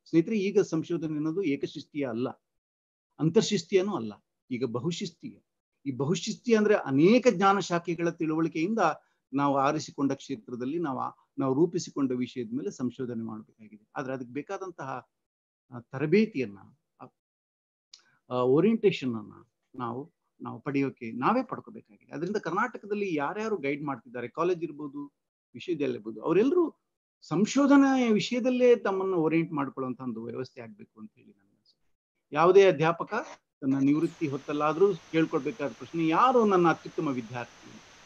ಸ್ನೇಹಿತರೆ ಈಗ ಸಂಶೋಧನೆ ಅನ್ನೋದು ಏಕಶಿಸ್ತೀಯ ಅಲ್ಲ ಅಂತರ್ಶಿಸ್ತೀಯನೂ ಅಲ್ಲ ಈಗ ಬಹುಶಿಸ್ತೀಯ ಈ ಬಹುಶಿಸ್ತೀಯ ಅಂದ್ರೆ ಅನೇಕ ಜ್ಞಾನ ಶಾಖೆಗಳ ತಿಳುವಳಿಕೆಯಿಂದ ನಾವು ಆರಿಸಿಕೊಂಡ ಕ್ಷೇತ್ರದಲ್ಲಿ ನಾವು ಆ- ನಾವು ರೂಪಿಸಿಕೊಂಡ ವಿಷಯದ ಮೇಲೆ ಸಂಶೋಧನೆ ಮಾಡಬೇಕಾಗಿದೆ ಆದ್ರೆ ಅದಕ್ಕೆ ಬೇಕಾದಂತಹ ಆ, ತರಬೇತಿಯನ್ನ ಓರಿಯಂಟೇಶನ್ ಅನ್ನ ನಾವು ನಾವು ಪಡೆಯೋಕೆ ನಾವೇ ಪಡ್ಕೋಬೇಕಾಗಿದೆ ಅದರಿಂದ ಕರ್ನಾಟಕದಲ್ಲಿ ಯಾರ್ಯಾರು ಗೈಡ್ ಮಾಡ್ತಿದ್ದಾರೆ ಕಾಲೇಜ್ ಇರ್ಬೋದು ವಿಶ್ವವಿದ್ಯಾಲಯ ಇರ್ಬೋದು ಅವರೆಲ್ಲರೂ ಸಂಶೋಧನೆಯ ವಿಷಯದಲ್ಲೇ ತಮ್ಮನ್ನು ಓರಿಯೆಂಟ್ ಮಾಡ್ಕೊಳ್ಳುವಂತ ಒಂದು ವ್ಯವಸ್ಥೆ ಆಗ್ಬೇಕು ಅಂತ ಹೇಳಿ ನನ್ನ ಅನಿಸಿಕೆ. ಯಾವುದೇ ಅಧ್ಯಾಪಕ ತನ್ನ ನಿವೃತ್ತಿ ಹೊತ್ತಲ್ಲಾದ್ರೂ ಕೇಳ್ಕೊಳ್ಬೇಕಾದ ಪ್ರಶ್ನೆ ಯಾರು ನನ್ನ ಅತ್ಯುತ್ತಮ ವಿದ್ಯಾರ್ಥಿ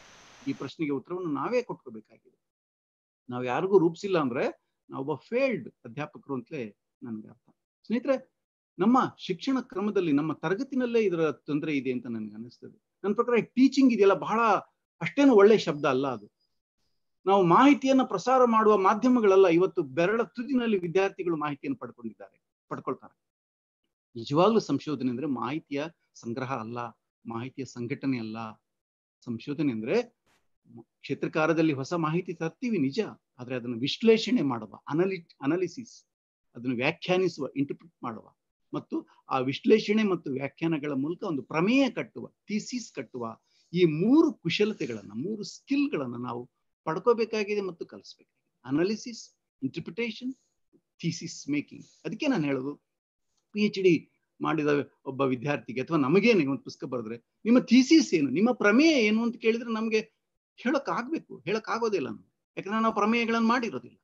ಈ ಪ್ರಶ್ನೆಗೆ ಉತ್ತರವನ್ನು ನಾವೇ ಕೊಟ್ಕೋಬೇಕಾಗಿದೆ ನಾವು ಯಾರಿಗೂ ರೂಪಿಸಿಲ್ಲ ಅಂದ್ರೆ ನಾವೊಬ್ಬ ಫೇಲ್ಡ್ ಅಧ್ಯಾಪಕರು ಅಂತಲೇ ನನ್ಗೆ ಅರ್ಥ ಸ್ನೇಹಿತರೆ ನಮ್ಮ ಶಿಕ್ಷಣ ಕ್ರಮದಲ್ಲಿ ನಮ್ಮ ತರಗತಿನಲ್ಲೇ ಇದರ ತೊಂದರೆ ಇದೆ ಅಂತ ನನ್ಗೆ ಅನಿಸ್ತದೆ ನನ್ನ ಪ್ರಕಾರ ಟೀಚಿಂಗ್ ಇದೆಯಲ್ಲ ಬಹಳ ಅಷ್ಟೇನು ಒಳ್ಳೆ ಶಬ್ದ ಅಲ್ಲ ಅದು ನಾವು ಮಾಹಿತಿಯನ್ನ ಪ್ರಸಾರ ಮಾಡುವ ಮಾಧ್ಯಮಗಳೆಲ್ಲ ಇವತ್ತು ಬೆರಳ ತುದಿನಲ್ಲಿ ವಿದ್ಯಾರ್ಥಿಗಳು ಮಾಹಿತಿಯನ್ನು ಪಡ್ಕೊಂಡಿದ್ದಾರೆ ಪಡ್ಕೊಳ್ತಾರೆ ನಿಜವಾಗ್ಲೂ ಸಂಶೋಧನೆ ಅಂದ್ರೆ ಮಾಹಿತಿಯ ಸಂಗ್ರಹ ಅಲ್ಲ ಮಾಹಿತಿಯ ಸಂಘಟನೆ ಅಲ್ಲ ಸಂಶೋಧನೆ ಅಂದ್ರೆ ಮ- ಕ್ಷೇತ್ರಕಾರದಲ್ಲಿ ಹೊಸ ಮಾಹಿತಿ ತರ್ತೀವಿ ನಿಜ ಆದ್ರೆ ಅದನ್ನು ವಿಶ್ಲೇಷಣೆ ಮಾಡುವ ಅನಲಿ ಅನಾಲಿಸಿಸ್ ಅದನ್ನು ವ್ಯಾಖ್ಯಾನಿಸುವ ಇಂಟರ್ಪ್ರಿಟ್ ಮಾಡುವ ಮತ್ತು ಆ ವಿಶ್ಲೇಷಣೆ ಮತ್ತು ವ್ಯಾಖ್ಯಾನಗಳ ಮೂಲಕ ಒಂದು ಪ್ರಮೇಯ ಕಟ್ಟುವ ಥೀಸಿಸ್ ಕಟ್ಟುವ ಈ ಮೂರು ಕುಶಲತೆಗಳನ್ನ ಮೂರು ಸ್ಕಿಲ್ಗಳನ್ನ ನಾವು ಪಡ್ಕೋಬೇಕಾಗಿದೆ ಮತ್ತು ಕಲಿಸ್ಬೇಕಾಗಿದೆ ಅನಾಲಿಸಿಸ್ ಇಂಟರ್ಪ್ರಿಟೇಷನ್ ಥೀಸಿಸ್ ಮೇಕಿಂಗ್ ಅದಕ್ಕೆ ನಾನು ಹೇಳೋದು ಪಿ ಎಚ್ ಡಿ ಮಾಡಿದ ಒಬ್ಬ ವಿದ್ಯಾರ್ಥಿಗೆ ಅಥವಾ ನಮಗೇನೆ ಒಂದು ಪುಸ್ತಕ ಬರೆದ್ರೆ ನಿಮ್ಮ ಥೀಸಿಸ್ ಏನು ನಿಮ್ಮ ಪ್ರಮೇಯ ಏನು ಅಂತ ಕೇಳಿದ್ರೆ ನಮಗೆ ಹೇಳಕ್ ಆಗ್ಬೇಕು ಹೇಳಕ್ ಆಗೋದಿಲ್ಲ ನಮ್ಗೆ ಯಾಕಂದ್ರೆ ನಾವು ಪ್ರಮೇಯಗಳನ್ನು ಮಾಡಿರೋದಿಲ್ಲ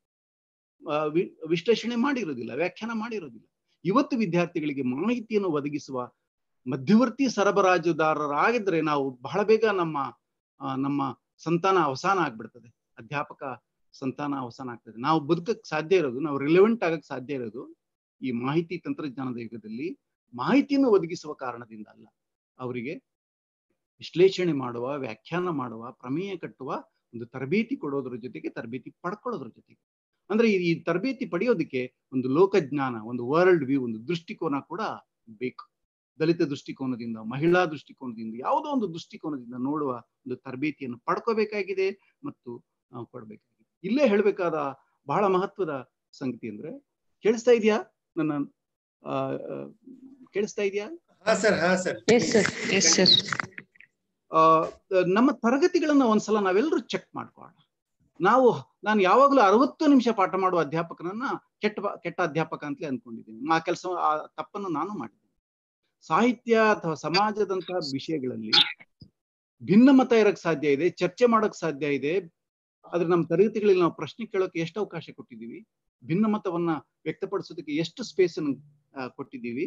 ಆ, ವಿ- ವಿಶ್ಲೇಷಣೆ ಮಾಡಿರೋದಿಲ್ಲ ವ್ಯಾಖ್ಯಾನ ಮಾಡಿರೋದಿಲ್ಲ ಇವತ್ತು ವಿದ್ಯಾರ್ಥಿಗಳಿಗೆ ಮಾಹಿತಿಯನ್ನು ಒದಗಿಸುವ ಮಧ್ಯವರ್ತಿ ಸರಬರಾಜುದಾರರಾಗಿದ್ರೆ ನಾವು ಬಹಳ ಬೇಗ ನಮ್ಮ ಆ, ನಮ್ಮ ಸಂತಾನ ಅವಸಾನ ಆಗ್ಬಿಡ್ತದೆ ಅಧ್ಯಾಪಕ ಸಂತಾನ ಅವಸಾನ ಆಗ್ತದೆ ನಾವು ಬದುಕಕ್ ಸಾಧ್ಯ ಇರೋದು ನಾವು ರಿಲೆವೆಂಟ್ ಆಗಕ್ ಸಾಧ್ಯ ಇರೋದು ಈ ಮಾಹಿತಿ ತಂತ್ರಜ್ಞಾನದ ಯುಗದಲ್ಲಿ ಮಾಹಿತಿಯನ್ನು ಒದಗಿಸುವ ಕಾರಣದಿಂದ ಅಲ್ಲ ಅವರಿಗೆ ವಿಶ್ಲೇಷಣೆ ಮಾಡುವ ವ್ಯಾಖ್ಯಾನ ಮಾಡುವ ಪ್ರಮೇಯ ಕಟ್ಟುವ ಒಂದು ತರಬೇತಿ ಕೊಡೋದ್ರ ಜೊತೆಗೆ ತರಬೇತಿ ಪಡ್ಕೊಳ್ಳೋದ್ರ ಜೊತೆಗೆ ಅಂದ್ರೆ ಈ- ಈ ತರಬೇತಿ ಪಡೆಯೋದಕ್ಕೆ ಒಂದು ಲೋಕಜ್ಞಾನ ಒಂದು ವರ್ಲ್ಡ್ ವ್ಯೂ ಒಂದು ದೃಷ್ಟಿಕೋನ ಕೂಡ ಬೇಕು ದಲಿತ ದೃಷ್ಟಿಕೋನದಿಂದ ಮಹಿಳಾ ದೃಷ್ಟಿಕೋನದಿಂದ ಯಾವುದೋ ಒಂದು ದೃಷ್ಟಿಕೋನದಿಂದ ನೋಡುವ ಒಂದು ತರಬೇತಿಯನ್ನು ಪಡ್ಕೋಬೇಕಾಗಿದೆ ಮತ್ತು ನಾವು ಕೊಡ್ಬೇಕಾಗಿದೆ ಇಲ್ಲೇ ಹೇಳಬೇಕಾದ ಬಹಳ ಮಹತ್ವದ ಸಂಗತಿ ಅಂದ್ರೆ ಕೇಳಿಸ್ತಾ ಇದೆಯಾ ನನ್ನ ಆ, ಆ, ಕೇಳಿಸ್ತಾ ಇದೆಯಾ ಹಾ ಸರ್ ಹಾ sir yes sir yes sir ಆ, ನಮ್ಮ ತರಗತಿಗಳನ್ನ ಒಂದ್ಸಲ ನಾವೆಲ್ಲರೂ ಚೆಕ್ ಮಾಡ್ಕೊಳ್ಳೋಣ ನಾವು ನಾನು ಯಾವಾಗಲೂ ಅರವತ್ತು ನಿಮಿಷ ಪಾಠ ಮಾಡುವ ಅಧ್ಯಾಪಕನನ್ನ ಕೆಟ್ಟ ಬ- ಕೆಟ್ಟ ಅಧ್ಯಾಪಕ ಅಂತಲೇ ಅನ್ಕೊಂಡಿದ್ದೀನಿ ಆ ಕೆಲಸ ಆ ತಪ್ಪನ್ನು ನಾನು ಮಾಡಿದ್ದೀನಿ ಸಾಹಿತ್ಯ ಅಥವಾ ಸಮಾಜದಂತಹ ವಿಷಯಗಳಲ್ಲಿ ಭಿನ್ನಮತ ಇರಕ್ ಸಾಧ್ಯ ಇದೆ ಚರ್ಚೆ ಮಾಡಕ್ ಸಾಧ್ಯ ಇದೆ ಆದ್ರೆ ನಮ್ಮ ತರಗತಿಗಳಲ್ಲಿ ನಾವು ಪ್ರಶ್ನೆ ಕೇಳೋಕೆ ಎಷ್ಟು ಅವಕಾಶ ಕೊಟ್ಟಿದ್ದೀವಿ ಭಿನ್ನಮತವನ್ನ ವ್ಯಕ್ತಪಡಿಸೋದಕ್ಕೆ ಎಷ್ಟು ಸ್ಪೇಸ್ ಅನ್ನು ಆ, ಕೊಟ್ಟಿದ್ದೀವಿ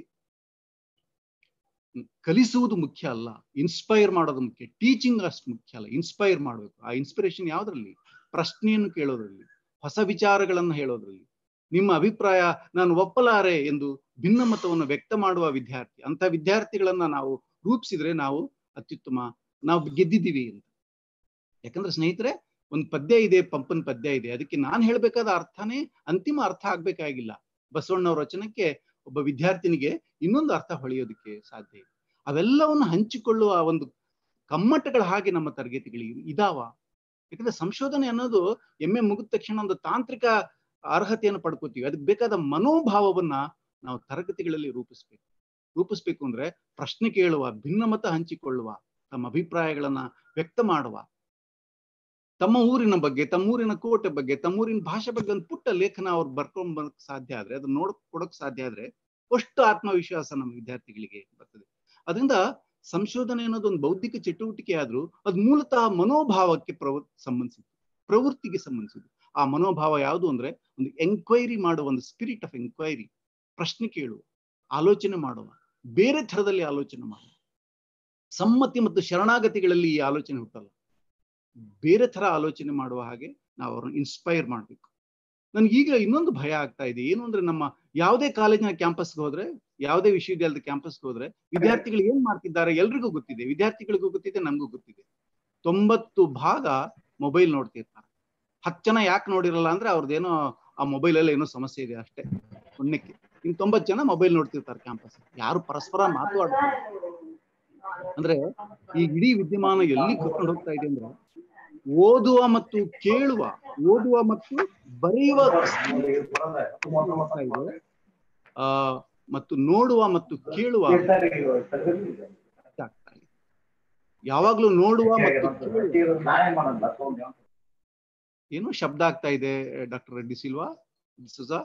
ಹ್ಮ್. ಕಲಿಸುವುದು ಮುಖ್ಯ ಅಲ್ಲ ಇನ್ಸ್ಪೈರ್ ಮಾಡೋದು ಮುಖ್ಯ ಟೀಚಿಂಗ್ ಅಷ್ಟು ಮುಖ್ಯ ಅಲ್ಲ ಇನ್ಸ್ಪೈರ್ ಮಾಡಬೇಕು ಆ ಇನ್ಸ್ಪಿರೇಷನ್ ಯಾವ್ದ್ರಲ್ಲಿ ಪ್ರಶ್ನೆಯನ್ನು ಕೇಳೋದ್ರಲ್ಲಿ ಹೊಸ ವಿಚಾರಗಳನ್ನು ಹೇಳೋದ್ರಲ್ಲಿ ನಿಮ್ಮ ಅಭಿಪ್ರಾಯ ನಾನು ಒಪ್ಪಲಾರೆ ಎಂದು ಭಿನ್ನಮತವನ್ನು ವ್ಯಕ್ತ ಮಾಡುವ ವಿದ್ಯಾರ್ಥಿ ಅಂತ ವಿದ್ಯಾರ್ಥಿಗಳನ್ನ ನಾವು ರೂಪಿಸಿದ್ರೆ ನಾವು ಅತ್ಯುತ್ತಮ ನಾವು ಗೆದ್ದಿದ್ದೀವಿ ಅಂತ ಯಾಕಂದ್ರೆ ಸ್ನೇಹಿತರೆ ಒಂದು ಪದ್ಯ ಇದೆ ಪಂಪನ್ ಪದ್ಯ ಇದೆ ಅದಕ್ಕೆ ನಾನು ಹೇಳ್ಬೇಕಾದ ಅರ್ಥನೇ ಅಂತಿಮ ಅರ್ಥ ಆಗ್ಬೇಕಾಗಿಲ್ಲ ಬಸವಣ್ಣವ್ರ ವಚನಕ್ಕೆ ಒಬ್ಬ ವಿದ್ಯಾರ್ಥಿನಿಗೆ ಇನ್ನೊಂದು ಅರ್ಥ ಹೊಳೆಯೋದಕ್ಕೆ ಸಾಧ್ಯ ಇದೆ ಅವೆಲ್ಲವನ್ನು ಹಂಚಿಕೊಳ್ಳುವ ಒಂದು ಕಮ್ಮಟಗಳ ಹಾಗೆ ನಮ್ಮ ತರಗತಿಗಳಿಗೆ ಇದಾವ ಯಾಕಂದ್ರೆ ಸಂಶೋಧನೆ ಅನ್ನೋದು ಎಮ್ಮೆ ಮುಗಿದ ತಕ್ಷಣ ಒಂದು ತಾಂತ್ರಿಕ ಅರ್ಹತೆಯನ್ನು ಪಡ್ಕೋತೀವಿ ಅದಕ್ಕೆ ಬೇಕಾದ ಮನೋಭಾವವನ್ನ ನಾವು ತರಗತಿಗಳಲ್ಲಿ ರೂಪಿಸ್ಬೇಕು ರೂಪಿಸ್ಬೇಕು ಅಂದ್ರೆ ಪ್ರಶ್ನೆ ಕೇಳುವ ಭಿನ್ನಮತ ಹಂಚಿಕೊಳ್ಳುವ ತಮ್ಮ ಅಭಿಪ್ರಾಯಗಳನ್ನ ವ್ಯಕ್ತ ಮಾಡುವ ತಮ್ಮ ಊರಿನ ಬಗ್ಗೆ ತಮ್ಮ ಊರಿನ ಕೋಟೆ ಬಗ್ಗೆ ತಮ್ಮ ಊರಿನ ಭಾಷೆ ಬಗ್ಗೆ ಒಂದು ಪುಟ್ಟ ಲೇಖನ ಅವ್ರು ಬರ್ಕೊಂಡ್ ಬರಕ್ ಸಾಧ್ಯ ಆದ್ರೆ ಅದನ್ನ ನೋಡ್ ಕೊಡಕ್ ಸಾಧ್ಯ ಆದ್ರೆ ಅಷ್ಟು ಆತ್ಮವಿಶ್ವಾಸ ನಮ್ಮ ವಿದ್ಯಾರ್ಥಿಗಳಿಗೆ ಬರ್ತದೆ ಅದರಿಂದ ಸಂಶೋಧನೆ ಅನ್ನೋದು ಒಂದು ಬೌದ್ಧಿಕ ಚಟುವಟಿಕೆ ಆದ್ರೂ ಅದು ಮೂಲತಃ ಮನೋಭಾವಕ್ಕೆ ಪ್ರವ ಸಂಬಂಧಿಸಿದ್ದು ಪ್ರವೃತ್ತಿಗೆ ಸಂಬಂಧಿಸಿದ್ದು ಆ ಮನೋಭಾವ ಯಾವುದು ಅಂದ್ರೆ ಒಂದು ಎಂಕ್ವೈರಿ ಮಾಡುವ ಒಂದು ಸ್ಪಿರಿಟ್ ಆಫ್ ಎಂಕ್ವೈರಿ ಪ್ರಶ್ನೆ ಕೇಳುವ ಆಲೋಚನೆ ಮಾಡುವ ಬೇರೆ ಥರದಲ್ಲಿ ಆಲೋಚನೆ ಮಾಡುವ ಸಮ್ಮತಿ ಮತ್ತು ಶರಣಾಗತಿಗಳಲ್ಲಿ ಈ ಆಲೋಚನೆ ಹುಟ್ಟಲ್ಲ ಬೇರೆ ತರ ಆಲೋಚನೆ ಮಾಡುವ ಹಾಗೆ ನಾವು ಅವ್ರನ್ನ ಇನ್ಸ್ಪೈರ್ ಮಾಡ್ಬೇಕು ನನ್ಗೆ ಈಗ ಇನ್ನೊಂದು ಭಯ ಆಗ್ತಾ ಇದೆ ಏನು ಅಂದ್ರೆ ನಮ್ಮ ಯಾವುದೇ ಕಾಲೇಜಿನ ಕ್ಯಾಂಪಸ್ಗೆ ಹೋದ್ರೆ ಯಾವುದೇ ವಿಶ್ವವಿದ್ಯಾಲಯದ ಕ್ಯಾಂಪಸ್ಗೆ ಹೋದ್ರೆ ವಿದ್ಯಾರ್ಥಿಗಳು ಏನ್ ಮಾಡ್ತಿದ್ದಾರೆ ಎಲ್ರಿಗೂ ಗೊತ್ತಿದೆ ವಿದ್ಯಾರ್ಥಿಗಳಿಗೂ ಗೊತ್ತಿದೆ ನಮಗೂ ಗೊತ್ತಿದೆ ತೊಂಬತ್ತು ಭಾಗ ಮೊಬೈಲ್ ನೋಡ್ತಿರ್ತಾರೆ ಹತ್ತು ಜನ ಯಾಕೆ ನೋಡಿರಲ್ಲ ಅಂದ್ರೆ ಅವ್ರದ್ದೇನೋ ಆ ಮೊಬೈಲ್ ಅಲ್ಲಿ ಏನೋ ಸಮಸ್ಯೆ ಇದೆ ಅಷ್ಟೇ ಪುಣ್ಯಕ್ಕೆ ಇನ್ ತೊಂಬತ್ತು ಜನ ಮೊಬೈಲ್ ನೋಡ್ತಿರ್ತಾರೆ ಕ್ಯಾಂಪಸ್ ಯಾರು ಪರಸ್ಪರ ಮಾತಾಡ್ತಾರೆ ಅಂದ್ರೆ ಈ ಇಡೀ ವಿದ್ಯಮಾನ ಎಲ್ಲಿ ಕರ್ಕೊಂಡು ಹೋಗ್ತಾ ಇದೆ ಅಂದ್ರೆ ಓದುವ ಮತ್ತು ಕೇಳುವ ಓದುವ ಮತ್ತು ಬರೆಯುವ ಹೋಗ್ತಾ ಇದೆ ಆ ಮತ್ತು ನೋಡುವ ಮತ್ತು ಕೇಳುವ ಆಗ್ತಾ ಇದೆ ಯಾವಾಗ್ಲೂ ನೋಡುವ ಮತ್ತು ಕೇಳುವ ಏನು ಶಬ್ದ ಆಗ್ತಾ ಇದೆ doctor Reddy Silva Souza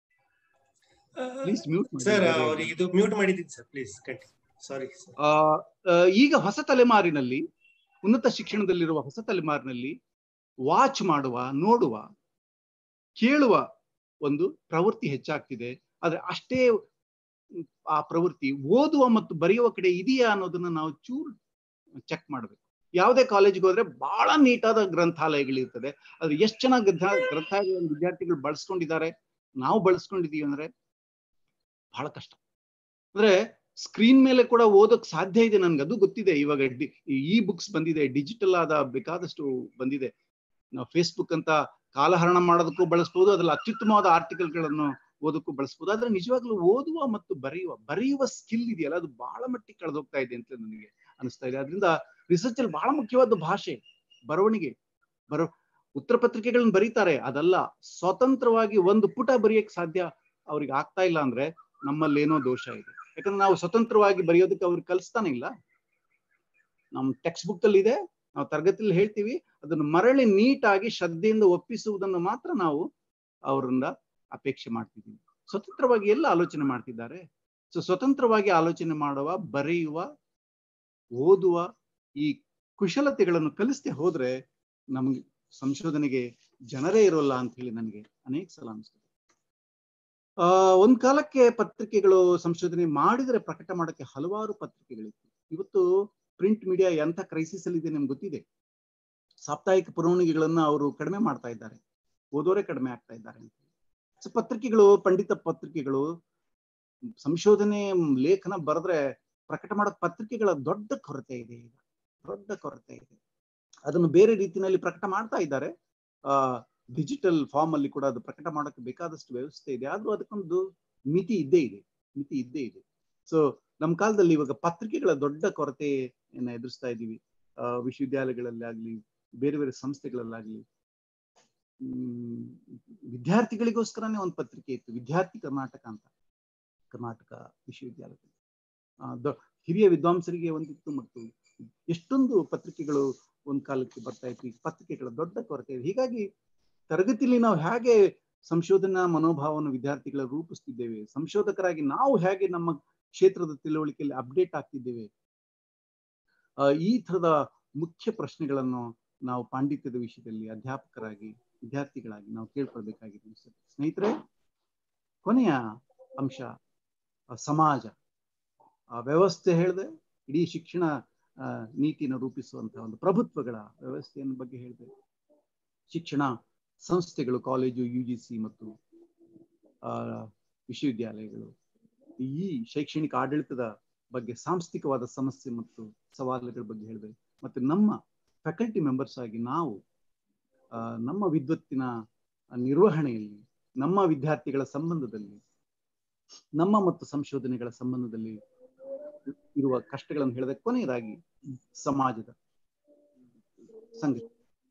please mute sir ಅವ್ರಿಗೆ ಇದು ಮ್ಯೂಟ್ ಮಾಡಿದ್ದೀನಿ ಸರ್ ಪ್ಲೀಸ್ ಸಾರಿ ಆ, ಆ, ಈಗ ಹೊಸ ತಲೆಮಾರಿನಲ್ಲಿ ಉನ್ನತ ಶಿಕ್ಷಣದಲ್ಲಿರುವ ಹೊಸ ತಲೆಮಾರಿನಲ್ಲಿ ವಾಚ್ ಮಾಡುವ ನೋಡುವ ಕೇಳುವ ಒಂದು ಪ್ರವೃತ್ತಿ ಹೆಚ್ಚಾಗ್ತಿದೆ ಆದ್ರೆ ಅಷ್ಟೇ ಮ್, ಆ ಪ್ರವೃತ್ತಿ ಓದುವ ಮತ್ತು ಬರೆಯುವ ಕಡೆ ಇದೆಯಾ ಅನ್ನೋದನ್ನ ನಾವು ಚೂರು ಚೆಕ್ ಮಾಡ್ಬೇಕು ಯಾವುದೇ ಕಾಲೇಜಿಗೆ ಹೋದ್ರೆ ಬಹಳ ನೀಟಾದ ಗ್ರಂಥಾಲಯಗಳಿರ್ತದೆ ಆದ್ರೆ ಎಷ್ಟು ಚೆನ್ನಾಗಿ ಗ್ರಂಥ ಗ್ರಂಥಾಲಯ ವಿದ್ಯಾರ್ಥಿಗಳು ಬಳಸ್ಕೊಂಡಿದ್ದಾರೆ ನಾವು ಬಳಸ್ಕೊಂಡಿದೀವಿ ಅಂದ್ರೆ ಬಹಳ ಕಷ್ಟ ಅಂದ್ರೆ ಸ್ಕ್ರೀನ್ ಮೇಲೆ ಕೂಡ ಓದೋಕ್ ಸಾಧ್ಯ ಇದೆ ನನ್ಗೆ ಅದು ಗೊತ್ತಿದೆ ಇವಾಗ ಈ ಬುಕ್ಸ್ ಬಂದಿದೆ ಡಿಜಿಟಲ್ ಆದ ಬೇಕಾದಷ್ಟು ಬಂದಿದೆ ನಾವು ಫೇಸ್ಬುಕ್ ಅಂತ ಕಾಲಹರಣ ಮಾಡೋದಕ್ಕೂ ಬಳಸ್ಬೋದು ಅದ್ರಲ್ಲಿ ಅತ್ಯುತ್ತಮವಾದ ಆರ್ಟಿಕಲ್ಗಳನ್ನು ಓದಕ್ಕೂ ಬಳಸ್ಬೋದು ಆದ್ರೆ ನಿಜವಾಗ್ಲೂ ಓದುವ ಮತ್ತು ಬರೆಯುವ ಬರೆಯುವ ಸ್ಕಿಲ್ ಇದೆಯಲ್ಲ ಅದು ಬಹಳ ಮಟ್ಟಿಗೆ ಕಳೆದೋಗ್ತಾ ಇದೆ ಅಂತ ನನಗೆ ಅನಿಸ್ತಾ ಇದೆ ಅದರಿಂದ ರಿಸರ್ಚ್ ಅಲ್ಲಿ ಬಹಳ ಮುಖ್ಯವಾದ ಭಾಷೆ ಬರವಣಿಗೆ ಬರೋ ಉತ್ತರ ಪತ್ರಿಕೆಗಳನ್ನ ಬರೀತಾರೆ ಅದಲ್ಲ ಸ್ವತಂತ್ರವಾಗಿ ಒಂದು ಪುಟ ಬರೆಯಕ್ ಸಾಧ್ಯ ಅವ್ರಿಗೆ ಆಗ್ತಾ ಇಲ್ಲ ಅಂದ್ರೆ ನಮ್ಮಲ್ಲಿ ಏನೋ ದೋಷ ಇದೆ ಯಾಕಂದ್ರೆ ನಾವು ಸ್ವತಂತ್ರವಾಗಿ ಬರೆಯೋದಕ್ಕೆ ಅವ್ರಿಗೆ ಕಲಿಸ್ತಾನೆ ಇಲ್ಲ ನಮ್ ಟೆಕ್ಸ್ಟ್ ಬುಕ್ ಅಲ್ಲಿ ಇದೆ ನಾವು ತರಗತಿಯಲ್ಲಿ ಹೇಳ್ತೀವಿ ಅದನ್ನು ಮರಳಿ ನೀಟಾಗಿ ಶ್ರದ್ಧೆಯಿಂದ ಒಪ್ಪಿಸುವುದನ್ನು ಮಾತ್ರ ನಾವು ಅವರಿಂದ ಅಪೇಕ್ಷೆ ಮಾಡ್ತಿದ್ದೀವಿ ಸ್ವತಂತ್ರವಾಗಿ ಎಲ್ಲ ಆಲೋಚನೆ ಮಾಡ್ತಿದ್ದಾರೆ ಸೊ ಸ್ವತಂತ್ರವಾಗಿ ಆಲೋಚನೆ ಮಾಡುವ ಬರೆಯುವ ಓದುವ ಈ ಕುಶಲತೆಗಳನ್ನು ಕಲಿಸದೆ ಹೋದ್ರೆ ನಮ್ಗೆ ಸಂಶೋಧನೆಗೆ ಜನರೇ ಇರೋಲ್ಲ ಅಂತ ಹೇಳಿ ನನಗೆ ಅನೇಕ ಸಲ ಅನಿಸ್ತದೆ ಆ ಒಂದ್ ಕಾಲಕ್ಕೆ ಪತ್ರಿಕೆಗಳು ಸಂಶೋಧನೆ ಮಾಡಿದ್ರೆ ಪ್ರಕಟ ಮಾಡಕ್ಕೆ ಹಲವಾರು ಪತ್ರಿಕೆಗಳಿತ್ತು ಇವತ್ತು ಪ್ರಿಂಟ್ ಮೀಡಿಯಾ ಎಂತ ಕ್ರೈಸಿಸ್ ಅಲ್ಲಿ ಇದೆ ನಿಮ್ಗೆ ಗೊತ್ತಿದೆ ಸಾಪ್ತಾಹಿಕ ಪುರವಣಿಗೆಗಳನ್ನ ಅವರು ಕಡಿಮೆ ಮಾಡ್ತಾ ಇದ್ದಾರೆ ಓದೋರೆ ಕಡಿಮೆ ಆಗ್ತಾ ಇದ್ದಾರೆ ಅಂತ ಸೊ ಪತ್ರಿಕೆಗಳು ಪಂಡಿತ ಪತ್ರಿಕೆಗಳು ಸಂಶೋಧನೆ ಲೇಖನ ಬರೆದ್ರೆ ಪ್ರಕಟ ಮಾಡೋ ಪತ್ರಿಕೆಗಳ ದೊಡ್ಡ ಕೊರತೆ ಇದೆ ಈಗ ದೊಡ್ಡ ಕೊರತೆ ಇದೆ ಅದನ್ನು ಬೇರೆ ರೀತಿಯಲ್ಲಿ ಪ್ರಕಟ ಮಾಡ್ತಾ ಇದ್ದಾರೆ ಆ ಡಿಜಿಟಲ್ ಫಾರ್ಮ್ ಅಲ್ಲಿ ಕೂಡ ಅದು ಪ್ರಕಟ ಮಾಡೋಕೆ ಬೇಕಾದಷ್ಟು ವ್ಯವಸ್ಥೆ ಇದೆ ಆದ್ರೂ ಅದಕ್ಕೊಂದು ಮಿತಿ ಇದ್ದೇ ಇದೆ ಮಿತಿ ಇದ್ದೇ ಇದೆ ಸೊ ನಮ್ಮ ಕಾಲದಲ್ಲಿ ಇವಾಗ ಪತ್ರಿಕೆಗಳ ದೊಡ್ಡ ಕೊರತೆಯನ್ನ ಎದುರಿಸ್ತಾ ಇದ್ದೀವಿ ಆ ವಿಶ್ವವಿದ್ಯಾಲಯಗಳಲ್ಲಿ ಆಗ್ಲಿ ಬೇರೆ ಬೇರೆ ಸಂಸ್ಥೆಗಳಲ್ಲಾಗ್ಲಿ ಹ್ಮ್ ವಿದ್ಯಾರ್ಥಿಗಳಿಗೋಸ್ಕರನೇ ಒಂದು ಪತ್ರಿಕೆ ಇತ್ತು ವಿದ್ಯಾರ್ಥಿ ಕರ್ನಾಟಕ ಅಂತ ಕರ್ನಾಟಕ ವಿಶ್ವವಿದ್ಯಾಲಯದಲ್ಲಿ ಆ, ದೊ- ಹಿರಿಯ ವಿದ್ವಾಂಸರಿಗೆ ಒಂದಿತ್ತು ಮತ್ತು ಎಷ್ಟೊಂದು ಪತ್ರಿಕೆಗಳು ಒಂದ್ ಕಾಲಕ್ಕೆ ಬರ್ತಾ ಇತ್ತು ಈ ಪತ್ರಿಕೆಗಳ ದೊಡ್ಡ ಕೊರತೆ ಇದೆ ಹೀಗಾಗಿ ತರಗತಿಯಲ್ಲಿ ನಾವು ಹೇಗೆ ಸಂಶೋಧನಾ ಮನೋಭಾವವನ್ನು ವಿದ್ಯಾರ್ಥಿಗಳ ರೂಪಿಸ್ತಿದ್ದೇವೆ ಸಂಶೋಧಕರಾಗಿ ನಾವು ಹೇಗೆ ನಮ್ಮ ಕ್ಷೇತ್ರದ ತಿಳುವಳಿಕೆಯಲ್ಲಿ ಅಪ್ಡೇಟ್ ಆಗ್ತಿದ್ದೇವೆ ಆ, ಈ ತರದ ಮುಖ್ಯ ಪ್ರಶ್ನೆಗಳನ್ನು ನಾವು ಪಾಂಡಿತ್ಯದ ವಿಷಯದಲ್ಲಿ ಅಧ್ಯಾಪಕರಾಗಿ ವಿದ್ಯಾರ್ಥಿಗಳಾಗಿ ನಾವು ಕೇಳ್ಕೊಳ್ಬೇಕಾಗಿದೆ ಅನ್ಸುತ್ತೆ ಸ್ನೇಹಿತರೆ ಕೊನೆಯ ಅಂಶ ಆ, ಸಮಾಜ ಆ ವ್ಯವಸ್ಥೆ ಹೇಳಿದೆ ಇಡೀ ಶಿಕ್ಷಣ ಆ, ನೀತಿಯನ್ನು ರೂಪಿಸುವಂತಹ ಒಂದು ಪ್ರಭುತ್ವಗಳ ವ್ಯವಸ್ಥೆಯನ್ನು ಬಗ್ಗೆ ಹೇಳಿದೆ ಶಿಕ್ಷಣ ಸಂಸ್ಥೆಗಳು ಕಾಲೇಜು ಯು ಜಿ ಸಿ ಮತ್ತು ಆ, ವಿಶ್ವವಿದ್ಯಾಲಯಗಳು ಈ ಶೈಕ್ಷಣಿಕ ಆಡಳಿತದ ಬಗ್ಗೆ ಸಾಂಸ್ಥಿಕವಾದ ಸಮಸ್ಯೆ ಮತ್ತು ಸವಾಲುಗಳ ಬಗ್ಗೆ ಹೇಳಿದೆ ಮತ್ತೆ ನಮ್ಮ ಫ್ಯಾಕಲ್ಟಿ ಮೆಂಬರ್ಸ್ ಆಗಿ ನಾವು ಆ, ನಮ್ಮ ವಿದ್ವತ್ತಿನ ನಿರ್ವಹಣೆಯಲ್ಲಿ ನಮ್ಮ ವಿದ್ಯಾರ್ಥಿಗಳ ಸಂಬಂಧದಲ್ಲಿ ನಮ್ಮ ಮತ್ತು ಸಂಶೋಧನೆಗಳ ಸಂಬಂಧದಲ್ಲಿ ಇರುವ ಕಷ್ಟಗಳನ್ನು ಹೇಳಿದ ಕೊನೆಯದಾಗಿ ಸಮಾಜದ ಸಂಘ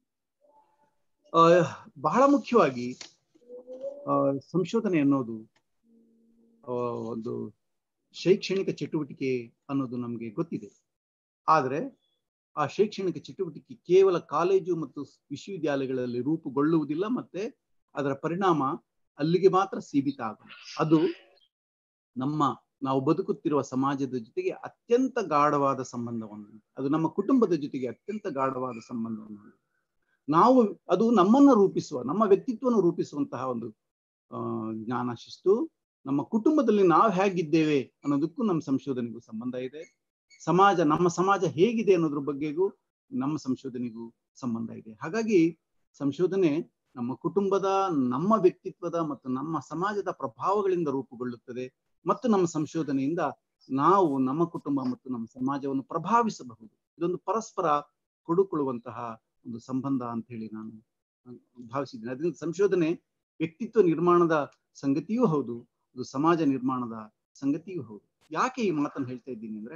ಆ, ಬಹಳ ಮುಖ್ಯವಾಗಿ ಆ, ಸಂಶೋಧನೆ ಅನ್ನೋದು ಆ, ಒಂದು ಶೈಕ್ಷಣಿಕ ಚಟುವಟಿಕೆ ಅನ್ನೋದು ನಮಗೆ ಗೊತ್ತಿದೆ ಆದರೆ ಆ ಶೈಕ್ಷಣಿಕ ಚಟುವಟಿಕೆ ಕೇವಲ ಕಾಲೇಜು ಮತ್ತು ವಿಶ್ವವಿದ್ಯಾಲಯಗಳಲ್ಲಿ ರೂಪುಗೊಳ್ಳುವುದಿಲ್ಲ ಮತ್ತೆ ಅದರ ಪರಿಣಾಮ ಅಲ್ಲಿಗೆ ಮಾತ್ರ ಸೀಮಿತ ಆಗುತ್ತೆ ಅದು ನಮ್ಮ ನಾವು ಬದುಕುತ್ತಿರುವ ಸಮಾಜದ ಜೊತೆಗೆ ಅತ್ಯಂತ ಗಾಢವಾದ ಸಂಬಂಧವನ್ನು ಅದು ನಮ್ಮ ಕುಟುಂಬದ ಜೊತೆಗೆ ಅತ್ಯಂತ ಗಾಢವಾದ ಸಂಬಂಧವನ್ನು ಹೊಂದಿದೆ. ನಾವು ಅದು ನಮ್ಮನ್ನ ರೂಪಿಸುವ ನಮ್ಮ ವ್ಯಕ್ತಿತ್ವವನ್ನು ರೂಪಿಸುವಂತಹ ಒಂದು ಆ, ಜ್ಞಾನ ಶಿಸ್ತು ನಮ್ಮ ಕುಟುಂಬದಲ್ಲಿ ನಾವು ಹೇಗಿದ್ದೇವೆ ಅನ್ನೋದಕ್ಕೂ ನಮ್ಮ ಸಂಶೋಧನೆಗೂ ಸಂಬಂಧ ಇದೆ ಸಮಾಜ ನಮ್ಮ ಸಮಾಜ ಹೇಗಿದೆ ಅನ್ನೋದ್ರ ಬಗ್ಗೆಗೂ ನಮ್ಮ ಸಂಶೋಧನೆಗೂ ಸಂಬಂಧ ಇದೆ ಹಾಗಾಗಿ ಸಂಶೋಧನೆ ನಮ್ಮ ಕುಟುಂಬದ ನಮ್ಮ ವ್ಯಕ್ತಿತ್ವದ ಮತ್ತು ನಮ್ಮ ಸಮಾಜದ ಪ್ರಭಾವಗಳಿಂದ ರೂಪುಗೊಳ್ಳುತ್ತದೆ ಮತ್ತು ನಮ್ಮ ಸಂಶೋಧನೆಯಿಂದ ನಾವು ನಮ್ಮ ಕುಟುಂಬ ಮತ್ತು ನಮ್ಮ ಸಮಾಜವನ್ನು ಪ್ರಭಾವಿಸಬಹುದು ಇದೊಂದು ಪರಸ್ಪರ ಕೊಡುಕೊಳ್ಳುವಂತಹ ಒಂದು ಸಂಬಂಧ ಅಂತ ಹೇಳಿ ನಾನು ಭಾವಿಸಿದ್ದೇನೆ ಅದರಿಂದ ಸಂಶೋಧನೆ ವ್ಯಕ್ತಿತ್ವ ನಿರ್ಮಾಣದ ಸಂಗತಿಯೂ ಹೌದು ಅದು ಸಮಾಜ ನಿರ್ಮಾಣದ ಸಂಗತಿಯೂ ಹೌದು ಯಾಕೆ ಈ ಮಾತನ್ನು ಹೇಳ್ತಾ ಇದ್ದೀನಿ ಅಂದ್ರೆ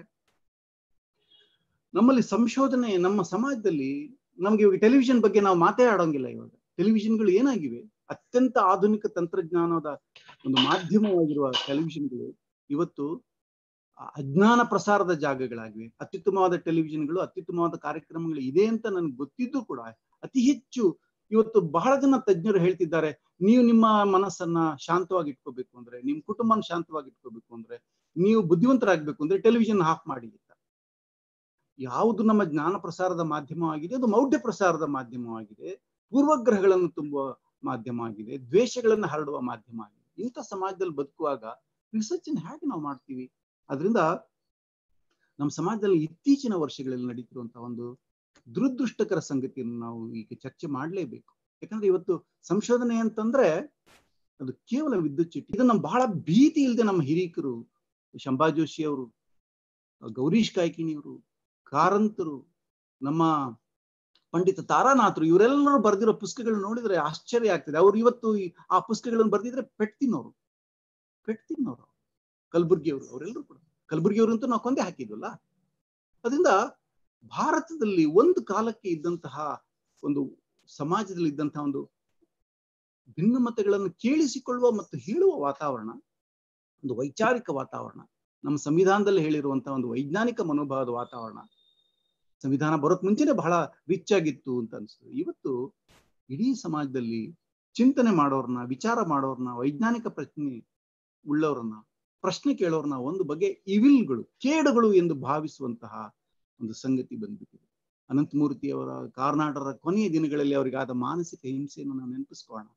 ನಮ್ಮಲ್ಲಿ ಸಂಶೋಧನೆ ನಮ್ಮ ಸಮಾಜದಲ್ಲಿ ನಮ್ಗೆ ಇವಾಗ ಟೆಲಿವಿಷನ್ ಬಗ್ಗೆ ನಾವು ಮಾತೇ ಆಡೋಂಗಿಲ್ಲ ಇವಾಗ ಟೆಲಿವಿಷನ್ಗಳು ಏನಾಗಿವೆ ಅತ್ಯಂತ ಆಧುನಿಕ ತಂತ್ರಜ್ಞಾನದ ಒಂದು ಮಾಧ್ಯಮವಾಗಿರುವ ಟೆಲಿವಿಷನ್ಗಳು ಇವತ್ತು ಆ ಅಜ್ಞಾನ ಪ್ರಸಾರದ ಜಾಗಗಳಾಗಿವೆ ಅತ್ಯುತ್ತಮವಾದ ಟೆಲಿವಿಷನ್ಗಳು ಅತ್ಯುತ್ತಮವಾದ ಕಾರ್ಯಕ್ರಮಗಳು ಇದೆ ಅಂತ ನನ್ಗೆ ಗೊತ್ತಿದ್ದು ಕೂಡ ಅತಿ ಹೆಚ್ಚು ಇವತ್ತು ಬಹಳ ಜನ ತಜ್ಞರು ಹೇಳ್ತಿದ್ದಾರೆ ನೀವು ನಿಮ್ಮ ಮನಸ್ಸನ್ನ ಶಾಂತವಾಗಿ ಇಟ್ಕೋಬೇಕು ಅಂದ್ರೆ ನಿಮ್ ಕುಟುಂಬನ ಶಾಂತವಾಗಿ ಇಟ್ಕೋಬೇಕು ಅಂದ್ರೆ ನೀವು ಬುದ್ಧಿವಂತರಾಗ್ಬೇಕು ಅಂದ್ರೆ ಟೆಲಿವಿಷನ್ ಆಫ್ ಮಾಡಿ ಅಂತ ಯಾವುದು ನಮ್ಮ ಜ್ಞಾನ ಪ್ರಸಾರದ ಮಾಧ್ಯಮವಾಗಿದೆ ಅದು ಮೌಢ್ಯ ಪ್ರಸಾರದ ಮಾಧ್ಯಮವಾಗಿದೆ ಪೂರ್ವಗ್ರಹಗಳನ್ನು ತುಂಬುವ ಮಾಧ್ಯಮ ಆಗಿದೆ ದ್ವೇಷಗಳನ್ನು ಹರಡುವ ಮಾಧ್ಯಮ ಆಗಿದೆ ಇಂಥ ಸಮಾಜದಲ್ಲಿ ಬದುಕುವಾಗ ರಿಸರ್ಚ್ ಹೇಗೆ ನಾವು ಮಾಡ್ತೀವಿ ಅದರಿಂದ ನಮ್ಮ ಸಮಾಜದಲ್ಲಿ ಇತ್ತೀಚಿನ ವರ್ಷಗಳಲ್ಲಿ ನಡೀತಿರುವಂತಹ ಒಂದು ದುರದೃಷ್ಟಕರ ಸಂಗತಿಯನ್ನು ನಾವು ಈಗ ಚರ್ಚೆ ಮಾಡಲೇಬೇಕು ಯಾಕಂದ್ರೆ ಇವತ್ತು ಸಂಶೋಧನೆ ಅಂತಂದ್ರೆ ಅದು ಕೇವಲ ವಿದ್ಯುತ್ ಚಿಟ್ಟಿ ಇದು ನಮ್ಮ ಬಹಳ ಭೀತಿ ಇಲ್ಲದೆ ನಮ್ಮ ಹಿರೀಕರು ಶಂಭಾ ಜೋಶಿ ಅವರು ಗೌರೀಶ್ ಕಾಯ್ಕಿಣಿಯವರು ಕಾರಂತರು ನಮ್ಮ ಪಂಡಿತ ತಾರಾನಾಥರು ಇವರೆಲ್ಲರೂ ಬರೆದಿರೋ ಪುಸ್ತಕಗಳು ನೋಡಿದ್ರೆ ಆಶ್ಚರ್ಯ ಆಗ್ತದೆ ಅವ್ರು ಇವತ್ತು ಆ ಪುಸ್ತಕಗಳನ್ನು ಬರೆದಿದ್ರೆ ಪೆಟ್ ತಿನ್ನೋರು ಪೆಟ್ ತಿನ್ನೋರು ಕಲಬುರ್ಗಿ ಅವರು ಅವರೆಲ್ಲರೂ ಕೂಡ ಕಲಬುರ್ಗಿ ಅವರು ಅಂತೂ ನಾವು ಕೊಂದೆ ಹಾಕಿದ್ವಲ್ಲ ಅದರಿಂದ ಭಾರತದಲ್ಲಿ ಒಂದು ಕಾಲಕ್ಕೆ ಇದ್ದಂತಹ ಒಂದು ಸಮಾಜದಲ್ಲಿ ಇದ್ದಂತಹ ಒಂದು ಭಿನ್ನಮತಗಳನ್ನು ಕೇಳಿಸಿಕೊಳ್ಳುವ ಮತ್ತು ಹೇಳುವ ವಾತಾವರಣ ಒಂದು ವೈಚಾರಿಕ ವಾತಾವರಣ ನಮ್ಮ ಸಂವಿಧಾನದಲ್ಲಿ ಹೇಳಿರುವಂತಹ ಒಂದು ವೈಜ್ಞಾನಿಕ ಮನೋಭಾವದ ವಾತಾವರಣ ಸಂವಿಧಾನ ಬರೋಕ್ ಮುಂಚೆನೆ ಬಹಳ ರಿಚ್ ಆಗಿತ್ತು ಅಂತ ಅನ್ಸ್ತದೆ ಇವತ್ತು ಇಡೀ ಸಮಾಜದಲ್ಲಿ ಚಿಂತನೆ ಮಾಡೋರ್ನ ವಿಚಾರ ಮಾಡೋರ್ನ ವೈಜ್ಞಾನಿಕ ಪ್ರಶ್ನೆ ಉಳ್ಳವ್ರನ್ನ ಪ್ರಶ್ನೆ ಕೇಳೋರ್ನ ಒಂದು ಬಗೆ ಇವಿಲ್ಗಳು ಕೇಡುಗಳು ಎಂದು ಭಾವಿಸುವಂತಹ ಒಂದು ಸಂಗತಿ ಬಂದ್ಬಿಟ್ಟಿದೆ ಅನಂತಮೂರ್ತಿ ಅವರ ಕಾರ್ನಾಟರ ಕೊನೆಯ ದಿನಗಳಲ್ಲಿ ಅವರಿಗಾದ ಮಾನಸಿಕ ಹಿಂಸೆಯನ್ನು ನಾವು ನೆನಪಿಸ್ಕೋಣ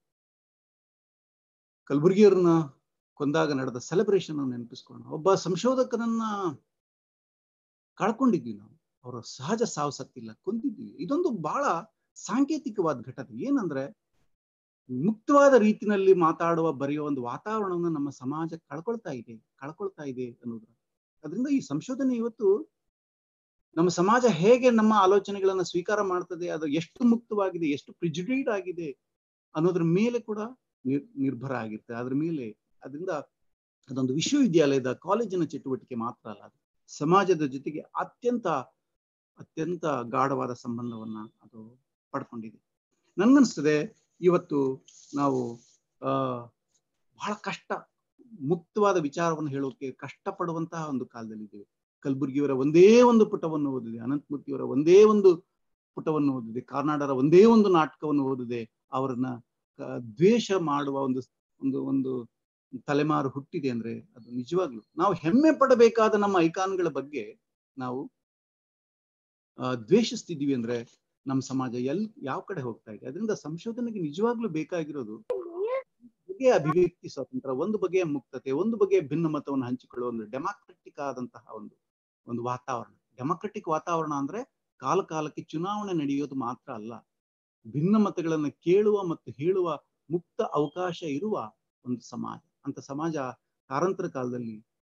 ಕಲಬುರಗಿಯವ್ರನ್ನ ಕೊಂದಾಗ ನಡೆದ ಸೆಲೆಬ್ರೇಷನ್ ನೆನಪಿಸ್ಕೋಣ ಒಬ್ಬ ಸಂಶೋಧಕರನ್ನ ಕಳ್ಕೊಂಡಿದ್ವಿ ನಾವು ಅವರ ಸಹಜ ಸಾವು ಸತ್ತಿಲ್ಲ ಕೊಂದಿದ್ವಿ ಇದೊಂದು ಬಹಳ ಸಾಂಕೇತಿಕವಾದ ಘಟನೆ ಏನಂದ್ರೆ ಮುಕ್ತವಾದ ರೀತಿನಲ್ಲಿ ಮಾತಾಡುವ ಬರೆಯುವ ಒಂದು ವಾತಾವರಣವನ್ನು ನಮ್ಮ ಸಮಾಜ ಕಳ್ಕೊಳ್ತಾ ಇದೆ ಕಳ್ಕೊಳ್ತಾ ಇದೆ ಅನ್ನೋದ್ರ ಅದರಿಂದ ಈ ಸಂಶೋಧನೆ ಇವತ್ತು ನಮ್ಮ ಸಮಾಜ ಹೇಗೆ ನಮ್ಮ ಆಲೋಚನೆಗಳನ್ನ ಸ್ವೀಕಾರ ಮಾಡ್ತದೆ ಅದು ಎಷ್ಟು ಮುಕ್ತವಾಗಿದೆ ಎಷ್ಟು ಪ್ರಿಜುಡೈಡ್ ಆಗಿದೆ ಅನ್ನೋದ್ರ ಮೇಲೆ ಕೂಡ ನಿರ್ ನಿರ್ಭರ ಆಗಿರ್ತದೆ ಅದ್ರ ಮೇಲೆ ಅದರಿಂದ ಅದೊಂದು ವಿಶ್ವವಿದ್ಯಾಲಯದ ಕಾಲೇಜಿನ ಚಟುವಟಿಕೆ ಮಾತ್ರ ಅಲ್ಲ ಅದು ಸಮಾಜದ ಜೊತೆಗೆ ಅತ್ಯಂತ ಅತ್ಯಂತ ಗಾಢವಾದ ಸಂಬಂಧವನ್ನ ಅದು ಪಡ್ಕೊಂಡಿದೆ ನನ್ಗನ್ಸ್ತದೆ ಇವತ್ತು ನಾವು ಆ ಬಹಳ ಕಷ್ಟ ಮುಕ್ತವಾದ ವಿಚಾರವನ್ನು ಹೇಳೋಕೆ ಕಷ್ಟಪಡುವಂತಹ ಒಂದು ಕಾಲದಲ್ಲಿದ್ದೇವೆ ಕಲಬುರ್ಗಿಯವರ ಒಂದೇ ಒಂದು ಪುಟವನ್ನು ಓದಿದೆ ಅನಂತಮೂರ್ತಿಯವರ ಒಂದೇ ಒಂದು ಪುಟವನ್ನು ಓದಿದೆ ಕಾರ್ನಾಡರ ಒಂದೇ ಒಂದು ನಾಟಕವನ್ನು ಓದಿದೆ ಅವರನ್ನ ದ್ವೇಷ ಮಾಡುವ ಒಂದು ಒಂದು ಒಂದು ತಲೆಮಾರು ಹುಟ್ಟಿದೆ ಅಂದ್ರೆ ಅದು ನಿಜವಾಗ್ಲು ನಾವು ಹೆಮ್ಮೆ ಪಡಬೇಕಾದ ನಮ್ಮ ಐಕಾನ್ಗಳ ಬಗ್ಗೆ ನಾವು ದ್ವೇಷಿಸ್ತಿದೀವಿ ಅಂದ್ರೆ ನಮ್ಮ ಸಮಾಜ ಎಲ್ ಯಾವ ಕಡೆ ಹೋಗ್ತಾ ಇದೆ ಅದರಿಂದ ಸಂಶೋಧನೆಗೆ ನಿಜವಾಗ್ಲೂ ಬೇಕಾಗಿರೋದು ಬಗೆಯ ಅಭಿವ್ಯಕ್ತಿ ಸ್ವಾತಂತ್ರ್ಯ ಒಂದು ಬಗೆಯ ಮುಕ್ತತೆ ಒಂದು ಬಗೆಯ ಭಿನ್ನ ಮತವನ್ನು ಹಂಚಿಕೊಳ್ಳುವ ಒಂದು ಡೆಮಾಕ್ರೆಟಿಕ್ ಆದಂತಹ ಒಂದು ಒಂದು ವಾತಾವರಣ ಡೆಮಾಕ್ರೆಟಿಕ್ ವಾತಾವರಣ ಅಂದ್ರೆ ಕಾಲ ಕಾಲಕ್ಕೆ ಚುನಾವಣೆ ನಡೆಯೋದು ಮಾತ್ರ ಅಲ್ಲ ಭಿನ್ನ ಮತಗಳನ್ನು ಕೇಳುವ ಮತ್ತು ಹೇಳುವ ಮುಕ್ತ ಅವಕಾಶ ಇರುವ ಒಂದು ಸಮಾಜ ಅಂತ ಸಮಾಜ ಕಾರಂತರ ಕಾಲದಲ್ಲಿ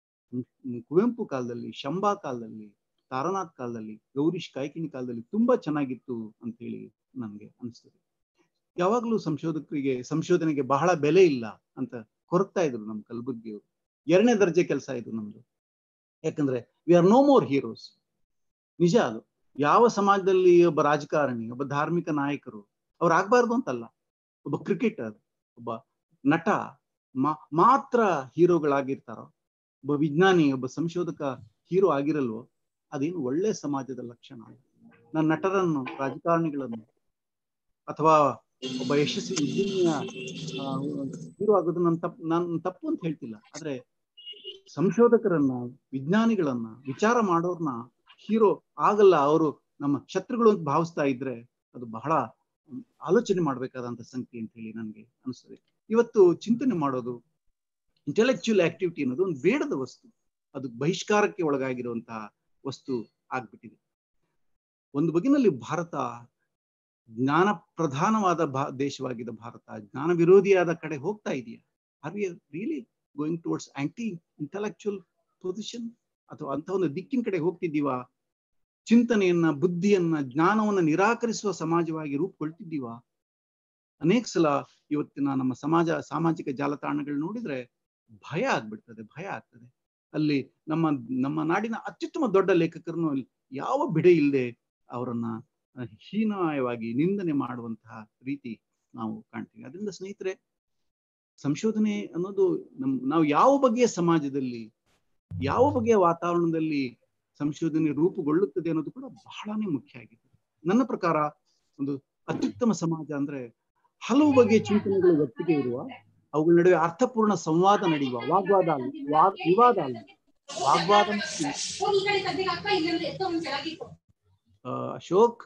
ಕುವೆಂಪು ಕಾಲದಲ್ಲಿ ಶಂಬಾ ಕಾಲದಲ್ಲಿ ತಾರನಾಥ್ ಕಾಲದಲ್ಲಿ ಗೌರೀಶ್ ಕಾಯ್ಕಿಣಿ ಕಾಲದಲ್ಲಿ ತುಂಬಾ ಚೆನ್ನಾಗಿತ್ತು ಅಂತ ಹೇಳಿ ನನ್ಗೆ ಅನಿಸ್ತದೆ ಯಾವಾಗ್ಲೂ ಸಂಶೋಧಕರಿಗೆ ಸಂಶೋಧನೆಗೆ ಬಹಳ ಬೆಲೆ ಇಲ್ಲ ಅಂತ ಕೊರಗ್ತಾ ಇದ್ರು ನಮ್ ಕಲಬುರ್ಗಿಯವರು ಎರಡನೇ ದರ್ಜೆ ಕೆಲಸ ಇದು ನಮ್ದು ಯಾಕಂದ್ರೆ we are no more heroes ನಿಜ ಅದು ಯಾವ ಸಮಾಜದಲ್ಲಿ ಒಬ್ಬ ರಾಜಕಾರಣಿ ಒಬ್ಬ ಧಾರ್ಮಿಕ ನಾಯಕರು ಅವ್ರು ಆಗ್ಬಾರ್ದು ಅಂತಲ್ಲ ಒಬ್ಬ ಕ್ರಿಕೆಟರ್ ಒಬ್ಬ ನಟ ಮಾ ಮಾತ್ರ ಹೀರೋಗಳಾಗಿರ್ತಾರೋ ಒಬ್ಬ ವಿಜ್ಞಾನಿ ಒಬ್ಬ ಸಂಶೋಧಕ ಹೀರೋ ಆಗಿರಲ್ವೋ ಅದೇನು ಒಳ್ಳೆ ಸಮಾಜದ ಲಕ್ಷಣ ನನ್ನ ನಟರನ್ನು ರಾಜಕಾರಣಿಗಳನ್ನು ಅಥವಾ ಒಬ್ಬ ಯಶಸ್ವಿ ಉದ್ಯಮಿಯ ಹೀರೋ ಆಗೋದು ನನ್ನ ತಪ್ಪು ನಾನು ತಪ್ಪು ಅಂತ ಹೇಳ್ತಿಲ್ಲ ಆದ್ರೆ ಸಂಶೋಧಕರನ್ನ ವಿಜ್ಞಾನಿಗಳನ್ನ ವಿಚಾರ ಮಾಡೋರ್ನ ಹೀರೋ ಆಗಲ್ಲ ಅವರು ನಮ್ಮ ಶತ್ರುಗಳು ಅಂತ ಭಾವಿಸ್ತಾ ಇದ್ರೆ ಅದು ಬಹಳ ಆಲೋಚನೆ ಮಾಡ್ಬೇಕಾದಂತ ಸಂಗತಿ ಅಂತ ಹೇಳಿ ನನಗೆ ಅನಿಸ್ತದೆ ಇವತ್ತು ಚಿಂತನೆ ಮಾಡೋದು ಇಂಟೆಲೆಕ್ಚುಯಲ್ ಆಕ್ಟಿವಿಟಿ ಅನ್ನೋದು ಒಂದು ಬೇಡದ ವಸ್ತು ಅದು ಬಹಿಷ್ಕಾರಕ್ಕೆ ಒಳಗಾಗಿರುವಂತಹ ವಸ್ತು ಆಗ್ಬಿಟ್ಟಿದೆ ಒಂದು ಬಗೆನಲ್ಲಿ ಭಾರತ ಜ್ಞಾನ ಪ್ರಧಾನವಾದ ಭಾ ದೇಶವಾಗಿದ್ದ ಭಾರತ ಜ್ಞಾನ ವಿರೋಧಿಯಾದ ಕಡೆ ಹೋಗ್ತಾ ಇದೆಯಾ are we really going towards anti intellectual position ಅಥವಾ ಅಂತ ಒಂದು ದಿಕ್ಕಿನ ಕಡೆ ಹೋಗ್ತಿದ್ದೀವಾ ಚಿಂತನೆಯನ್ನ ಬುದ್ಧಿಯನ್ನ ಜ್ಞಾನವನ್ನ ನಿರಾಕರಿಸುವ ಸಮಾಜವಾಗಿ ರೂಪುಗೊಳ್ತಿದ್ದೀವಾ ಅನೇಕ ಸಲ ಇವತ್ತಿನ ನಮ್ಮ ಸಮಾಜ ಸಾಮಾಜಿಕ ಜಾಲತಾಣಗಳು ನೋಡಿದ್ರೆ ಭಯ ಆಗ್ಬಿಡ್ತದೆ ಭಯ ಆಗ್ತದೆ ಅಲ್ಲಿ ನಮ್ಮ ನಮ್ಮ ನಾಡಿನ ಅತ್ಯುತ್ತಮ ದೊಡ್ಡ ಲೇಖಕರನ್ನು ಯಾವ ಬಿಡೆ ಇಲ್ಲದೆ ಅವರನ್ನ ಹೀನಾಯವಾಗಿ ನಿಂದನೆ ಮಾಡುವಂತಹ ರೀತಿ ನಾವು ಕಾಣ್ತೀವಿ ಅದರಿಂದ ಸ್ನೇಹಿತರೆ ಸಂಶೋಧನೆ ಅನ್ನೋದು ನಮ್ ನಾವು ಯಾವ ಬಗೆಯ ಸಮಾಜದಲ್ಲಿ ಯಾವ ಬಗೆಯ ವಾತಾವರಣದಲ್ಲಿ ಸಂಶೋಧನೆ ರೂಪುಗೊಳ್ಳುತ್ತದೆ ಅನ್ನೋದು ಕೂಡ ಬಹಳನೇ ಮುಖ್ಯ ಆಗಿದೆ ನನ್ನ ಪ್ರಕಾರ ಒಂದು ಅತ್ಯುತ್ತಮ ಸಮಾಜ ಅಂದ್ರೆ ಹಲವು ಬಗೆಯ ಚಿಂತನೆಗಳು ಒಟ್ಟಿಗೆ ಇರುವ ಅವುಗಳ ನಡುವೆ ಅರ್ಥಪೂರ್ಣ ಸಂವಾದ ನಡೆಯುವ ವಾಗ್ವಾದ ಅಲ್ಲ ವಾಗ್ ವಿವಾದ ಅಲ್ಲ ವಾಗ್ವಾದ ಮತ್ತು ಹೋಗಿ ಈ ಕಡೆ ಸದ್ಯಕ್ಕೆ ಅಕ್ಕ ಇಲ್ಲಂದ್ರೆ ಎತ್ತೋ ಒಂದ್ ಕೆಳಗಿಟ್ಟು ಆ, ಅಶೋಕ್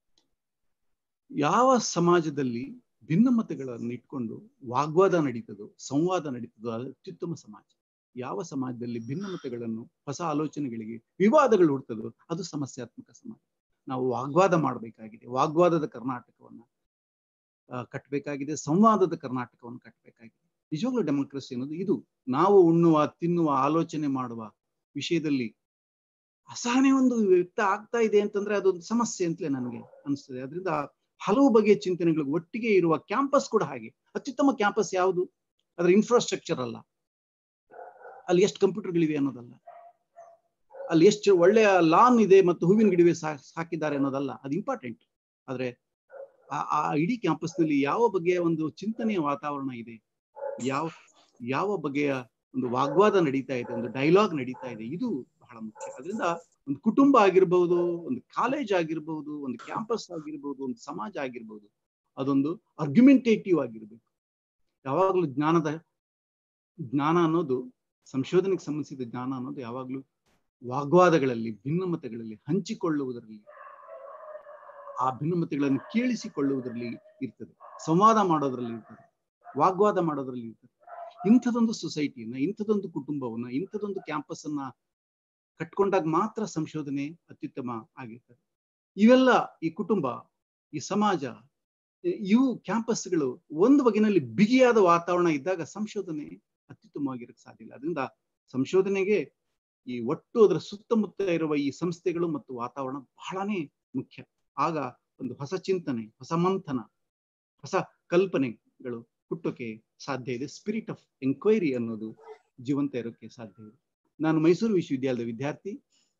ಯಾವ ಸಮಾಜದಲ್ಲಿ ಭಿನ್ನಮತಗಳನ್ನು ಇಟ್ಕೊಂಡು ವಾಗ್ವಾದ ನಡೀತದೋ ಸಂವಾದ ನಡೀತದೋ ಅದು ಅತ್ಯುತ್ತಮ ಸಮಾಜ ಯಾವ ಸಮಾಜದಲ್ಲಿ ಭಿನ್ನಮತಗಳನ್ನು ಹೊಸ ಆಲೋಚನೆಗಳಿಗೆ ವಿವಾದಗಳು ಹುಡ್ತದೋ ಅದು ಸಮಸ್ಯಾತ್ಮಕ ಸಮಾಜ ನಾವು ವಾಗ್ವಾದ ಮಾಡಬೇಕಾಗಿದೆ ವಾಗ್ವಾದದ ಕರ್ನಾಟಕವನ್ನ ಆ, ಕಟ್ಟಬೇಕಾಗಿದೆ ಸಂವಾದದ ಕರ್ನಾಟಕವನ್ನು ಕಟ್ಟಬೇಕಾಗಿದೆ ನಿಜವಾಗ್ಲೂ ಡೆಮೋಕ್ರಸಿ ಅನ್ನೋದು ಇದು ನಾವು ಉಣ್ಣುವ ತಿನ್ನುವ ಆಲೋಚನೆ ಮಾಡುವ ವಿಷಯದಲ್ಲಿ ಅಸಹನೆ ಒಂದು ವ್ಯಕ್ತ ಆಗ್ತಾ ಇದೆ ಅಂತಂದ್ರೆ ಅದೊಂದು ಸಮಸ್ಯೆ ಅಂತಲೇ ನನಗೆ ಅನಿಸ್ತದೆ ಅದರಿಂದ ಹಲವು ಬಗೆಯ ಚಿಂತನೆಗಳು ಒಟ್ಟಿಗೆ ಇರುವ ಕ್ಯಾಂಪಸ್ ಕೂಡ ಹಾಗೆ ಅತ್ಯುತ್ತಮ ಕ್ಯಾಂಪಸ್ ಯಾವುದು ಅದರ ಇನ್ಫ್ರಾಸ್ಟ್ರಕ್ಚರ್ ಅಲ್ಲ ಅಲ್ಲಿ ಎಷ್ಟು ಕಂಪ್ಯೂಟರ್ಗಳಿವೆ ಅನ್ನೋದಲ್ಲ ಅಲ್ಲಿ ಎಷ್ಟು ಒಳ್ಳೆಯ ಲಾನ್ ಇದೆ ಮತ್ತು ಹೂವಿನ ಗಿಡವೆ ಸಾಕಿದ್ದಾರೆ ಅನ್ನೋದಲ್ಲ ಅದು ಇಂಪಾರ್ಟೆಂಟ್ ಆದ್ರೆ ಆ- ಆ ಇಡೀ ಕ್ಯಾಂಪಸ್ನಲ್ಲಿ ಯಾವ ಬಗೆಯ ಒಂದು ಚಿಂತನೆಯ ವಾತಾವರಣ ಇದೆ ಯಾವ ಯಾವ ಬಗೆಯ ಒಂದು ವಾಗ್ವಾದ ನಡೀತಾ ಇದೆ ಒಂದು ಡೈಲಾಗ್ ನಡೀತಾ ಇದೆ ಇದು ಬಹಳ ಮುಖ್ಯ ಅದರಿಂದ ಒಂದು ಕುಟುಂಬ ಆಗಿರ್ಬಹುದು ಒಂದು ಕಾಲೇಜ್ ಆಗಿರ್ಬಹುದು ಒಂದು ಕ್ಯಾಂಪಸ್ ಆಗಿರ್ಬಹುದು ಒಂದು ಸಮಾಜ ಆಗಿರ್ಬಹುದು ಅದೊಂದು ಅರ್ಗ್ಯುಮೆಂಟೇಟಿವ್ ಆಗಿರ್ಬೇಕು ಯಾವಾಗಲೂ ಜ್ಞಾನದ ಜ್ಞಾನ ಅನ್ನೋದು ಸಂಶೋಧನೆಗೆ ಸಂಬಂಧಿಸಿದ ಜ್ಞಾನ ಅನ್ನೋದು ಯಾವಾಗಲೂ ವಾಗ್ವಾದಗಳಲ್ಲಿ ಭಿನ್ನಮತಗಳಲ್ಲಿ ಹಂಚಿಕೊಳ್ಳುವುದರಲ್ಲಿ ಆ ಭಿನ್ನಮತಗಳನ್ನು ಕೇಳಿಸಿಕೊಳ್ಳುವುದರಲ್ಲಿ ಇರ್ತದೆ ಸಂವಾದ ಮಾಡೋದ್ರಲ್ಲಿ ಇರ್ತದೆ ವಾಗ್ವಾದ ಮಾಡೋದ್ರಲ್ಲಿ ಇರ್ತದೆ ಇಂಥದೊಂದು ಸೊಸೈಟಿಯನ್ನ ಇಂಥದೊಂದು ಕುಟುಂಬವನ್ನ ಇಂಥದೊಂದು ಕ್ಯಾಂಪಸ್ ಅನ್ನ ಕಟ್ಕೊಂಡಾಗ ಮಾತ್ರ ಸಂಶೋಧನೆ ಅತ್ಯುತ್ತಮ ಆಗಿರ್ತದೆ ಇವೆಲ್ಲ ಈ ಕುಟುಂಬ ಈ ಸಮಾಜ ಇ- ಇವು ಕ್ಯಾಂಪಸ್ಗಳು ಒಂದು ಬಗೆನಲ್ಲಿ ಬಿಗಿಯಾದ ವಾತಾವರಣ ಇದ್ದಾಗ ಸಂಶೋಧನೆ ಅತ್ಯುತ್ತಮವಾಗಿರಕ್ಕೆ ಸಾಧ್ಯ ಇಲ್ಲ ಅದರಿಂದ ಸಂಶೋಧನೆಗೆ ಈ ಒಟ್ಟು ಅದರ ಸುತ್ತಮುತ್ತ ಇರುವ ಈ ಸಂಸ್ಥೆಗಳು ಮತ್ತು ವಾತಾವರಣ ಬಹಳನೇ ಮುಖ್ಯ ಆಗ ಒಂದು ಹೊಸ ಚಿಂತನೆ ಹೊಸ ಮಂಥನ ಹೊಸ ಕಲ್ಪನೆಗಳು ಹುಟ್ಟೋಕೆ ಸಾಧ್ಯ ಇದೆ ಸ್ಪಿರಿಟ್ ಆಫ್ ಎಂಕ್ವೈರಿ ಅನ್ನೋದು ಜೀವಂತ ಇರೋಕೆ ಸಾಧ್ಯ ಇದೆ ನಾನು ಮೈಸೂರು ವಿಶ್ವವಿದ್ಯಾಲಯದ ವಿದ್ಯಾರ್ಥಿ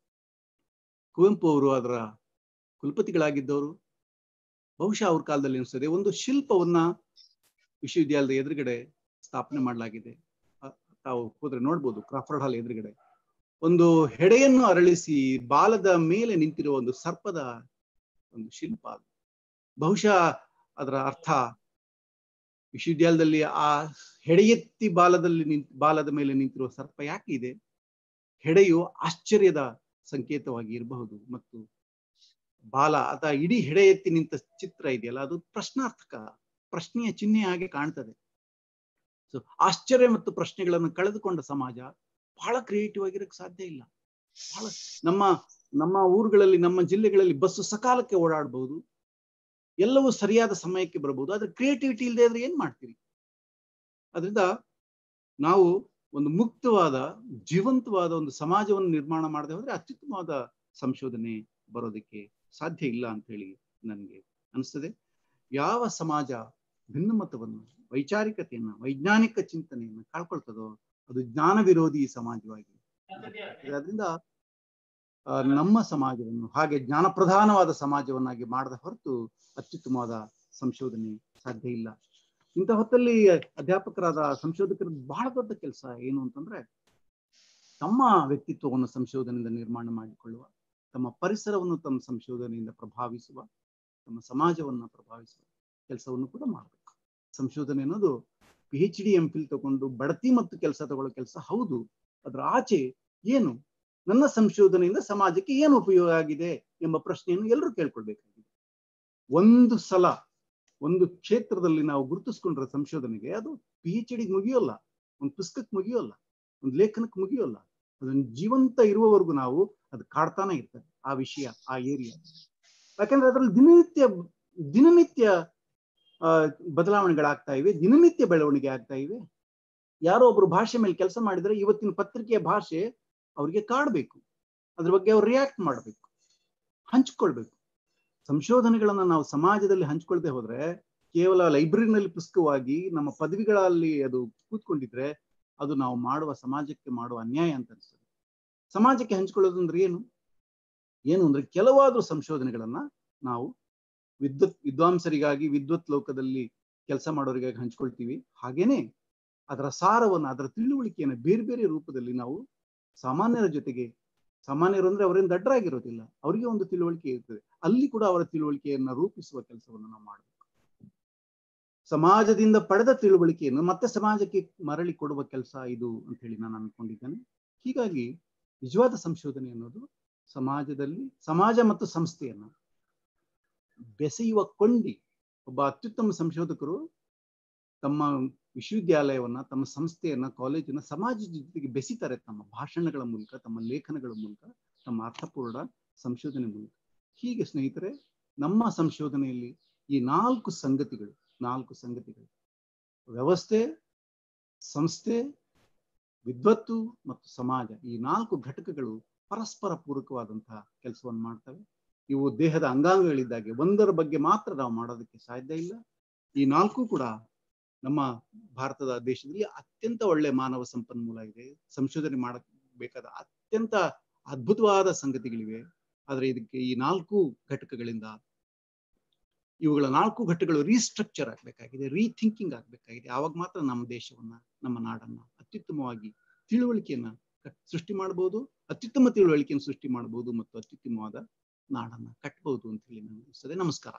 ಕುವೆಂಪು ಅವರು ಅದರ ಕುಲಪತಿಗಳಾಗಿದ್ದವರು ಬಹುಶಃ ಅವ್ರ ಕಾಲದಲ್ಲಿ ಅನಿಸ್ತದೆ ಒಂದು ಶಿಲ್ಪವನ್ನ ವಿಶ್ವವಿದ್ಯಾಲಯದ ಎದುರುಗಡೆ ಸ್ಥಾಪನೆ ಮಾಡಲಾಗಿದೆ ಅ- ತಾವು ಹೋದ್ರೆ ನೋಡ್ಬೋದು ಕ್ರಾಫರ್ಡ್ ಹಾಲ್ ಎದುರುಗಡೆ ಒಂದು ಹೆಡೆಯನ್ನು ಅರಳಿಸಿ ಬಾಲದ ಮೇಲೆ ನಿಂತಿರುವ ಒಂದು ಸರ್ಪದ ಒಂದು ಶಿಲ್ಪ ಅದು. ಬಹುಶಃ ಅದರ ಅರ್ಥ ವಿಶ್ವವಿದ್ಯಾಲಯದಲ್ಲಿ ಆ ಹೆಡೆಯೆತ್ತಿ ಬಾಲದಲ್ಲಿ ನಿಂತ ಬಾಲದ ಮೇಲೆ ನಿಂತಿರುವ ಸರ್ಪ ಯಾಕೆ ಇದೆ ಹೆಡೆಯು ಆಶ್ಚರ್ಯದ ಸಂಕೇತವಾಗಿ ಇರಬಹುದು ಮತ್ತು ಬಾಲ ಅಥವಾ ಇಡೀ ಹೆಡೆ ಎತ್ತಿ ನಿಂತ ಚಿತ್ರ ಇದೆಯಲ್ಲ ಅದು ಪ್ರಶ್ನಾರ್ಥಕ ಪ್ರಶ್ನೆಯ ಚಿಹ್ನೆ ಹಾಗೆ ಕಾಣ್ತದೆ ಸೊ ಆಶ್ಚರ್ಯ ಮತ್ತು ಪ್ರಶ್ನೆಗಳನ್ನು ಕಳೆದುಕೊಂಡ ಸಮಾಜ ಬಹಳ ಕ್ರಿಯೇಟಿವ್ ಆಗಿರಕ್ಕೆ ಸಾಧ್ಯ ಇಲ್ಲ ಬಹಳ ನಮ್ಮ ನಮ್ಮ ಊರುಗಳಲ್ಲಿ ನಮ್ಮ ಜಿಲ್ಲೆಗಳಲ್ಲಿ ಬಸ್ಸು ಸಕಾಲಕ್ಕೆ ಓಡಾಡಬಹುದು ಎಲ್ಲವೂ ಸರಿಯಾದ ಸಮಯಕ್ಕೆ ಬರಬಹುದು ಆದ್ರೆ ಕ್ರಿಯೇಟಿವಿಟಿ ಇಲ್ಲದೆ ಇದ್ರೆ ಏನ್ ಮಾಡ್ತೀರಿ ಅದರಿಂದ ನಾವು ಒಂದು ಮುಕ್ತವಾದ ಜೀವಂತವಾದ ಒಂದು ಸಮಾಜವನ್ನು ನಿರ್ಮಾಣ ಮಾಡದೆ ಹೋದ್ರೆ ಅತ್ಯುತ್ತಮವಾದ ಸಂಶೋಧನೆ ಬರೋದಕ್ಕೆ ಸಾಧ್ಯ ಇಲ್ಲ ಅಂತ ಹೇಳಿ ನನಗೆ ಅನಿಸ್ತದೆ ಯಾವ ಸಮಾಜ ಭಿನ್ನಮತವನ್ನು ವೈಚಾರಿಕತೆಯನ್ನ ವೈಜ್ಞಾನಿಕ ಚಿಂತನೆಯನ್ನ ಕಳ್ಕೊಳ್ತದೋ ಅದು ಜ್ಞಾನ ವಿರೋಧಿ ಸಮಾಜವಾಗಿ ಅದರಿಂದ ಆ, ನಮ್ಮ ಸಮಾಜವನ್ನು ಹಾಗೆ ಜ್ಞಾನ ಪ್ರಧಾನವಾದ ಸಮಾಜವನ್ನಾಗಿ ಮಾಡದ ಹೊರತು ಅತ್ಯುತ್ತಮವಾದ ಸಂಶೋಧನೆ ಸಾಧ್ಯ ಇಲ್ಲ ಇಂಥ ಹೊತ್ತಲ್ಲಿ ಅಧ್ಯಾಪಕರಾದ ಸಂಶೋಧಕರ ಬಹಳ ದೊಡ್ಡ ಕೆಲಸ ಏನು ಅಂತಂದ್ರೆ ತಮ್ಮ ವ್ಯಕ್ತಿತ್ವವನ್ನು ಸಂಶೋಧನೆಯಿಂದ ನಿರ್ಮಾಣ ಮಾಡಿಕೊಳ್ಳುವ ತಮ್ಮ ಪರಿಸರವನ್ನು ತಮ್ಮ ಸಂಶೋಧನೆಯಿಂದ ಪ್ರಭಾವಿಸುವ ತಮ್ಮ ಸಮಾಜವನ್ನ ಪ್ರಭಾವಿಸುವ ಕೆಲಸವನ್ನು ಕೂಡ ಮಾಡಬೇಕು ಸಂಶೋಧನೆ ಅನ್ನೋದು P H D M Phil ತಗೊಂಡು ಬಡತಿ ಮತ್ತು ಕೆಲಸ ತಗೊಳ್ಳೋ ಕೆಲಸ ಹೌದು ಅದರ ಆಚೆ ಏನು ನನ್ನ ಸಂಶೋಧನೆಯಿಂದ ಸಮಾಜಕ್ಕೆ ಏನು ಉಪಯೋಗ ಆಗಿದೆ ಎಂಬ ಪ್ರಶ್ನೆಯನ್ನು ಎಲ್ಲರೂ ಕೇಳ್ಕೊಳ್ಬೇಕಾಗಿದೆ ಒಂದು ಸಲ ಒಂದು ಕ್ಷೇತ್ರದಲ್ಲಿ ನಾವು ಗುರುತಿಸ್ಕೊಂಡ್ರೆ ಸಂಶೋಧನೆಗೆ ಅದು ಪಿ ಎಚ್ ಡಿ ಮುಗಿಯೋಲ್ಲ ಒಂದು ಪುಸ್ತಕಕ್ಕೆ ಮುಗಿಯೋಲ್ಲ ಒಂದು ಲೇಖನಕ್ಕೆ ಮುಗಿಯೋಲ್ಲ ಅದನ್ನು ಜೀವಂತ ಇರುವವರೆಗೂ ನಾವು ಅದು ಕಾಡ್ತಾನೆ ಇರ್ತದೆ ಆ ವಿಷಯ ಆ ಏರಿಯಾ ಯಾಕಂದ್ರೆ ಅದರಲ್ಲಿ ದಿನನಿತ್ಯ ದಿನನಿತ್ಯ ಆ, ಬದಲಾವಣೆಗಳಾಗ್ತಾ ಇವೆ ದಿನನಿತ್ಯ ಬೆಳವಣಿಗೆ ಆಗ್ತಾ ಇವೆ ಯಾರೋ ಒಬ್ರು ಭಾಷೆ ಮೇಲೆ ಕೆಲಸ ಮಾಡಿದ್ರೆ ಇವತ್ತಿನ ಪತ್ರಿಕೆಯ ಭಾಷೆ ಅವ್ರಿಗೆ ಕಾಡ್ಬೇಕು ಅದ್ರ ಬಗ್ಗೆ ಅವ್ರು ರಿಯಾಕ್ಟ್ ಮಾಡ್ಬೇಕು ಹಂಚ್ಕೊಳ್ಬೇಕು ಸಂಶೋಧನೆಗಳನ್ನ ನಾವು ಸಮಾಜದಲ್ಲಿ ಹಂಚ್ಕೊಳ್ದೆ ಹೋದ್ರೆ ಕೇವಲ ಲೈಬ್ರರಿನಲ್ಲಿ ಪುಸ್ತಕವಾಗಿ ನಮ್ಮ ಪದವಿಗಳಲ್ಲಿ ಅದು ಕೂತ್ಕೊಂಡಿದ್ರೆ ಅದು ನಾವು ಮಾಡುವ ಸಮಾಜಕ್ಕೆ ಮಾಡುವ ಅನ್ಯಾಯ ಅಂತ ಅನಿಸ್ತದೆ ಸಮಾಜಕ್ಕೆ ಹಂಚ್ಕೊಳ್ಳೋದು ಅಂದ್ರೆ ಏನು ಏನು ಅಂದ್ರೆ ಕೆಲವಾದ್ರೂ ಸಂಶೋಧನೆಗಳನ್ನ ನಾವು ವಿದ್ವತ್ ವಿದ್ವಾಂಸರಿಗಾಗಿ ವಿದ್ವತ್ ಲೋಕದಲ್ಲಿ ಕೆಲಸ ಮಾಡೋರಿಗೆ ಹಂಚ್ಕೊಳ್ತೀವಿ ಹಾಗೇನೆ ಅದರ ಸಾರವನ್ನು ಅದರ ತಿಳುವಳಿಕೆಯನ್ನು ಬೇರೆ ಬೇರೆ ರೂಪದಲ್ಲಿ ನಾವು ಸಾಮಾನ್ಯರ ಜೊತೆಗೆ ಸಾಮಾನ್ಯರು ಅಂದ್ರೆ ಅವರೇನು ದಡ್ಡರಾಗಿರೋದಿಲ್ಲ ಅವರಿಗೆ ಒಂದು ತಿಳುವಳಿಕೆ ಇರ್ತದೆ ಅಲ್ಲಿ ಕೂಡ ಅವರ ತಿಳುವಳಿಕೆಯನ್ನ ರೂಪಿಸುವ ಕೆಲಸವನ್ನು ನಾವು ಮಾಡಬೇಕು ಸಮಾಜದಿಂದ ಪಡೆದ ತಿಳುವಳಿಕೆಯನ್ನು ಮತ್ತೆ ಸಮಾಜಕ್ಕೆ ಮರಳಿ ಕೊಡುವ ಕೆಲಸ ಇದು ಅಂತ ಹೇಳಿ ನಾನು ಅನ್ಕೊಂಡಿದ್ದೇನೆ ಹೀಗಾಗಿ ನಿಜವಾದ ಸಂಶೋಧನೆ ಅನ್ನೋದು ಸಮಾಜದಲ್ಲಿ ಸಮಾಜ ಮತ್ತು ಸಂಸ್ಥೆಯನ್ನ ಬೆಸೆಯುವ ಕೊಂಡಿ ಒಬ್ಬ ಅತ್ಯುತ್ತಮ ಸಂಶೋಧಕರು ತಮ್ಮ ವಿಶ್ವವಿದ್ಯಾಲಯವನ್ನ ತಮ್ಮ ಸಂಸ್ಥೆಯನ್ನ ಕಾಲೇಜನ್ನ ಸಮಾಜದ ಜೊತೆಗೆ ಬೆಸಿತಾರೆ ತಮ್ಮ ಭಾಷಣಗಳ ಮೂಲಕ ತಮ್ಮ ಲೇಖನಗಳ ಮೂಲಕ ತಮ್ಮ ಅರ್ಥಪೂರ್ಣ ಸಂಶೋಧನೆ ಮೂಲಕ ಹೀಗೆ ಸ್ನೇಹಿತರೆ ನಮ್ಮ ಸಂಶೋಧನೆಯಲ್ಲಿ ಈ ನಾಲ್ಕು ಸಂಗತಿಗಳು ನಾಲ್ಕು ಸಂಗತಿಗಳು ವ್ಯವಸ್ಥೆ ಸಂಸ್ಥೆ ವಿದ್ವತ್ತು ಮತ್ತು ಸಮಾಜ ಈ ನಾಲ್ಕು ಘಟಕಗಳು ಪರಸ್ಪರ ಪೂರಕವಾದಂತಹ ಕೆಲಸವನ್ನು ಮಾಡ್ತವೆ ಇವು ದೇಹದ ಅಂಗಾಂಗಗಳಿದ್ದಾಗೆ ಒಂದರ ಬಗ್ಗೆ ಮಾತ್ರ ನಾವು ಮಾಡೋದಕ್ಕೆ ಸಾಧ್ಯ ಇಲ್ಲ ಈ ನಾಲ್ಕು ಕೂಡ ನಮ್ಮ ಭಾರತದ ದೇಶದಲ್ಲಿ ಅತ್ಯಂತ ಒಳ್ಳೆ ಮಾನವ ಸಂಪನ್ಮೂಲ ಇದೆ ಸಂಶೋಧನೆ ಮಾಡಬೇಕಾದ ಅತ್ಯಂತ ಅದ್ಭುತವಾದ ಸಂಗತಿಗಳಿವೆ ಆದ್ರೆ ಇದಕ್ಕೆ ಈ ನಾಲ್ಕು ಘಟಕಗಳಿಂದ ಇವುಗಳ ನಾಲ್ಕು ಘಟಕಗಳು ರೀಸ್ಟ್ರಕ್ಚರ್ ಆಗ್ಬೇಕಾಗಿದೆ ರೀಥಿಂಕಿಂಗ್ ಆಗ್ಬೇಕಾಗಿದೆ ಆವಾಗ ಮಾತ್ರ ನಮ್ಮ ದೇಶವನ್ನ ನಮ್ಮ ನಾಡನ್ನ ಅತ್ಯುತ್ತಮವಾಗಿ ತಿಳುವಳಿಕೆಯನ್ನ ಸೃಷ್ಟಿ ಮಾಡಬಹುದು ಅತ್ಯುತ್ತಮ ತಿಳುವಳಿಕೆಯನ್ನು ಸೃಷ್ಟಿ ಮಾಡಬಹುದು ಮತ್ತು ಅತ್ಯುತ್ತಮವಾದ ನಾಡನ್ನ ಕಟ್ಟಬಹುದು ಅಂತ ಹೇಳಿ ನನಗೆ ಅನಿಸ್ತದೆ ನಮಸ್ಕಾರ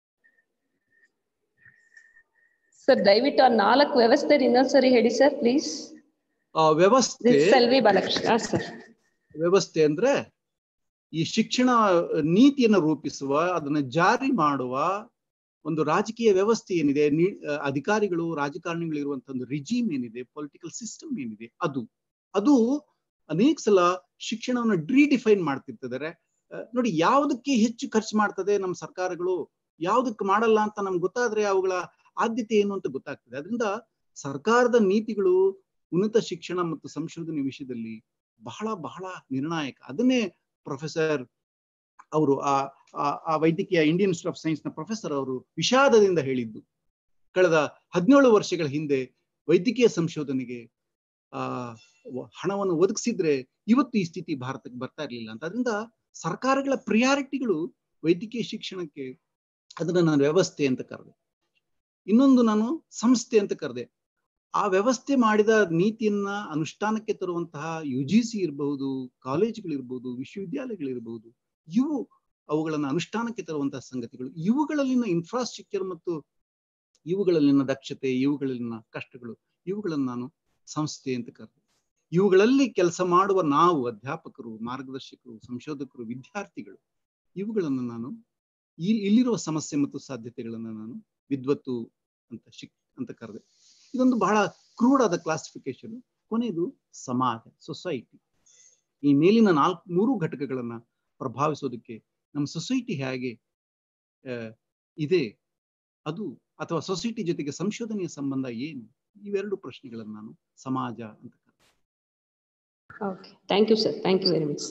ಸರ್ ದಯವಿಟ್ಟು ಆ ನಾಲ್ಕು ವ್ಯವಸ್ಥೆ ಇನ್ನೊಂದ್ಸರಿ ಹೇಳಿ ಸರ್ ಪ್ಲೀಸ್ ಆ ವ್ಯವಸ್ಥೆ ಸೆಲ್ವಿ ಬಾಲಕೃಷ್ಣ ಸರ್ ವ್ಯವಸ್ಥೆ ಅಂದ್ರೆ ಈ ಶಿಕ್ಷಣ ನೀತಿಯನ್ನ ರೂಪಿಸುವ ಅದನ್ನ ಜಾರಿ ಮಾಡುವ ಒಂದು ರಾಜಕೀಯ ವ್ಯವಸ್ಥೆ ಏನಿದೆ ಅಧಿಕಾರಿಗಳು ರಾಜಕಾರಣಿಗಳು ಇರುವಂತಹ ಒಂದು ರಿಜೀಮ್ ಏನಿದೆ ಪೊಲಿಟಿಕಲ್ ಸಿಸ್ಟಮ್ ಏನಿದೆ ಅದು ಅದು ಅನೇಕ ಸಲ ಶಿಕ್ಷಣವನ್ನು ಡಿಫೈನ್ ಮಾಡ್ತಿರ್ತಿದ್ದಾರೆ ನೋಡಿ ಯಾವುದಕ್ಕೆ ಹೆಚ್ಚು ಖರ್ಚು ಮಾಡ್ತದೆ ನಮ್ಮ ಸರ್ಕಾರಗಳು ಯಾವುದಕ್ಕೆ ಮಾಡಲ್ಲ ಅಂತ ನಮ್ಗೆ ಗೊತ್ತಾದ್ರೆ ಅವುಗಳ ಆದ್ಯತೆ ಏನು ಅಂತ ಗೊತ್ತಾಗ್ತದೆ ಅದರಿಂದ ಸರ್ಕಾರದ ನೀತಿಗಳು ಉನ್ನತ ಶಿಕ್ಷಣ ಮತ್ತು ಸಂಶೋಧನೆ ವಿಷಯದಲ್ಲಿ ಬಹಳ ಬಹಳ ನಿರ್ಣಾಯಕ ಅದನ್ನೇ ಪ್ರೊಫೆಸರ್ ಅವರು ಆ ಆ ವೈದ್ಯಕೀಯ ಇಂಡಿಯನ್ ಇನ್ಸ್ಟಿಟ್ಯೂಟ್ ಆಫ್ ಸೈನ್ಸ್ ನ ಪ್ರೊಫೆಸರ್ ಅವರು ವಿಷಾದದಿಂದ ಹೇಳಿದ್ದು ಕಳೆದ ಹದಿನೇಳು ವರ್ಷಗಳ ಹಿಂದೆ ವೈದ್ಯಕೀಯ ಸಂಶೋಧನೆಗೆ ಆ ಹಣವನ್ನು ಒದಗಿಸಿದ್ರೆ ಇವತ್ತು ಈ ಸ್ಥಿತಿ ಭಾರತಕ್ಕೆ ಬರ್ತಾ ಇರ್ಲಿಲ್ಲ ಅಂತ ಅದರಿಂದ ಸರ್ಕಾರಗಳ ಪ್ರಿಯಾರಿಟಿಗಳು ವೈದ್ಯಕೀಯ ಶಿಕ್ಷಣಕ್ಕೆ ಅದನ್ನ ನಾನು ವ್ಯವಸ್ಥೆ ಅಂತ ಕರೆದೆ ಇನ್ನೊಂದು ನಾನು ಸಂಸ್ಥೆ ಅಂತ ಕರೆದೆ ಆ ವ್ಯವಸ್ಥೆ ಮಾಡಿದ ನೀತಿಯನ್ನ ಅನುಷ್ಠಾನಕ್ಕೆ ತರುವಂತಹ ಯು ಜಿ ಸಿ ಇರಬಹುದು ಕಾಲೇಜುಗಳಿರ್ಬಹುದು ವಿಶ್ವವಿದ್ಯಾಲಯಗಳಿರ್ಬಹುದು ಇವು ಅವುಗಳನ್ನ ಅನುಷ್ಠಾನಕ್ಕೆ ತರುವಂತಹ ಸಂಗತಿಗಳು ಇವುಗಳಲ್ಲಿನ ಇನ್ಫ್ರಾಸ್ಟ್ರಕ್ಚರ್ ಮತ್ತು ಇವುಗಳಲ್ಲಿನ ದಕ್ಷತೆ ಇವುಗಳಲ್ಲಿನ ಕಷ್ಟಗಳು ಇವುಗಳನ್ನು ನಾನು ಸಂಸ್ಥೆ ಅಂತ ಕರೆದೆ ಇವುಗಳಲ್ಲಿ ಕೆಲಸ ಮಾಡುವ ನಾವು ಅಧ್ಯಾಪಕರು ಮಾರ್ಗದರ್ಶಕರು ಸಂಶೋಧಕರು ವಿದ್ಯಾರ್ಥಿಗಳು ಇವುಗಳನ್ನು ನಾನು ಈ ಇಲ್ಲಿರುವ ಸಮಸ್ಯೆ ಮತ್ತು ಸಾಧ್ಯತೆಗಳನ್ನು ನಾನು ವಿದ್ವತ್ತು ಅಂತ ಶಿಕ್ ಅಂತ ಕರೆದೆ ಇದೊಂದು ಬಹಳ ಕ್ರೂಡಾದ ಕ್ಲಾಸಿಫಿಕೇಶನ್ ಕೊನೆಯದು ಸಮಾಜ ಸೊಸೈಟಿ ಈ ಮೇಲಿನ ನಾಲ್ಕು ಮೂರು ಘಟಕಗಳನ್ನ ಪ್ರಭಾವಿಸೋದಕ್ಕೆ ನಮ್ಮ ಸೊಸೈಟಿ ಹೇಗೆ ಇದೆ ಅದು ಅಥವಾ ಸೊಸೈಟಿ ಜೊತೆಗೆ ಸಂಶೋಧನೆಯ ಸಂಬಂಧ ಏನು ಇವೆರಡು ಪ್ರಶ್ನೆಗಳನ್ನು ನಾನು ಸಮಾಜ ಅಂತ ಕರೆದೆ okay thank you sir thank you very much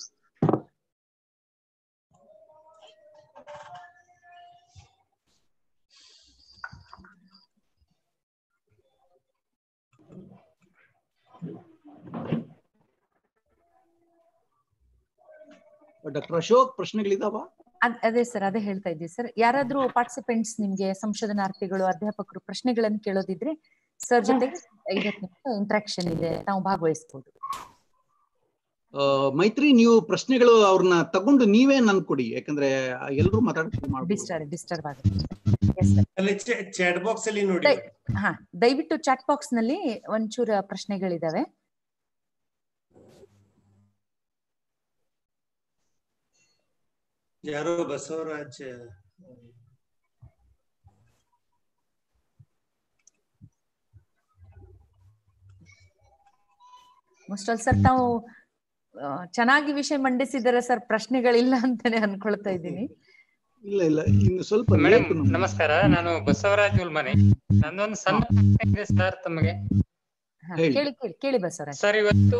doctor Ashok ಪ್ರಶ್ನೆಗಳಿದಾವ ಅದೇ ಸರ್ ಅದೇ ಹೇಳ್ತಾ ಇದ್ದೀವಿ ಸರ್ ಯಾರಾದ್ರೂ ಪಾರ್ಟಿಸಿಪೆಂಟ್ಸ್ ನಿಮ್ಗೆ ಸಂಶೋಧನಾರ್ಥಿಗಳು ಅಧ್ಯಾಪಕರು ಪ್ರಶ್ನೆಗಳನ್ನು ಕೇಳೋದಿದ್ರೆ ಸರ್ ಜೊತೆಗೆ ಐವತ್ತು ನಿಮಿಷ ಇಂಟ್ರಾಕ್ಷನ್ ಇದೆ ನಾವು ಭಾಗವಹಿಸಬಹುದು ಮೈತ್ರಿ ನೀವು ಪ್ರಶ್ನೆಗಳು ಅವ್ರನ್ನ ತಗೊಂಡು ನೀವೇ ನನ್ ಕೊಡಿ ಯಾಕಂದ್ರೆ ಎಲ್ಲರೂ ಮಾತಾಡ್ಕೊಂಡು ಮಾಡ್ಬೋದು ಡಿಸ್ಟರ್ಬ್ ಡಿಸ್ಟರ್ಬ್ ಆಗುತ್ತೆ ಅಲ್ಲಿ ಚಾಟ್ ಬಾಕ್ಸ್ ಅಲ್ಲಿ ನೋಡಿ ಹಾ ದಯವಿಟ್ಟು ಚಾಟ್ ಬಾಕ್ಸ್ ನಲ್ಲಿ ಒಂಚೂರು ಪ್ರಶ್ನೆಗಳಿದಾವೆ ಯಾರೋ ಬಸವರಾಜ್ ಮೋಸ್ಟ್ ಆಲ್ ಸರ್ ತಾವು ಚೆನ್ನಾಗಿ ವಿಷಯ ಮಂಡಿಸಿದರೆ ಸರ್ ಪ್ರಶ್ನೆಗಳಿಲ್ಲ ಅಂತಾನೆ ಅನ್ಕೊಳ್ತಾ ಇದ್ದೀನಿ ಇಲ್ಲ ಇಲ್ಲ ಇನ್ನು ಸ್ವಲ್ಪ ಮೇಡಮ್ late ನಮ್ಗೆ. ನಮಸ್ಕಾರ ನಾನು ಬಸವರಾಜ್ ಉಲ್ಮನೆ ನಂದೊಂದು ಸಣ್ಣ ಪ್ರಶ್ನೆ ಇದೆ ಸರ್ ತಮಗೆ ಹಾ, ಹೇಳಿ. ಕೇಳಿ ಕೇಳಿ ಕೇಳಿ ಬಸವರಾಜ್ ಸರ್ ಇವತ್ತು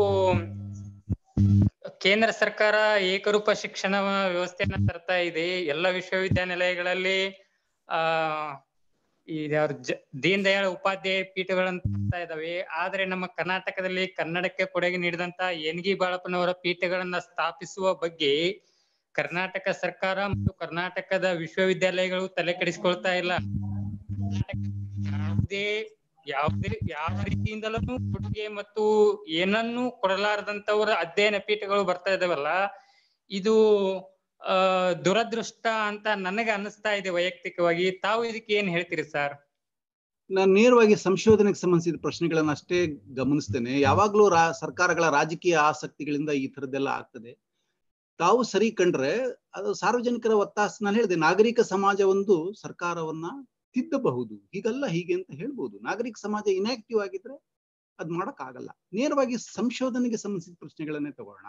ಕೇಂದ್ರ ಸರ್ಕಾರ ಏಕರೂಪ ಶಿಕ್ಷಣ ವ್ಯವಸ್ಥೆಯನ್ನ ತರ್ತಾ ಇದೆ ಎಲ್ಲ ವಿಶ್ವವಿದ್ಯಾನಿಲಯಗಳಲ್ಲಿ ಆ ಇದ್ಯಾವ್ದು ಜ- ದೀನ್ ದಯಾಳ್ ಉಪಾಧ್ಯಾಯ ಪೀಠಗಳನ್ನು ತರ್ತಾ ಇದಾವೆ ಆದ್ರೆ ನಮ್ಮ ಕರ್ನಾಟಕದಲ್ಲಿ ಕನ್ನಡಕ್ಕೆ ಕೊಡುಗೆ ನೀಡಿದಂತ ಎನ್ಗಿ ಬಾಳಪ್ಪನವರ ಪೀಠಗಳನ್ನ ಸ್ಥಾಪಿಸುವ ಬಗ್ಗೆ ಕರ್ನಾಟಕ ಸರ್ಕಾರ ಮತ್ತು ಕರ್ನಾಟಕದ ವಿಶ್ವವಿದ್ಯಾಲಯಗಳು ತಲೆ ಕೆಡಿಸ್ಕೊಳ್ತಾ ಇಲ್ಲ ಯಾವುದೇ ಯಾವುದೇ ಯಾವ ರೀತಿಯಿಂದಲೂ ಕೊಡುಗೆ ಮತ್ತು ಏನನ್ನು ಕೊಡಲಾರದಂತವರ ಅಧ್ಯಯನ ಪೀಠಗಳು ಬರ್ತಾ ಇದಾವಲ್ಲ ಇದು ಆ ದುರದೃಷ್ಟ ಅಂತ ನನಗೆ ಅನಿಸ್ತಾ ಇದೆ ವೈಯಕ್ತಿಕವಾಗಿ ತಾವು ಇದಕ್ಕೆ ಏನ್ ಹೇಳ್ತೀರಿ ಸರ್ ನಾನು ನೇರವಾಗಿ ಸಂಶೋಧನೆಗೆ ಸಂಬಂಧಿಸಿದ ಪ್ರಶ್ನೆಗಳನ್ನ ಅಷ್ಟೇ ಗಮನಿಸ್ತೇನೆ ಯಾವಾಗ್ಲೂ ರಾ ಸರ್ಕಾರಗಳ ರಾಜಕೀಯ ಆಸಕ್ತಿಗಳಿಂದ ಈ ತರದ್ದೆಲ್ಲ ಆಗ್ತದೆ ತಾವು ಸರಿ ಕಂಡ್ರೆ ಅದು ಸಾರ್ವಜನಿಕರ ಒತ್ತಾಸ ನಾನು ಹೇಳಿದೆ ನಾಗರಿಕ ಸಮಾಜ ಒಂದು ಸರ್ಕಾರವನ್ನ ತಿದ್ದಬಹುದು ಹೀಗಲ್ಲ ಹೀಗೆ ಅಂತ ಹೇಳ್ಬೋದು ನಾಗರಿಕ ಸಮಾಜ ಇನ್ಆಕ್ಟಿವ್ ಆಗಿದ್ರೆ ಅದ್ ಮಾಡಕ್ ಆಗಲ್ಲ ನೇರವಾಗಿ ಸಂಶೋಧನೆಗೆ ಸಂಬಂಧಿಸಿದ ಪ್ರಶ್ನೆಗಳನ್ನೇ ತಗೊಳ್ಳೋಣ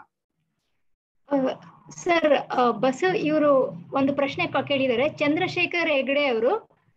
ಸರ್ ಬಸವ್ ಇವರು ಒಂದು ಪ್ರಶ್ನೆ ಕ- ಕೇಳಿದ್ದಾರೆ ಚಂದ್ರಶೇಖರ್ ಹೆಗಡೆ ಅವರು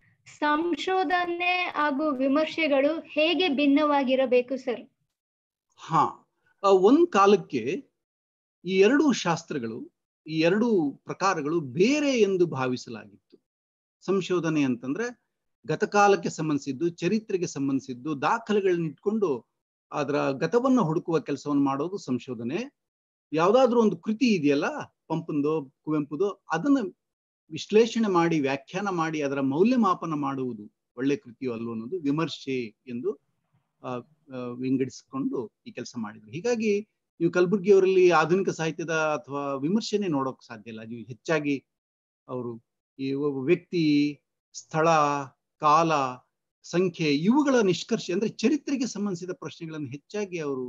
ಸಂಶೋಧನೆ ಹಾಗೂ ವಿಮರ್ಶೆಗಳು ಹೇಗೆ ಭಿನ್ನವಾಗಿರಬೇಕು ಸರ್ ಹಾ ಆ, ಒಂದ್ ಕಾಲಕ್ಕೆ ಈ ಎರಡು ಶಾಸ್ತ್ರಗಳು ಈ ಎರಡು ಪ್ರಕಾರಗಳು ಬೇರೆ ಎಂದು ಭಾವಿಸಲಾಗಿತ್ತು ಸಂಶೋಧನೆ ಅಂತಂದ್ರೆ ಗತಕಾಲಕ್ಕೆ ಸಂಬಂಧಿಸಿದ್ದು ಚರಿತ್ರೆಗೆ ಸಂಬಂಧಿಸಿದ್ದು ದಾಖಲೆಗಳನ್ನ ಇಟ್ಕೊಂಡು ಅದರ ಗತವನ್ನ ಹುಡುಕುವ ಕೆಲಸವನ್ನು ಮಾಡೋದು ಸಂಶೋಧನೆ ಯಾವ್ದಾದ್ರೂ ಒಂದು ಕೃತಿ ಇದೆಯಲ್ಲ ಪಂಪಂದೋ ಕುವೆಂಪುದೋ ಅದನ್ನ ವಿಶ್ಲೇಷಣೆ ಮಾಡಿ ವ್ಯಾಖ್ಯಾನ ಮಾಡಿ ಅದರ ಮೌಲ್ಯಮಾಪನ ಮಾಡುವುದು ಒಳ್ಳೆ ಕೃತಿಯೋ ಅಲ್ವೋ ಅನ್ನೋದು ವಿಮರ್ಶೆ ಎಂದು ಆ, ಆ, ವಿಂಗಡಿಸಿಕೊಂಡು ಈ ಕೆಲಸ ಮಾಡಿದ್ರು ಹೀಗಾಗಿ ನೀವು ಕಲಬುರ್ಗಿಯವರಲ್ಲಿ ಆಧುನಿಕ ಸಾಹಿತ್ಯದ ಅಥವಾ ವಿಮರ್ಶೆನೆ ನೋಡೋಕ್ ಸಾಧ್ಯ ಇಲ್ಲ ನೀವು ಹೆಚ್ಚಾಗಿ ಅವರು ಈ ಒಬ್ಬ ವ್ಯಕ್ತಿ ಸ್ಥಳ ಕಾಲ ಸಂಖ್ಯೆ ಇವುಗಳ ನಿಷ್ಕರ್ಷೆ ಅಂದ್ರೆ ಚರಿತ್ರೆಗೆ ಸಂಬಂಧಿಸಿದ ಪ್ರಶ್ನೆಗಳನ್ನು ಹೆಚ್ಚಾಗಿ ಅವರು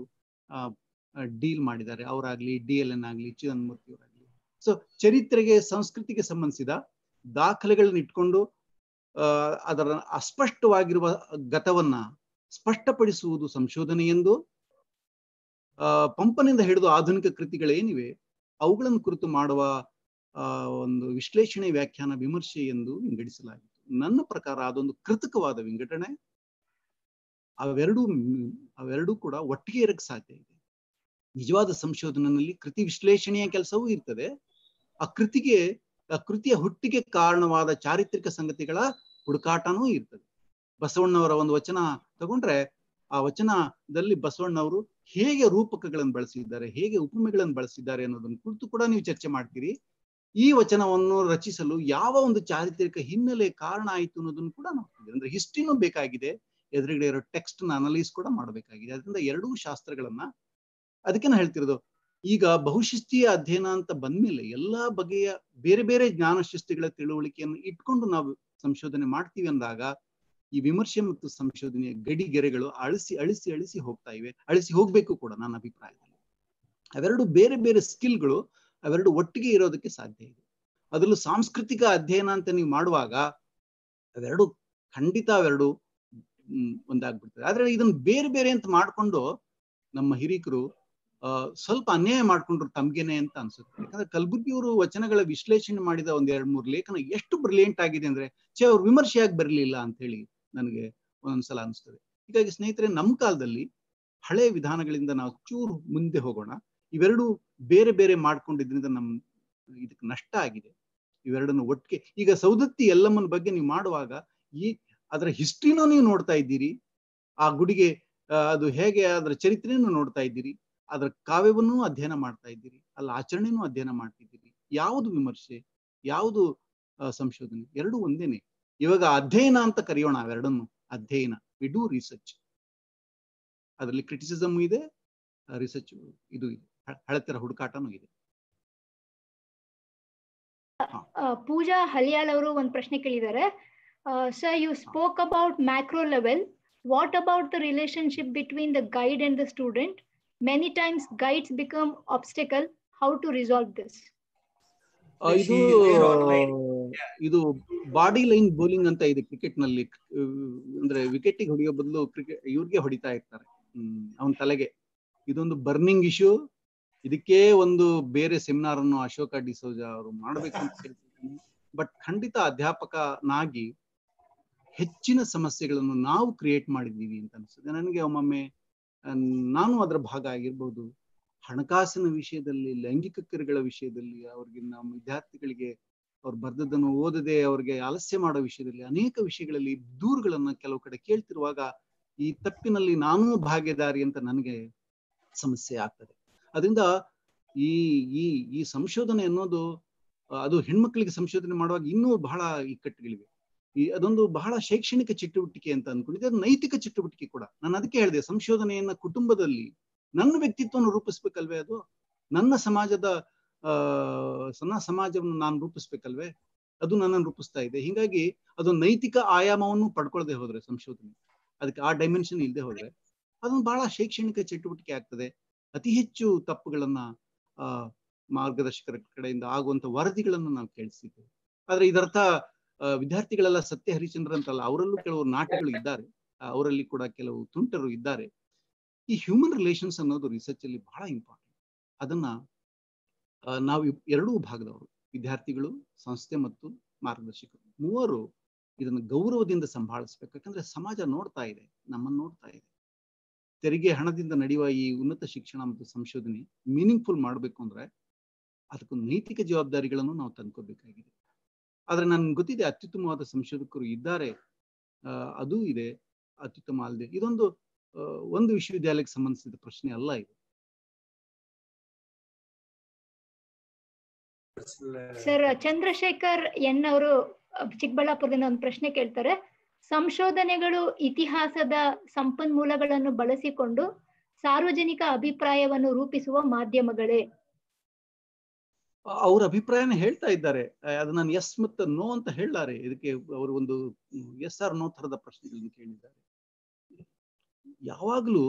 ಡೀಲ್ ಮಾಡಿದ್ದಾರೆ ಅವರಾಗ್ಲಿ ಡಿ ಎಲ್ ಎನ್ ಆಗ್ಲಿ ಚಿದಂಬರ್ತಿ ಅವರಾಗ್ಲಿ ಸೊ ಚರಿತ್ರೆಗೆ ಸಂಸ್ಕೃತಿಗೆ ಸಂಬಂಧಿಸಿದ ದಾಖಲೆಗಳನ್ನ ಇಟ್ಕೊಂಡು ಆ, ಅದರ ಅಸ್ಪಷ್ಟವಾಗಿರುವ ಗತವನ್ನ ಸ್ಪಷ್ಟಪಡಿಸುವುದು ಸಂಶೋಧನೆ ಎಂದು ಆ, ಪಂಪನಿಂದ ಹಿಡಿದು ಆಧುನಿಕ ಕೃತಿಗಳೇನಿವೆ ಅವುಗಳನ್ನು ಕುರಿತು ಮಾಡುವ ಆ, ಒಂದು ವಿಶ್ಲೇಷಣೆ ವ್ಯಾಖ್ಯಾನ ವಿಮರ್ಶೆ ಎಂದು ವಿಂಗಡಿಸಲಾಗಿತ್ತು ನನ್ನ ಪ್ರಕಾರ ಅದೊಂದು ಕೃತಕವಾದ ವಿಂಗಡಣೆ ಅವೆರಡೂ ಮ್- ಅವೆರಡೂ ಕೂಡ ಒಟ್ಟಿಗೆ ಇರಕ್ಕೆ ಸಾಧ್ಯ ಇದೆ ನಿಜವಾದ ಸಂಶೋಧನೆಯಲ್ಲಿ ಕೃತಿ ವಿಶ್ಲೇಷಣೆಯ ಕೆಲಸವೂ ಇರ್ತದೆ ಆ ಕೃತಿಗೆ ಆ ಕೃತಿಯ ಹುಟ್ಟಿಗೆ ಕಾರಣವಾದ ಚಾರಿತ್ರಿಕ ಸಂಗತಿಗಳ ಹುಡುಕಾಟನೂ ಇರ್ತದೆ ಬಸವಣ್ಣವರ ಒಂದು ವಚನ ತಗೊಂಡ್ರೆ ಆ ವಚನದಲ್ಲಿ ಬಸವಣ್ಣವರು ಹೇಗೆ ರೂಪಕಗಳನ್ನು ಬಳಸಿದ್ದಾರೆ ಹೇಗೆ ಉಪಮೆಗಳನ್ನು ಬಳಸಿದ್ದಾರೆ ಅನ್ನೋದನ್ನ ಕುರಿತು ಕೂಡ ನೀವು ಚರ್ಚೆ ಮಾಡ್ತೀರಿ ಈ ವಚನವನ್ನು ರಚಿಸಲು ಯಾವ ಒಂದು ಚಾರಿತ್ರಿಕ ಹಿನ್ನೆಲೆ ಕಾರಣ ಆಯಿತು ಅನ್ನೋದನ್ನು ಕೂಡ ನೋಡ್ತಿದ್ದೀರಿ ಅಂದ್ರೆ ಹಿಸ್ಟ್ರಿನೂ ಬೇಕಾಗಿದೆ ಎದುರುಗಡೆ ಇರೋ ಟೆಕ್ಸ್ಟ್ ನ ಅನಲೈಸ್ ಕೂಡ ಮಾಡಬೇಕಾಗಿದೆ ಅದರಿಂದ ಎರಡೂ ಶಾಸ್ತ್ರಗಳನ್ನ ಅದಕ್ಕೆ ನಾನು ಹೇಳ್ತಿರೋದು ಈಗ ಬಹುಶಿಸ್ತೀಯ ಅಧ್ಯಯನ ಅಂತ ಬಂದ್ಮೇಲೆ ಎಲ್ಲಾ ಬಗೆಯ ಬೇರೆ ಬೇರೆ ಜ್ಞಾನ ಶಿಸ್ತಿಗಳ ತಿಳುವಳಿಕೆಯನ್ನು ಇಟ್ಕೊಂಡು ನಾವು ಸಂಶೋಧನೆ ಮಾಡ್ತೀವಿ ಅಂದಾಗ ಈ ವಿಮರ್ಶೆ ಮತ್ತು ಸಂಶೋಧನೆಯ ಗಡಿ ಗೆರೆಗಳು ಅಳಿಸಿ ಅಳಿಸಿ ಅಳಿಸಿ ಹೋಗ್ತಾ ಇವೆ ಅಳಿಸಿ ಹೋಗ್ಬೇಕು ಕೂಡ ನನ್ನ ಅಭಿಪ್ರಾಯದಲ್ಲಿ ಅವೆರಡು ಬೇರೆ ಬೇರೆ ಸ್ಕಿಲ್ಗಳು ಅವೆರಡು ಒಟ್ಟಿಗೆ ಇರೋದಕ್ಕೆ ಸಾಧ್ಯ ಇದೆ ಅದರಲ್ಲೂ ಸಾಂಸ್ಕೃತಿಕ ಅಧ್ಯಯನ ಅಂತ ನೀವು ಮಾಡುವಾಗ ಅವೆರಡು ಖಂಡಿತ ಅವೆರಡು ಹ್ಮ್, ಒಂದಾಗ್ಬಿಡ್ತದೆ ಆದ್ರೆ ಇದನ್ನ ಬೇರೆ ಬೇರೆ ಅಂತ ಮಾಡ್ಕೊಂಡು ನಮ್ಮ ಹಿರೀಕರು ಆ, ಸ್ವಲ್ಪ ಅನ್ಯಾಯ ಮಾಡ್ಕೊಂಡ್ರು ತಮ್ಗೆನೆ ಅಂತ ಅನ್ಸುತ್ತೆ ಯಾಕಂದ್ರೆ ಕಲಬುರ್ಗಿಯವರು ವಚನಗಳ ವಿಶ್ಲೇಷಣೆ ಮಾಡಿದ ಒಂದ್ ಎರಡ್ ಮೂರು ಲೇಖನ ಎಷ್ಟು ಬ್ರಿಲಿಯಂಟ್ ಆಗಿದೆ ಅಂದ್ರೆ ಛೇ ಅವ್ರು ವಿಮರ್ಶೆಯಾಗಿ ಬರಲಿಲ್ಲ ಅಂತ ಹೇಳಿ ನನಗೆ ಒಂದೊಂದ್ಸಲ ಅನಿಸ್ತದೆ ಹೀಗಾಗಿ ಸ್ನೇಹಿತರೆ ನಮ್ಮ ಕಾಲದಲ್ಲಿ ಹಳೆ ವಿಧಾನಗಳಿಂದ ನಾವು ಚೂರು ಮುಂದೆ ಹೋಗೋಣ ಇವೆರಡು ಬೇರೆ ಬೇರೆ ಮಾಡ್ಕೊಂಡಿದ್ರಿಂದ ನಮ್ ಇದಕ್ಕೆ ನಷ್ಟ ಆಗಿದೆ ಇವೆರಡನ್ನು ಒಟ್ಟಿಗೆ ಈಗ ಸೌದತ್ತಿ ಎಲ್ಲಮ್ಮನ ಬಗ್ಗೆ ನೀವು ಮಾಡುವಾಗ ಈ ಅದರ ಹಿಸ್ಟ್ರಿನೂ ನೀವು ನೋಡ್ತಾ ಇದ್ದೀರಿ ಆ ಗುಡಿಗೆ ಆ, ಅದು ಹೇಗೆ ಅದರ ಚರಿತ್ರೆಯನ್ನು ನೋಡ್ತಾ ಇದ್ದೀರಿ ಅದರ ಕಾವ್ಯವನ್ನೂ ಅಧ್ಯಯನ ಮಾಡ್ತಾ ಇದ್ದೀರಿ ಅಲ್ಲ ಆಚರಣೆನೂ ಅಧ್ಯಯನ ಮಾಡ್ತಿದ್ದೀರಿ ಯಾವುದು ವಿಮರ್ಶೆ ಯಾವುದು ಆ, ಸಂಶೋಧನೆ ಎರಡು ಒಂದೇನೆ ಇವಾಗ ಅಧ್ಯಯನ ಅಂತ ಕರೆಯೋಣ ಅವೆರಡನ್ನು ಅಧ್ಯಯನ ವಿ ಡೂ ರಿಸರ್ಚ್ ಅದರಲ್ಲಿ ಕ್ರಿಟಿಸಿಸಮ್ ಇದೆ ರಿಸರ್ಚ್ ಇದು ಇದೆ ಹ- ಹಳತರ ಹುಡುಕಾಟನೂ ಇದೆ ಆ, ಪೂಜಾ ಹಲಿಯಾಲ್ ಅವರು ಒಂದು ಪ್ರಶ್ನೆ ಕೇಳಿದ್ದಾರೆ sir you spoke about macro level what about the relationship between the guide and the student many times guides become obstacle how to resolve this ಆ, ಇದು She is there online. ಇದು ಬಾಡಿ ಲೈನ್ ಬೌಲಿಂಗ್ ಅಂತ ಇದೆ cricket ನಲ್ಲಿ ಅಹ್, ಅಂದ್ರೆ ವಿಕೆಟಿಗೆ ಹೊಡೆಯೋ ಬದಲು cricket ಇವ್ರಿಗೆ ಹೊಡಿತಾ ಇರ್ತಾರೆ ಹ್ಮ್ ಅವನ ತಲೆಗೆ ಇದೊಂದು ಬರ್ನಿಂಗ್ ಇಶ್ಯೂ ಇದಕ್ಕೆ ಒಂದು ಬೇರೆ ಸೆಮಿನಾರ್ ಅನ್ನು ಅಶೋಕ ಡಿಸೋಜ ಅವರು ಮಾಡಬೇಕು ಅಂತ ಹೇಳ್ತಿದ್ದೀನಿ ಬಟ್ ಖಂಡಿತ ಅಧ್ಯಾಪಕನಾಗಿ ಹೆಚ್ಚಿನ ಸಮಸ್ಯೆಗಳನ್ನು ನಾವು ಕ್ರಿಯೇಟ್ ಮಾಡಿದ್ದೀವಿ ಅಂತ ಅನ್ಸುತ್ತೆ ನನಗೆ ಒಮ್ಮೊಮ್ಮೆ ಅಹ್, ನಾನು ಅದರ ಭಾಗ ಆಗಿರ್ಬೋದು ಹಣಕಾಸಿನ ವಿಷಯದಲ್ಲಿ ಲೈಂಗಿಕ ಕಿರುಗಳ ವಿಷಯದಲ್ಲಿ ಅವ್ರಿಗೆ ನಮ್ಮ ವಿದ್ಯಾರ್ಥಿಗಳಿಗೆ ಅವ್ರು ಬರ್ದದ್ದನ್ನು ಓದದೆ ಅವ್ರಿಗೆ ಆಲಸ್ಯ ಮಾಡೋ ವಿಷಯದಲ್ಲಿ ಅನೇಕ ವಿಷಯಗಳಲ್ಲಿ ದೂರುಗಳನ್ನ ಕೆಲವು ಕಡೆ ಕೇಳ್ತಿರುವಾಗ ಈ ತಪ್ಪಿನಲ್ಲಿ ನಾನೂ ಭಾಗ್ಯದಾರಿ ಅಂತ ನನಗೆ ಸಮಸ್ಯೆ ಆಗ್ತದೆ ಅದರಿಂದ ಈ ಈ ಈ ಸಂಶೋಧನೆ ಅನ್ನೋದು ಆ, ಅದು ಹೆಣ್ಮಕ್ಳಿಗೆ ಸಂಶೋಧನೆ ಮಾಡುವಾಗ ಇನ್ನೂ ಬಹಳ ಇಕ್ಕಟ್ಟುಗಳಿವೆ ಈ ಅದೊಂದು ಬಹಳ ಶೈಕ್ಷಣಿಕ ಚಟುವಟಿಕೆ ಅಂತ ಅನ್ಕೊಂಡಿದ್ದೆ ಅದು ನೈತಿಕ ಚಟುವಟಿಕೆ ಕೂಡ ನಾನು ಅದಕ್ಕೆ ಹೇಳಿದೆ ಸಂಶೋಧನೆಯನ್ನ ಕುಟುಂಬದಲ್ಲಿ ನನ್ನ ವ್ಯಕ್ತಿತ್ವವನ್ನು ರೂಪಿಸ್ಬೇಕಲ್ವೇ ಅದು ನನ್ನ ಸಮಾಜದ ಆ ನನ್ನ ಸಮಾಜವನ್ನು ನಾನು ರೂಪಿಸ್ಬೇಕಲ್ವೇ ಅದು ನನ್ನನ್ನು ರೂಪಿಸ್ತಾ ಇದೆ ಹೀಗಾಗಿ ಅದು ನೈತಿಕ ಆಯಾಮವನ್ನು ಪಡ್ಕೊಳ್ಳದೆ ಹೋದ್ರೆ ಸಂಶೋಧನೆ ಅದಕ್ಕೆ ಆ ಡೈಮೆನ್ಷನ್ ಇಲ್ಲದೆ ಹೋದ್ರೆ ಅದೊಂದು ಬಹಳ ಶೈಕ್ಷಣಿಕ ಚಟುವಟಿಕೆ ಆಗ್ತದೆ ಅತಿ ಹೆಚ್ಚು ತಪ್ಪುಗಳನ್ನ ಆ ಮಾರ್ಗದರ್ಶಕರ ಕಡೆಯಿಂದ ಆಗುವಂತ ವರದಿಗಳನ್ನು ನಾವು ಕೇಳಿಸಿದ್ದೇವೆ ಆದ್ರೆ ಇದರ್ಥ ಆ, ವಿದ್ಯಾರ್ಥಿಗಳೆಲ್ಲ ಸತ್ಯ ಹರಿಚಂದ್ರ ಅಂತಲ್ಲ ಅವರಲ್ಲೂ ಕೆಲವು ನಾಟಗಳು ಇದ್ದಾರೆ ಆ, ಅವರಲ್ಲಿ ಕೂಡ ಕೆಲವು ತುಂಟರು ಇದ್ದಾರೆ ಈ ಹ್ಯೂಮನ್ ರಿಲೇಷನ್ಸ್ ಅನ್ನೋದು ರಿಸರ್ಚ್ ಅಲ್ಲಿ ಬಹಳ ಇಂಪಾರ್ಟೆಂಟ್ ಅದನ್ನ ಆ, ನಾವು ಇಬ್- ಎರಡೂ ಭಾಗದವರು ವಿದ್ಯಾರ್ಥಿಗಳು ಸಂಸ್ಥೆ ಮತ್ತು ಮಾರ್ಗದರ್ಶಕರು ಮೂವರು ಇದನ್ನು ಗೌರವದಿಂದ ಸಂಭಾಳಿಸ್ಬೇಕು ಯಾಕಂದ್ರೆ ಸಮಾಜ ನೋಡ್ತಾ ಇದೆ ನಮ್ಮನ್ನು ನೋಡ್ತಾ ಇದೆ ತೆರಿಗೆ ಹಣದಿಂದ ನಡೆಯುವ ಈ ಉನ್ನತ ಶಿಕ್ಷಣ ಮತ್ತು ಸಂಶೋಧನೆ ಮೀನಿಂಗ್ಫುಲ್ ಮಾಡಬೇಕು ಅಂದ್ರೆ ಅದಕ್ಕೊಂದು ನೈತಿಕ ಜವಾಬ್ದಾರಿಗಳನ್ನು ನಾವು ತಂದ್ಕೋಬೇಕಾಗಿದೆ ಆದ್ರೆ ನನ್ಗೆ ಗೊತ್ತಿದೆ ಅತ್ಯುತ್ತಮವಾದ ಸಂಶೋಧಕರು ಇದ್ದಾರೆ ಆ, ಅದೂ ಇದೆ ಅತ್ಯುತ್ತಮ ಅಲ್ಲದೆ ಇದೊಂದು ಆ, ಒಂದು ವಿಶ್ವವಿದ್ಯಾಲಯಕ್ಕೆ ಸಂಬಂಧಿಸಿದ ಪ್ರಶ್ನೆ ಅಲ್ಲ ಇದು ಸರ್ ಚಂದ್ರಶೇಖರ್ ಎನ್ ಅವರು ಚಿಕ್ಕಬಳ್ಳಾಪುರದಿಂದ ಒಂದು ಪ್ರಶ್ನೆ ಕೇಳ್ತಾರೆ ಸಂಶೋಧನೆಗಳು ಇತಿಹಾಸದ ಸಂಪನ್ಮೂಲಗಳನ್ನು ಬಳಸಿಕೊಂಡು ಸಾರ್ವಜನಿಕ ಅಭಿಪ್ರಾಯವನ್ನು ರೂಪಿಸುವ ಮಾಧ್ಯಮಗಳೇ ಅವ್ರ ಅಭಿಪ್ರಾಯನ ಹೇಳ್ತಾ ಇದ್ದಾರೆ ಆ, ಅದು ನಾನು ಎಸ್ ಮತ್ತು ನೋ ಅಂತ ಹೇಳಾರೆ ಇದಕ್ಕೆ ಅವರು ಒಂದು ಎಸ್ ಆರ್ ನೋ ತರದ ಪ್ರಶ್ನೆಗಳನ್ನು ಕೇಳಿದ್ದಾರೆ ಯಾವಾಗಲೂ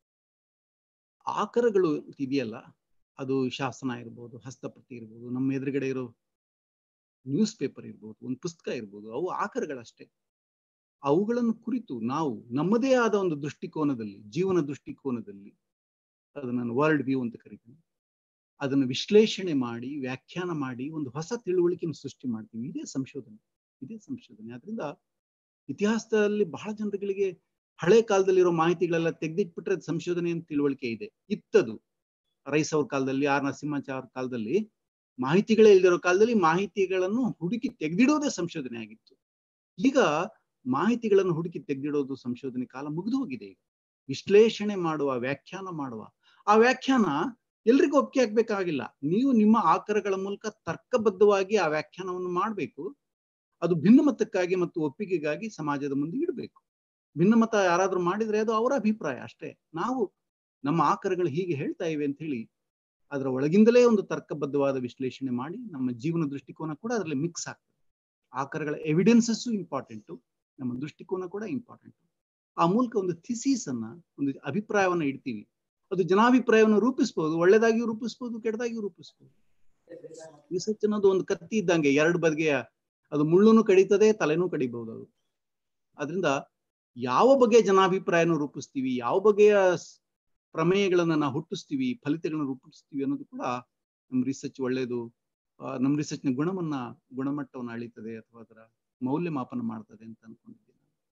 ಆಕರಗಳು ಇದೆಯಲ್ಲ ಅದು ಶಾಸನ ಇರ್ಬೋದು ಹಸ್ತಪ್ರತಿ ಇರ್ಬೋದು ನಮ್ಮ ಎದುರುಗಡೆ ಇರೋ ನ್ಯೂಸ್ ಪೇಪರ್ ಇರ್ಬೋದು ಒಂದು ಪುಸ್ತಕ ಇರ್ಬೋದು ಅವು ಆಕರಗಳಷ್ಟೇ ಅವುಗಳನ್ನು ಕುರಿತು ನಾವು ನಮ್ಮದೇ ಆದ ಒಂದು ದೃಷ್ಟಿಕೋನದಲ್ಲಿ ಜೀವನ ದೃಷ್ಟಿಕೋನದಲ್ಲಿ ಅದು ನಾನು ವರ್ಲ್ಡ್ ವ್ಯೂ ಅಂತ ಕರಿತೀನಿ ಅದನ್ನು ವಿಶ್ಲೇಷಣೆ ಮಾಡಿ ವ್ಯಾಖ್ಯಾನ ಮಾಡಿ ಒಂದು ಹೊಸ ತಿಳುವಳಿಕೆಯನ್ನು ಸೃಷ್ಟಿ ಮಾಡ್ತೀವಿ ಇದೇ ಸಂಶೋಧನೆ ಇದೇ ಸಂಶೋಧನೆ ಆದ್ರಿಂದ ಇತಿಹಾಸದಲ್ಲಿ ಬಹಳ ಜನರುಗಳಿಗೆ ಹಳೆ ಕಾಲದಲ್ಲಿರೋ ಮಾಹಿತಿಗಳೆಲ್ಲ ತೆಗೆದಿಟ್ಬಿಟ್ರೆ ಅದು ಸಂಶೋಧನೆ ಅಂತ ತಿಳುವಳಿಕೆ ಇದೆ ಇತ್ತದು ರೈಸ್ ಅವ್ರ ಕಾಲದಲ್ಲಿ ಆರ್ ನರಸಿಂಹಾಚಾರ್ಯ ಅವ್ರ ಕಾಲದಲ್ಲಿ ಮಾಹಿತಿಗಳೇ ಇಲ್ದಿರೋ ಕಾಲದಲ್ಲಿ ಮಾಹಿತಿಗಳನ್ನು ಹುಡುಕಿ ತೆಗೆದಿಡೋದೇ ಸಂಶೋಧನೆ ಆಗಿತ್ತು ಈಗ ಮಾಹಿತಿಗಳನ್ನು ಹುಡುಕಿ ತೆಗೆದಿಡೋದು ಸಂಶೋಧನೆ ಕಾಲ ಮುಗಿದು ಹೋಗಿದೆ ಈಗ ವಿಶ್ಲೇಷಣೆ ಮಾಡುವ ವ್ಯಾಖ್ಯಾನ ಮಾಡುವ ಆ ವ್ಯಾಖ್ಯಾನ ಎಲ್ರಿಗೂ ಒಪ್ಪಿಗೆ ಆಗ್ಬೇಕಾಗಿಲ್ಲ ನೀವು ನಿಮ್ಮ ಆಕರಗಳ ಮೂಲಕ ತರ್ಕಬದ್ಧವಾಗಿ ಆ ವ್ಯಾಖ್ಯಾನವನ್ನು ಮಾಡಬೇಕು ಅದು ಭಿನ್ನಮತಕ್ಕಾಗಿ ಮತ್ತು ಒಪ್ಪಿಗೆಗಾಗಿ ಸಮಾಜದ ಮುಂದೆ ಇಡಬೇಕು ಭಿನ್ನಮತ ಯಾರಾದ್ರೂ ಮಾಡಿದ್ರೆ ಅದು ಅವರ ಅಭಿಪ್ರಾಯ ಅಷ್ಟೇ ನಾವು ನಮ್ಮ ಆಕರಗಳು ಹೀಗೆ ಹೇಳ್ತಾ ಇವೆ ಅಂತ ಹೇಳಿ ಅದರ ಒಳಗಿಂದಲೇ ಒಂದು ತರ್ಕಬದ್ಧವಾದ ವಿಶ್ಲೇಷಣೆ ಮಾಡಿ ನಮ್ಮ ಜೀವನ ದೃಷ್ಟಿಕೋನ ಕೂಡ ಅದರಲ್ಲಿ ಮಿಕ್ಸ್ ಆಗ್ತದೆ ಆಕರಗಳ ಎವಿಡೆನ್ಸಸ್ಸು ಇಂಪಾರ್ಟೆಂಟು ನಮ್ಮ ದೃಷ್ಟಿಕೋನ ಕೂಡ ಇಂಪಾರ್ಟೆಂಟ್ ಆ ಮೂಲಕ ಒಂದು ಥಿಸೀಸ್ ಅನ್ನ ಒಂದು ಅಭಿಪ್ರಾಯವನ್ನ ಇಡ್ತೀವಿ ಅದು ಜನಾಭಿಪ್ರಾಯವನ್ನು ರೂಪಿಸ್ಬೋದು ಒಳ್ಳೆದಾಗಿಯೂ ರೂಪಿಸ್ಬೋದು ಕೆಟ್ಟದಾಗಿಯೂ ರೂಪಿಸ್ಬೋದು ರಿಸರ್ಚ್ ಅನ್ನೋದು ಒಂದು ಕತ್ತಿ ಇದ್ದಂಗೆ ಎರಡು ಬಗೆಯ ಅದು ಮುಳ್ಳುನು ಕಡಿತದೆ ತಲೆನೂ ಕಡಿಬಹುದು ಅದು ಅದರಿಂದ ಯಾವ ಬಗೆಯ ಜನಾಭಿಪ್ರಾಯನ ರೂಪಿಸ್ತೀವಿ ಯಾವ ಬಗೆಯ ಸ್- ಪ್ರಮೇಯಗಳನ್ನ ನಾವು ಹುಟ್ಟಿಸ್ತೀವಿ ಫಲಿತಗಳನ್ನ ರೂಪಿಸ್ತೀವಿ ಅನ್ನೋದು ಕೂಡ ನಮ್ಮ ರಿಸರ್ಚ್ ಒಳ್ಳೆಯದು ಆ, ನಮ್ಮ ರಿಸರ್ಚ್ನ ಗುಣವನ್ನ ಗುಣಮಟ್ಟವನ್ನು ಅಳಿತದೆ ಅಥವಾ ಅದರ ಮೌಲ್ಯಮಾಪನ ಮಾಡ್ತದೆ ಅಂತ ಅನ್ಕೊಂಡಿದ್ದೀನಿ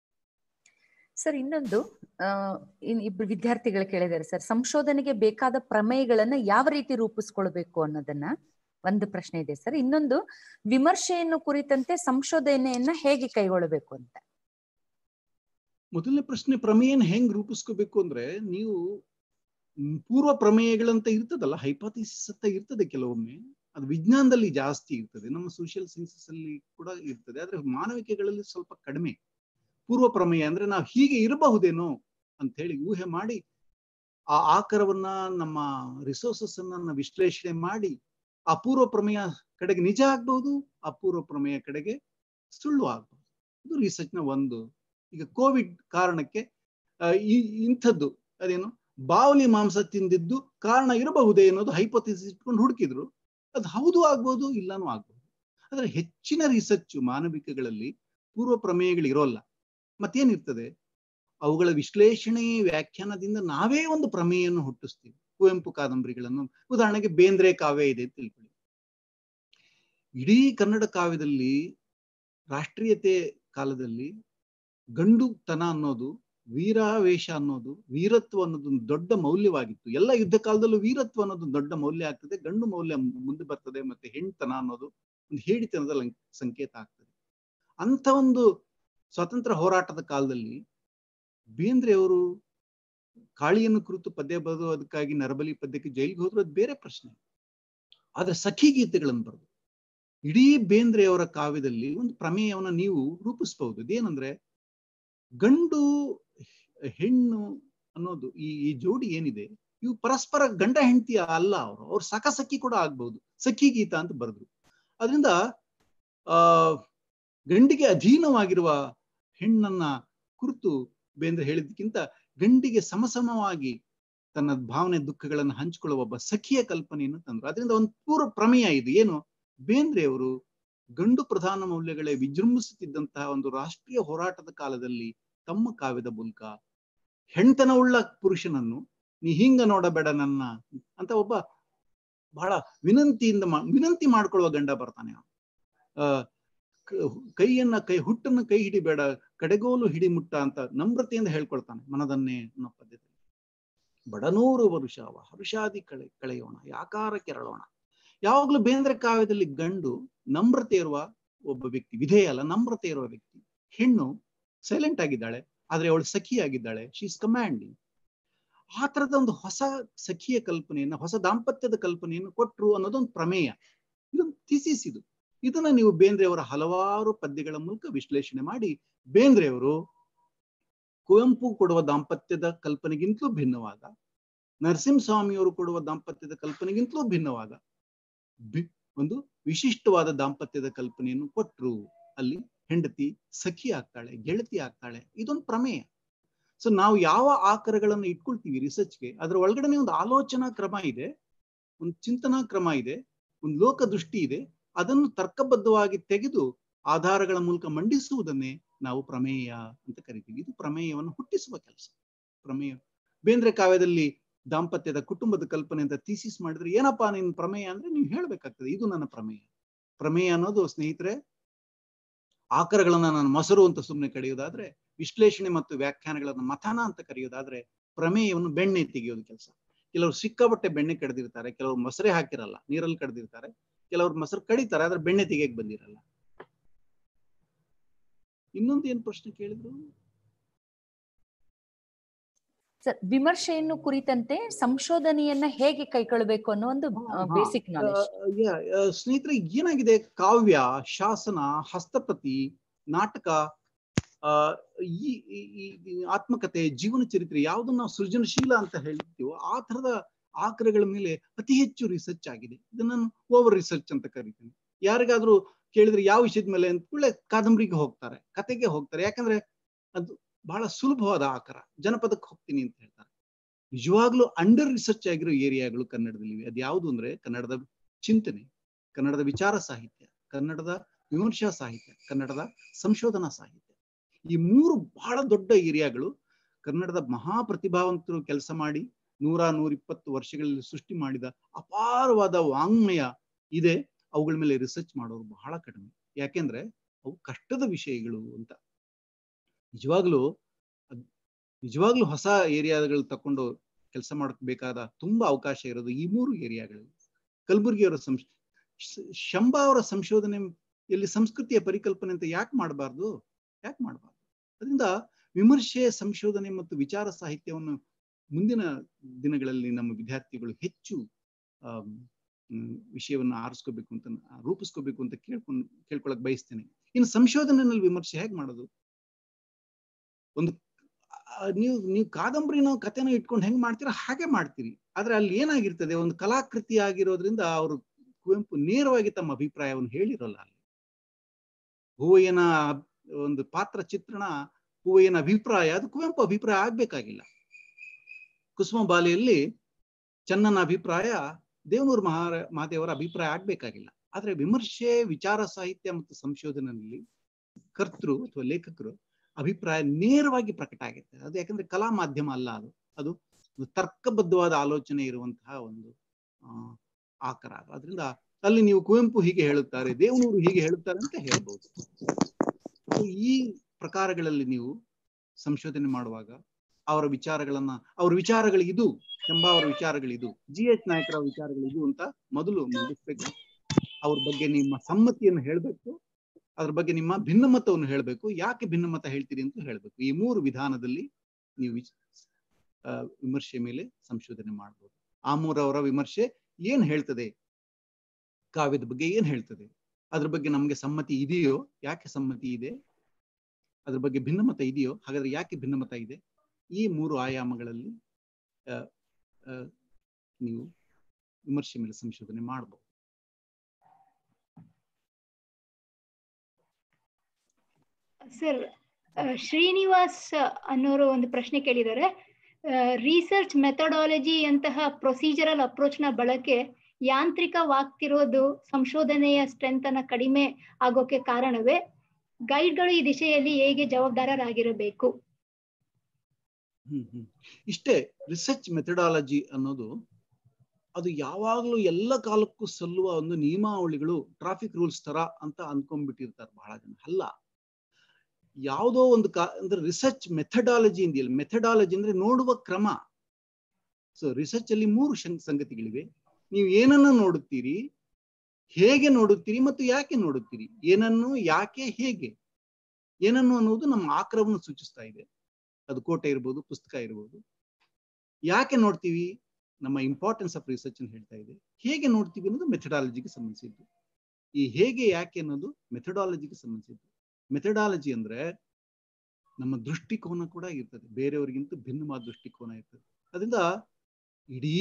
ಸರ್ ಇನ್ನೊಂದು ಆ, ಇನ್ ಇಬ್ರು ವಿದ್ಯಾರ್ಥಿಗಳು ಕೇಳಿದ್ದಾರೆ ಸರ್ ಸಂಶೋಧನೆಗೆ ಬೇಕಾದ ಪ್ರಮೇಯಗಳನ್ನ ಯಾವ ರೀತಿ ರೂಪಿಸ್ಕೊಳ್ಬೇಕು ಅನ್ನೋದನ್ನ ಒಂದು ಪ್ರಶ್ನೆ ಇದೆ ಸರ್ ಇನ್ನೊಂದು ವಿಮರ್ಶೆಯನ್ನು ಕುರಿತಂತೆ ಸಂಶೋಧನೆಯನ್ನ ಹೇಗೆ ಕೈಗೊಳ್ಳಬೇಕು ಅಂತ ಮೊದಲನೇ ಪ್ರಶ್ನೆ ಪ್ರಮೇಯನ ಹೆಂಗ್ ರೂಪಿಸ್ಕೋಬೇಕು ಅಂದ್ರೆ ನೀವು ಮ್, ಪೂರ್ವ ಪ್ರಮೇಯಗಳಂತ ಇರ್ತದಲ್ಲ ಹೈಪಾಥಿಸಿಸ್ ಅಂತ ಇರ್ತದೆ ಕೆಲವೊಮ್ಮೆ ಅದು ವಿಜ್ಞಾನದಲ್ಲಿ ಜಾಸ್ತಿ ಇರ್ತದೆ ನಮ್ಮ ಸೋಷಿಯಲ್ ಸೈನ್ಸಸ್ ಅಲ್ಲಿ ಕೂಡ ಇರ್ತದೆ ಆದ್ರೆ ಮಾನವಿಕೆಗಳಲ್ಲಿ ಸ್ವಲ್ಪ ಕಡಿಮೆ ಪೂರ್ವ ಪ್ರಮೇಯ ಅಂದ್ರೆ ನಾವು ಹೀಗೆ ಇರಬಹುದೇನೋ ಅಂತ ಹೇಳಿ ಊಹೆ ಮಾಡಿ ಆ ಆಕಾರವನ್ನ ನಮ್ಮ ರಿಸೋರ್ಸಸ್ ಅನ್ನ ನಾವು ವಿಶ್ಲೇಷಣೆ ಮಾಡಿ ಆ ಪೂರ್ವ ಪ್ರಮೇಯ ಕಡೆಗೆ ನಿಜ ಆಗ್ಬಹುದು ಆ ಪೂರ್ವ ಪ್ರಮೇಯ ಕಡೆಗೆ ಸುಳ್ಳು ಆಗ್ಬಹುದು ಇದು ರಿಸರ್ಚ್ ನ ಒಂದು ಈಗ ಕೋವಿಡ್ ಕಾರಣಕ್ಕೆ ಆ, ಈ ಇಂಥದ್ದು ಅದೇನು ಬಾವಲಿ ಮಾಂಸ ತಿಂದಿದ್ದು ಕಾರಣ ಇರಬಹುದೇ ಅನ್ನೋದು ಹೈಪೋಥಿಸಿಸ್ ಇಟ್ಕೊಂಡು ಹುಡುಕಿದ್ರು ಅದು ಹೌದು ಆಗ್ಬೋದು ಇಲ್ಲಾನು ಆಗ್ಬೋದು ಆದ್ರೆ ಹೆಚ್ಚಿನ ರಿಸರ್ಚ್ ಮಾನವಿಕಗಳಲ್ಲಿ ಪೂರ್ವ ಪ್ರಮೇಯಗಳು ಇರೋಲ್ಲ ಮತ್ತೇನಿರ್ತದೆ ಅವುಗಳ ವಿಶ್ಲೇಷಣೆ ವ್ಯಾಖ್ಯಾನದಿಂದ ನಾವೇ ಒಂದು ಪ್ರಮೇಯನ್ನು ಹುಟ್ಟಿಸ್ತೀವಿ ಕುವೆಂಪು ಕಾದಂಬರಿಗಳನ್ನು ಉದಾಹರಣೆಗೆ ಬೇಂದ್ರೆ ಕಾವ್ಯ ಇದೆ ಅಂತ ತಿಳ್ಕೊಳ್ಳಿ ಇಡೀ ಕನ್ನಡ ಕಾವ್ಯದಲ್ಲಿ ರಾಷ್ಟ್ರೀಯತೆ ಕಾಲದಲ್ಲಿ ಗಂಡುತನ ಅನ್ನೋದು ವೀರಾವೇಶ ಅನ್ನೋದು ವೀರತ್ವ ಅನ್ನೋದು ಒಂದು ದೊಡ್ಡ ಮೌಲ್ಯವಾಗಿತ್ತು ಎಲ್ಲ ಯುದ್ಧ ಕಾಲದಲ್ಲೂ ವೀರತ್ವ ಅನ್ನೋದು ಒಂದು ದೊಡ್ಡ ಮೌಲ್ಯ ಆಗ್ತದೆ ಗಂಡು ಮೌಲ್ಯ ಮುಂದೆ ಬರ್ತದೆ ಮತ್ತೆ ಹೆಣ್ತನ ಅನ್ನೋದು ಒಂದು ಹೇಳಿತನದ ಲಂ- ಸಂಕೇತ ಆಗ್ತದೆ ಅಂತ ಒಂದು ಸ್ವಾತಂತ್ರ್ಯ ಹೋರಾಟದ ಕಾಲದಲ್ಲಿ ಬೇಂದ್ರೆ ಅವರು ಕಾಳಿಯನ್ನು ಕುರಿತು ಪದ್ಯ ಬರೆದು ಅದಕ್ಕಾಗಿ ನರಬಲಿ ಪದ್ಯಕ್ಕೆ ಜೈಲಿಗೆ ಹೋದ್ರು ಅದು ಬೇರೆ ಪ್ರಶ್ನೆ ಆದ್ರೆ ಸಖಿ ಗೀತೆಗಳನ್ನು ಬರೆದು ಇಡೀ ಬೇಂದ್ರೆಯವರ ಕಾವ್ಯದಲ್ಲಿ ಒಂದು ಪ್ರಮೇಯವನ್ನ ನೀವು ರೂಪಿಸಬಹುದು ಇದೇನಂದ್ರೆ ಗಂಡು ಹೆಣ್ಣು ಅನ್ನೋದು ಈ ಈ ಜೋಡಿ ಏನಿದೆ ಇವು ಪರಸ್ಪರ ಗಂಡ ಹೆಂಡತಿ ಅಲ್ಲ ಅವರು ಅವ್ರು ಸಖ ಸಖಿ ಕೂಡ ಆಗ್ಬಹುದು ಸಖಿ ಗೀತ ಅಂತ ಬರೆದ್ರು ಅದರಿಂದ ಆ ಗಂಡಿಗೆ ಅಧೀನವಾಗಿರುವ ಹೆಣ್ಣನ್ನ ಕುರಿತು ಬೇಂದ್ರೆ ಹೇಳಿದ್ದಕ್ಕಿಂತ ಗಂಡಿಗೆ ಸಮಸಮವಾಗಿ ತನ್ನ ಭಾವನೆ ದುಃಖಗಳನ್ನು ಹಂಚಿಕೊಳ್ಳುವ ಒಬ್ಬ ಸಖಿಯ ಕಲ್ಪನೆಯನ್ನು ತಂದ್ರು ಅದರಿಂದ ಒಂದು ಪೂರ್ವ ಪ್ರಮೇಯ ಇದು ಏನು ಬೇಂದ್ರೆಯವರು ಗಂಡು ಪ್ರಧಾನ ಮೌಲ್ಯಗಳೇ ವಿಜೃಂಭಿಸುತ್ತಿದ್ದಂತಹ ಒಂದು ರಾಷ್ಟ್ರೀಯ ಹೋರಾಟದ ಕಾಲದಲ್ಲಿ ತಮ್ಮ ಕಾವ್ಯದ ಮೂಲಕ ಹೆಣ್ತನವುಳ್ಳ ಪುರುಷನನ್ನು ನೀ ಹಿಂಗ ನೋಡಬೇಡ ನನ್ನ ಅಂತ ಒಬ್ಬ ಬಹಳ ವಿನಂತಿಯಿಂದ ಮಾ- ವಿನಂತಿ ಮಾಡ್ಕೊಳ್ಳುವ ಗಂಡ ಬರ್ತಾನೆ ಅವನು ಆ ಕ- ಕೈಯನ್ನ ಕೈ ಹುಟ್ಟನ್ನ ಕೈ ಹಿಡಿಬೇಡ ಕಡೆಗೋಲು ಹಿಡಿ ಮುಟ್ಟ ಅಂತ ನಮ್ರತೆಯಿಂದ ಹೇಳ್ಕೊಳ್ತಾನೆ ಮನದನ್ನೇ ಅನ್ನೋ ಪದ್ಯದಲ್ಲಿ ಬಡನೂರು ವರುಷವ ಹರುಷಾದಿ ಕಳೆ ಕಳೆಯೋಣ ಯಾಕಾರ ಕೆರಳೋಣ ಯಾವಾಗ್ಲೂ ಬೇಂದ್ರೆ ಕಾವ್ಯದಲ್ಲಿ ಗಂಡು ನಮ್ರತೆ ಇರುವ ಒಬ್ಬ ವ್ಯಕ್ತಿ ವಿಧೇಯ ಅಲ್ಲ ನಮ್ರತೆ ಇರುವ ವ್ಯಕ್ತಿ ಹೆಣ್ಣು ಸೈಲೆಂಟ್ ಆಗಿದ್ದಾಳೆ ಆದ್ರೆ ಅವಳು ಸಖಿಯಾಗಿದ್ದಾಳೆ ಶೀಸ್ ಕಮ್ಯಾಂಡಿಂಗ್ ಆ ತರದ ಒಂದು ಹೊಸ ಸಖಿಯ ಕಲ್ಪನೆಯನ್ನ ಹೊಸ ದಾಂಪತ್ಯದ ಕಲ್ಪನೆಯನ್ನು ಕೊಟ್ರು ಅನ್ನೋದೊಂದು ಪ್ರಮೇಯ ಇದೊಂದು ಥಿಸಿಸ್ ಇದು ಇದನ್ನ ನೀವು ಬೇಂದ್ರೆಯವರ ಹಲವಾರು ಪದ್ಯಗಳ ಮೂಲಕ ವಿಶ್ಲೇಷಣೆ ಮಾಡಿ ಬೇಂದ್ರೆಯವರು ಕುವೆಂಪು ಕೊಡುವ ದಾಂಪತ್ಯದ ಕಲ್ಪನೆಗಿಂತಲೂ ಭಿನ್ನವಾದ ನರಸಿಂಹಸ್ವಾಮಿಯವರು ಕೊಡುವ ದಾಂಪತ್ಯದ ಕಲ್ಪನೆಗಿಂತಲೂ ಭಿನ್ನವಾದ ಬಿ- ಒಂದು ವಿಶಿಷ್ಟವಾದ ದಾಂಪತ್ಯದ ಕಲ್ಪನೆಯನ್ನು ಕೊಟ್ರು ಅಲ್ಲಿ ಹೆಂಡತಿ ಸಖಿ ಆಗ್ತಾಳೆ ಗೆಳತಿ ಆಗ್ತಾಳೆ ಇದೊಂದು ಪ್ರಮೇಯ ಸೊ ನಾವು ಯಾವ ಆಕರಗಳನ್ನು ಇಟ್ಕೊಳ್ತೀವಿ ರಿಸರ್ಚ್ಗೆ ಅದರ ಒಳಗಡೆ ಒಂದು ಆಲೋಚನಾ ಕ್ರಮ ಇದೆ ಒಂದು ಚಿಂತನಾ ಕ್ರಮ ಇದೆ ಒಂದು ಲೋಕ ದೃಷ್ಟಿ ಇದೆ ಅದನ್ನು ತರ್ಕಬದ್ಧವಾಗಿ ತೆಗೆದು ಆಧಾರಗಳ ಮೂಲಕ ಮಂಡಿಸುವುದನ್ನೇ ನಾವು ಪ್ರಮೇಯ ಅಂತ ಕರಿತೀವಿ ಇದು ಪ್ರಮೇಯವನ್ನು ಹುಟ್ಟಿಸುವ ಕೆಲಸ ಪ್ರಮೇಯ ಬೇಂದ್ರೆ ಕಾವ್ಯದಲ್ಲಿ ದಾಂಪತ್ಯದ ಕುಟುಂಬದ ಕಲ್ಪನೆ ಅಂತ ಥೀಸಿಸ್ ಮಾಡಿದ್ರೆ ಏನಪ್ಪಾ ನಿನ್ ಪ್ರಮೇಯ ಅಂದ್ರೆ ನೀವು ಹೇಳ್ಬೇಕಾಗ್ತದೆ ಇದು ನನ್ನ ಪ್ರಮೇಯ ಪ್ರಮೇಯ ಅನ್ನೋದು ಸ್ನೇಹಿತರೆ ಆಕರಗಳನ್ನ ನಾನು ಮೊಸರು ಅಂತ ಸುಮ್ಮನೆ ಕರೆಯೋದಾದ್ರೆ ವಿಶ್ಲೇಷಣೆ ಮತ್ತು ವ್ಯಾಖ್ಯಾನಗಳನ್ನ ಮಥನ ಅಂತ ಕರೆಯೋದಾದ್ರೆ ಪ್ರಮೇಯವನ್ನು ಬೆಣ್ಣೆ ತೆಗೆಯೋದು ಕೆಲಸ ಕೆಲವರು ಸಿಕ್ಕಾಪಟ್ಟೆ ಬೆಣ್ಣೆ ಕಡ್ದಿರ್ತಾರೆ ಕೆಲವರು ಮೊಸರೇ ಹಾಕಿರಲ್ಲ ನೀರಲ್ಲಿ ಕಡ್ದಿರ್ತಾರೆ ಕೆಲವರು ಮೊಸರು ಕಡಿತಾರೆ ಆದ್ರೆ ಬೆಣ್ಣೆ ತೆಗಿಯಕ್ ಬಂದಿರಲ್ಲ ಇನ್ನೊಂದು ಏನ್ ಪ್ರಶ್ನೆ ಕೇಳಿದ್ರು ಸರ್ ವಿಮರ್ಶೆಯನ್ನು ಕುರಿತಂತೆ ಸಂಶೋಧನೆಯನ್ನ ಹೇಗೆ ಕೈಗೊಳ್ಳಬೇಕು ಅನ್ನೋ ಒಂದು ಹಾ, ಬೇಸಿಕ್ ನಾಲೆಜ್ ಆ, ಯಾ- ಆ, ಸ್ನೇಹಿತರೆ ಏನಾಗಿದೆ ಕಾವ್ಯ ಶಾಸನ ಹಸ್ತಪ್ರತಿ ನಾಟಕ ಆ ಈ ಈ- ಈ- ಈ ಆತ್ಮಕತೆ ಜೀವನ ಚರಿತ್ರೆ ಯಾವ್ದನ್ನ ನಾವು ಸೃಜನಶೀಲ ಅಂತ ಹೇಳ್ತೀವೋ ಆ ತರದ ಆಕರಗಳ ಮೇಲೆ ಅತಿ ಹೆಚ್ಚು ರಿಸರ್ಚ್ ಆಗಿದೆ ಇದನ್ನ ನಾನು ಓವರ್ ರಿಸರ್ಚ್ ಅಂತ ಕರಿತೀನಿ ಯಾರಿಗಾದ್ರೂ ಕೇಳಿದ್ರೆ ಯಾವ ವಿಷಯದ ಮೇಲೆ ಅಂತ ಕೂಡಲೇ ಕಾದಂಬರಿಗೆ ಹೋಗ್ತಾರೆ ಕತೆಗೆ ಹೋಗ್ತಾರೆ ಯಾಕಂದ್ರೆ ಅದು ಬಹಳ ಸುಲಭವಾದ ಆಕರ ಜನಪದಕ್ಕೆ ಹೋಗ್ತೀನಿ ಅಂತ ಹೇಳ್ತಾರೆ ನಿಜವಾಗ್ಲೂ ಅಂಡರ್ ರಿಸರ್ಚ್ ಆಗಿರೋ ಏರಿಯಾಗಳು ಕನ್ನಡದಲ್ಲಿ ಇವೆ ಅದು ಯಾವುದು ಅಂದ್ರೆ ಕನ್ನಡದ ಚಿಂತನೆ ಕನ್ನಡದ ವಿಚಾರ ಸಾಹಿತ್ಯ ಕನ್ನಡದ ವಿಮರ್ಶಾ ಸಾಹಿತ್ಯ ಕನ್ನಡದ ಸಂಶೋಧನಾ ಸಾಹಿತ್ಯ ಈ ಮೂರು ಬಹಳ ದೊಡ್ಡ ಏರಿಯಾಗಳು ಕನ್ನಡದ ಮಹಾ ಪ್ರತಿಭಾವಂತರು ಕೆಲಸ ಮಾಡಿ ನೂರ ನೂರಿಪ್ಪತ್ತು ವರ್ಷಗಳಲ್ಲಿ ಸೃಷ್ಟಿ ಮಾಡಿದ ಅಪಾರವಾದ ವಾಂಗ್ಮಯ ಇದೆ ಅವುಗಳ ಮೇಲೆ ರಿಸರ್ಚ್ ಮಾಡೋರು ಬಹಳ ಕಡಿಮೆ ಯಾಕೆಂದ್ರೆ ಅವು ಕಷ್ಟದ ವಿಷಯಗಳು ಅಂತ ನಿಜವಾಗ್ಲೂ ಅದ್- ನಿಜವಾಗ್ಲೂ ಹೊಸ ಏರಿಯಾಗಳು ತಕೊಂಡು ಕೆಲಸ ಮಾಡಕ್ ಬೇಕಾದ ತುಂಬಾ ಅವಕಾಶ ಇರೋದು ಈ ಮೂರು ಏರಿಯಾಗಳು ಕಲಬುರ್ಗಿಯವರ ಸಂಶ್ ಶ- ಶಂಬ ಅವರ ಸಂಶೋಧನೆಯಲ್ಲಿ ಸಂಸ್ಕೃತಿಯ ಪರಿಕಲ್ಪನೆ ಅಂತ ಯಾಕೆ ಮಾಡಬಾರ್ದು ಯಾಕೆ ಮಾಡಬಾರ್ದು ಅದರಿಂದ ವಿಮರ್ಶೆ ಸಂಶೋಧನೆ ಮತ್ತು ವಿಚಾರ ಸಾಹಿತ್ಯವನ್ನು ಮುಂದಿನ ದಿನಗಳಲ್ಲಿ ನಮ್ಮ ವಿದ್ಯಾರ್ಥಿಗಳು ಹೆಚ್ಚು ಆಮ್, ಹ್ಮ್, ವಿಷಯವನ್ನು ಆರಿಸ್ಕೋಬೇಕು ಅಂತ ರೂಪಿಸ್ಕೋಬೇಕು ಅಂತ ಕೇಳ್ಕೊಂಡು ಕೇಳ್ಕೊಳಕ್ ಬಯಸ್ತೇನೆ ಇನ್ನು ಸಂಶೋಧನೆಯಲ್ಲಿ ವಿಮರ್ಶೆ ಹೇಗೆ ಮಾಡೋದು ಒಂದು ಆ, ನೀವು ನೀವು ಕಾದಂಬರಿನೋ ಕಥೆನೋ ಇಟ್ಕೊಂಡು ಹೆಂಗ್ ಮಾಡ್ತೀರಾ ಹಾಗೆ ಮಾಡ್ತೀರಿ ಆದ್ರೆ ಅಲ್ಲಿ ಏನಾಗಿರ್ತದೆ ಒಂದು ಕಲಾಕೃತಿ ಆಗಿರೋದ್ರಿಂದ ಅವರು ಕುವೆಂಪು ನೇರವಾಗಿ ತಮ್ಮ ಅಭಿಪ್ರಾಯವನ್ನು ಹೇಳಿರೋಲ್ಲ ಅಲ್ಲಿ ಹೂವಯ್ಯನ ಒಂದು ಪಾತ್ರ ಚಿತ್ರಣ ಹೂವಯ್ಯನ ಅಭಿಪ್ರಾಯ ಅದು ಕುವೆಂಪು ಅಭಿಪ್ರಾಯ ಆಗ್ಬೇಕಾಗಿಲ್ಲ ಕುಸುಮ ಬಾಲೆಯಲ್ಲಿ ಚನ್ನನ ಅಭಿಪ್ರಾಯ ದೇವನೂರು ಮಹಾರ ಮಹಾದೇವರ ಅಭಿಪ್ರಾಯ ಆಗ್ಬೇಕಾಗಿಲ್ಲ ಆದ್ರೆ ವಿಮರ್ಶೆ ವಿಚಾರ ಸಾಹಿತ್ಯ ಮತ್ತು ಸಂಶೋಧನೆಯಲ್ಲಿ ಕರ್ತೃ ಅಥವಾ ಲೇಖಕರು ಅಭಿಪ್ರಾಯ ನೇರವಾಗಿ ಪ್ರಕಟ ಆಗುತ್ತೆ ಅದು ಯಾಕಂದ್ರೆ ಕಲಾ ಮಾಧ್ಯಮ ಅಲ್ಲ ಅದು ಅದು ಒಂದು ತರ್ಕಬದ್ಧವಾದ ಆಲೋಚನೆ ಇರುವಂತಹ ಒಂದು ಆ ಆಕರ ಅದು ಅದರಿಂದ ಅಲ್ಲಿ ನೀವು ಕುವೆಂಪು ಹೀಗೆ ಹೇಳುತ್ತಾರೆ ದೇವನೂರು ಹೀಗೆ ಹೇಳುತ್ತಾರೆ ಅಂತ ಹೇಳ್ಬೋದು So, ಈ ಪ್ರಕಾರಗಳಲ್ಲಿ ನೀವು ಸಂಶೋಧನೆ ಮಾಡುವಾಗ ಅವರ ವಿಚಾರಗಳನ್ನ ಅವ್ರ ವಿಚಾರಗಳು ಇದು ಎಂಬ ಅವರ ವಿಚಾರಗಳು ಇದು ಜಿ ಎಚ್ ನಾಯಕರ ವಿಚಾರಗಳು ಇದು ಅಂತ ಮೊದಲು ಮಂಡಿಸ್ಬೇಕು ಅವ್ರ ಬಗ್ಗೆ ನಿಮ್ಮ ಸಮ್ಮತಿಯನ್ನು ಹೇಳ್ಬೇಕು ಅದ್ರ ಬಗ್ಗೆ ನಿಮ್ಮ ಭಿನ್ನಮತವನ್ನು ಹೇಳ್ಬೇಕು ಯಾಕೆ ಭಿನ್ನಮತ ಹೇಳ್ತೀರಿ ಅಂತ ಹೇಳ್ಬೇಕು ಈ ಮೂರು ವಿಧಾನದಲ್ಲಿ ನೀವು ವಿಚ್- ಆ, ವಿಮರ್ಶೆ ಮೇಲೆ ಸಂಶೋಧನೆ ಮಾಡ್ಬೋದು ಆಮೂರ್ ಅವರ ವಿಮರ್ಶೆ ಏನ್ ಹೇಳ್ತದೆ ಕಾವ್ಯದ ಬಗ್ಗೆ ಏನ್ ಹೇಳ್ತದೆ ಅದ್ರ ಬಗ್ಗೆ ನಮ್ಗೆ ಸಮ್ಮತಿ ಇದೆಯೋ ಯಾಕೆ ಸಮ್ಮತಿ ಇದೆ ಅದ್ರ ಬಗ್ಗೆ ಭಿನ್ನಮತ ಇದೆಯೋ ಹಾಗಾದ್ರೆ ಯಾಕೆ ಭಿನ್ನಮತ ಇದೆ ಈ ಮೂರು ಆಯಾಮಗಳಲ್ಲಿ ಆ, ಆ, ನೀವು ವಿಮರ್ಶೆ ಮೇಲೆ ಸಂಶೋಧನೆ ಮಾಡಬಹುದು ಸರ್ ಶ್ರೀನಿವಾಸ್ ಅನ್ನೋರು ಒಂದು ಪ್ರಶ್ನೆ ಕೇಳಿದ್ದಾರೆ ರಿಸರ್ಚ್ ಮೆಥಡಾಲಜಿ ಅಂತಹ ಪ್ರೊಸೀಜರಲ್ ಅಪ್ರೋಚ್ ನ ಬಳಕೆ ಯಾಂತ್ರಿಕವಾಗ್ತಿರೋದು ಸಂಶೋಧನೆಯ ಸ್ಟ್ರೆಂತ್ ಅನ್ನ ಕಡಿಮೆ ಆಗೋಕೆ ಕಾರಣವೇ ಗೈಡ್ಗಳು ಈ ದಿಶೆಯಲ್ಲಿ ಹೇಗೆ ಜವಾಬ್ದಾರರಾಗಿರಬೇಕು ಹ್ಮ್ ಹ್ಮ್ ಇಷ್ಟೇ ರಿಸರ್ಚ್ ಮೆಥಡಾಲಜಿ ಅನ್ನೋದು ಅದು ಯಾವಾಗ್ಲೂ ಎಲ್ಲ ಕಾಲಕ್ಕೂ ಸಲ್ಲುವ ಒಂದು ನಿಯಮಾವಳಿಗಳು ಟ್ರಾಫಿಕ್ ರೂಲ್ಸ್ ತರ ಅಂತ ಅನ್ಕೊಂಡ್ಬಿಟ್ಟಿರ್ತಾರೆ ಬಹಳ ಜನ ಅಲ್ಲ ಯಾವುದೋ ಒಂದು ಕಾ ಅಂದ್ರೆ ರಿಸರ್ಚ್ ಮೆಥಡಾಲಜಿ ಇದೆಯಲ್ಲ ಮೆಥಡಾಲಜಿ ಅಂದ್ರೆ ನೋಡುವ ಕ್ರಮ ಸೊ ರಿಸರ್ಚ್ ಅಲ್ಲಿ ಮೂರು ಶಂ- ಸಂಗತಿಗಳಿವೆ ನೀವು ಏನನ್ನ ನೋಡುತ್ತೀರಿ ಹೇಗೆ ನೋಡುತ್ತೀರಿ ಮತ್ತು ಯಾಕೆ ನೋಡುತ್ತೀರಿ ಏನನ್ನು ಯಾಕೆ ಹೇಗೆ ಏನನ್ನು ಅನ್ನೋದು ನಮ್ಮ ಆಕ್ರಮವನ್ನು ಸೂಚಿಸ್ತಾ ಇದೆ ಅದು ಕೋಟೆ ಇರ್ಬೋದು ಪುಸ್ತಕ ಇರ್ಬೋದು ಯಾಕೆ ನೋಡ್ತೀವಿ ನಮ್ಮ ಇಂಪಾರ್ಟೆನ್ಸ್ ಆಫ್ ರಿಸರ್ಚ್ ಅನ್ನು ಹೇಳ್ತಾ ಇದೆ ಹೇಗೆ ನೋಡ್ತೀವಿ ಅನ್ನೋದು ಮೆಥಡಾಲಜಿಗೆ ಸಂಬಂಧಿಸಿದ್ದು ಈ ಹೇಗೆ ಯಾಕೆ ಅನ್ನೋದು ಮೆಥಡಾಲಜಿಗೆ ಸಂಬಂಧಿಸಿದ್ದು ಮೆಥಡಾಲಜಿ ಅಂದ್ರೆ ನಮ್ಮ ದೃಷ್ಟಿಕೋನ ಕೂಡ ಇರ್ತದೆ ಬೇರೆಯವರಿಗಿಂತ ಭಿನ್ನವಾದ ದೃಷ್ಟಿಕೋನ ಇರ್ತದೆ ಅದರಿಂದ ಇಡೀ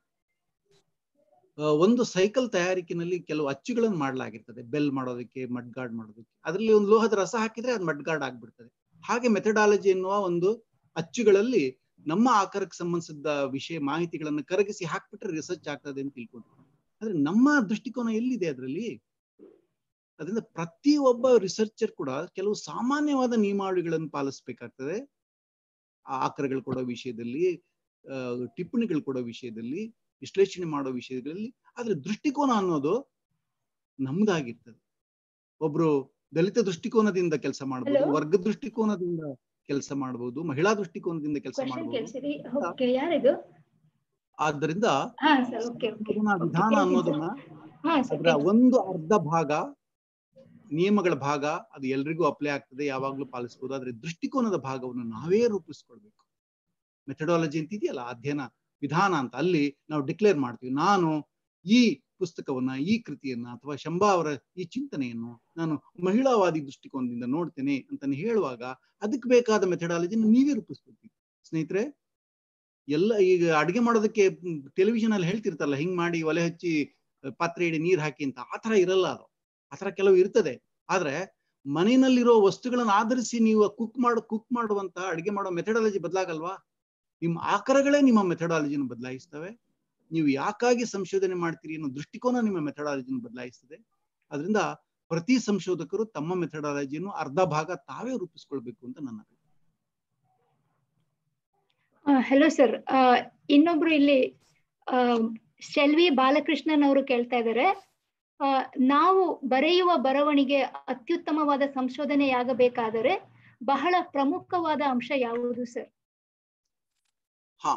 ಆ, ಒಂದು ಸೈಕಲ್ ತಯಾರಿಕೆನಲ್ಲಿ ಕೆಲವು ಅಚ್ಚುಗಳನ್ನು ಮಾಡಲಾಗಿರ್ತದೆ ಬೆಲ್ ಮಾಡೋದಕ್ಕೆ ಮಡ್ ಗಾರ್ಡ್ ಮಾಡೋದಕ್ಕೆ ಅದರಲ್ಲಿ ಒಂದು ಲೋಹದ ರಸ ಹಾಕಿದ್ರೆ ಅದು ಮಡ್ ಗಾರ್ಡ್ ಆಗ್ಬಿಡ್ತದೆ ಹಾಗೆ ಮೆಥಡಾಲಜಿ ಎನ್ನುವ ಒಂದು ಅಚ್ಚುಗಳಲ್ಲಿ ನಮ್ಮ ಆಕಾರಕ್ಕೆ ಸಂಬಂಧಿಸಿದ ವಿಷಯ ಮಾಹಿತಿಗಳನ್ನು ಕರಗಿಸಿ ಹಾಕ್ಬಿಟ್ರೆ ರಿಸರ್ಚ್ ಆಗ್ತದೆ ಅಂತ ತಿಳ್ಕೊಂಡ್ರು ಆದ್ರೆ ನಮ್ಮ ದೃಷ್ಟಿಕೋನ ಎಲ್ಲಿದೆ ಅದರಲ್ಲಿ ಅದರಿಂದ ಪ್ರತಿ ಒಬ್ಬ ರಿಸರ್ಚರ್ ಕೂಡ ಕೆಲವು ಸಾಮಾನ್ಯವಾದ ನಿಯಮಾವಳಿಗಳನ್ನು ಪಾಲಿಸ್ಬೇಕಾಗ್ತದೆ ಆ ಆಕರಗಳು ಕೊಡೋ ವಿಷಯದಲ್ಲಿ ಆ, ಟಿಪ್ಪಣಿಗಳು ಕೊಡೋ ವಿಷಯದಲ್ಲಿ ವಿಶ್ಲೇಷಣೆ ಮಾಡೋ ವಿಷಯಗಳಲ್ಲಿ ಆದ್ರೆ ದೃಷ್ಟಿಕೋನ ಅನ್ನೋದು ನಮ್ದಾಗಿರ್ತದೆ ಒಬ್ರು ದಲಿತ ದೃಷ್ಟಿಕೋನದಿಂದ ಕೆಲಸ ಮಾಡಬಹುದು Hello? ವರ್ಗ ದೃಷ್ಟಿಕೋನದಿಂದ ಕೆಲಸ ಮಾಡಬಹುದು ಮಹಿಳಾ ದೃಷ್ಟಿಕೋನದಿಂದ ಕೆಲಸ ಕ್ವಶನ್ ಮಾಡಬಹುದು ಕೇಳಿಸಿರಿ ಓಕೆ ಯಾರಿದು ಆದ್ದರಿಂದ ಹಾ ಸರ್ ಓಕೆ ಓಕೆ ದೃಷ್ಟಿಕೋನ ವಿಧಾನ ಅನ್ನೋದನ್ನ ಹಾ ಸರ್ ಅದರ ಒಂದು ಅರ್ಧ ಭಾಗ ನಿಯಮಗಳ ಭಾಗ ಅದು ಎಲ್ರಿಗೂ ಅಪ್ಲೈ ಆಗ್ತದೆ ಯಾವಾಗ್ಲೂ ಪಾಲಿಸಬಹುದು ಆದ್ರೆ ದೃಷ್ಟಿಕೋನದ ಭಾಗವನ್ನು ನಾವೇ ರೂಪಿಸ್ಕೊಳ್ಬೇಕು ಮೆಥಡಾಲಜಿ ಅಂತ ಇದೆಯಲ್ಲ ಅಧ್ಯಯನ ವಿಧಾನ ಅಂತ ಅಲ್ಲಿ ನಾವು ಡಿಕ್ಲೇರ್ ಮಾಡ್ತೀವಿ ನಾನು ಈ ಪುಸ್ತಕವನ್ನ ಈ ಕೃತಿಯನ್ನ ಅಥವಾ ಶಂಬಾ ಅವರ ಈ ಚಿಂತನೆಯನ್ನು ನಾನು ಮಹಿಳಾವಾದಿ ದೃಷ್ಟಿಕೋನದಿಂದ ನೋಡ್ತೇನೆ ಅಂತ ಹೇಳುವಾಗ ಅದಕ್ಕೆ ಬೇಕಾದ ಮೆಥಡಾಲಜಿನ ನೀವೇ ರೂಪಿಸ್ಕೊಳ್ತೀವಿ ಸ್ನೇಹಿತರೆ ಎಲ್ಲ ಈಗ ಅಡಿಗೆ ಮಾಡೋದಕ್ಕೆ ಟೆಲಿವಿಷನ್ ಅಲ್ಲಿ ಹೇಳ್ತಿರ್ತಾರಲ್ಲ ಹಿಂಗ್ ಮಾಡಿ ಒಲೆ ಹಚ್ಚಿ ಅಹ್, ಪಾತ್ರೆ ಇಡಿ ನೀರ್ ಹಾಕಿ ಅಂತ ಆತರ ಇರಲ್ಲ ಅದು ಆತರ ಕೆಲವು ಇರ್ತದೆ ಆದ್ರೆ ಮನೆಯಲ್ಲಿರೋ ವಸ್ತುಗಳನ್ನ ಆಧರಿಸಿ ನೀವು ಕುಕ್ ಮಾಡು ಕುಕ್ ಮಾಡುವಂತ ಅಡಿಗೆ ಮಾಡೋ ಮೆಥಡಾಲಜಿ ಬದಲಾಗಲ್ವಾ ನಿಮ್ಮ ಆಕಾರಗಳೇ ನಿಮ್ಮ ಮೆಥಡಾಲಜಿನ ಬದಲಾಯಿಸ್ತವೆ ನೀವು ಯಾಕಾಗಿ ಸಂಶೋಧನೆ ಮಾಡ್ತೀರಿ ಅನ್ನೋ ದೃಷ್ಟಿಕೋನ ನಿಮ್ಮ ಮೆಥಡಾಲಜಿನ ಬದಲಾಯಿಸ್ತದೆ ಅದರಿಂದ ಪ್ರತಿ ಸಂಶೋಧಕರು ತಮ್ಮ ಮೆಥಡಾಲಜಿಯನ್ನು ಅರ್ಧ ಭಾಗ ತಾವೇ ರೂಪಿಸ್ಕೊಳ್ಬೇಕು ಅಂತ ನನ್ನ ಅಭಿಪ್ರಾಯ. ಹಲೋ ಸರ್ ಇನ್ನೊಬ್ರು ಇಲ್ಲಿ ಆ, ಶೆಲ್ವಿ ಬಾಲಕೃಷ್ಣನ್ ಅವರು ಕೇಳ್ತಾ ಇದ್ದಾರೆ ಆ, ನಾವು ಬರೆಯುವ ಬರವಣಿಗೆ ಅತ್ಯುತ್ತಮವಾದ ಸಂಶೋಧನೆಯಾಗಬೇಕಾದರೆ ಬಹಳ ಪ್ರಮುಖವಾದ ಅಂಶ ಯಾವುದು ಸರ್ ಹಾ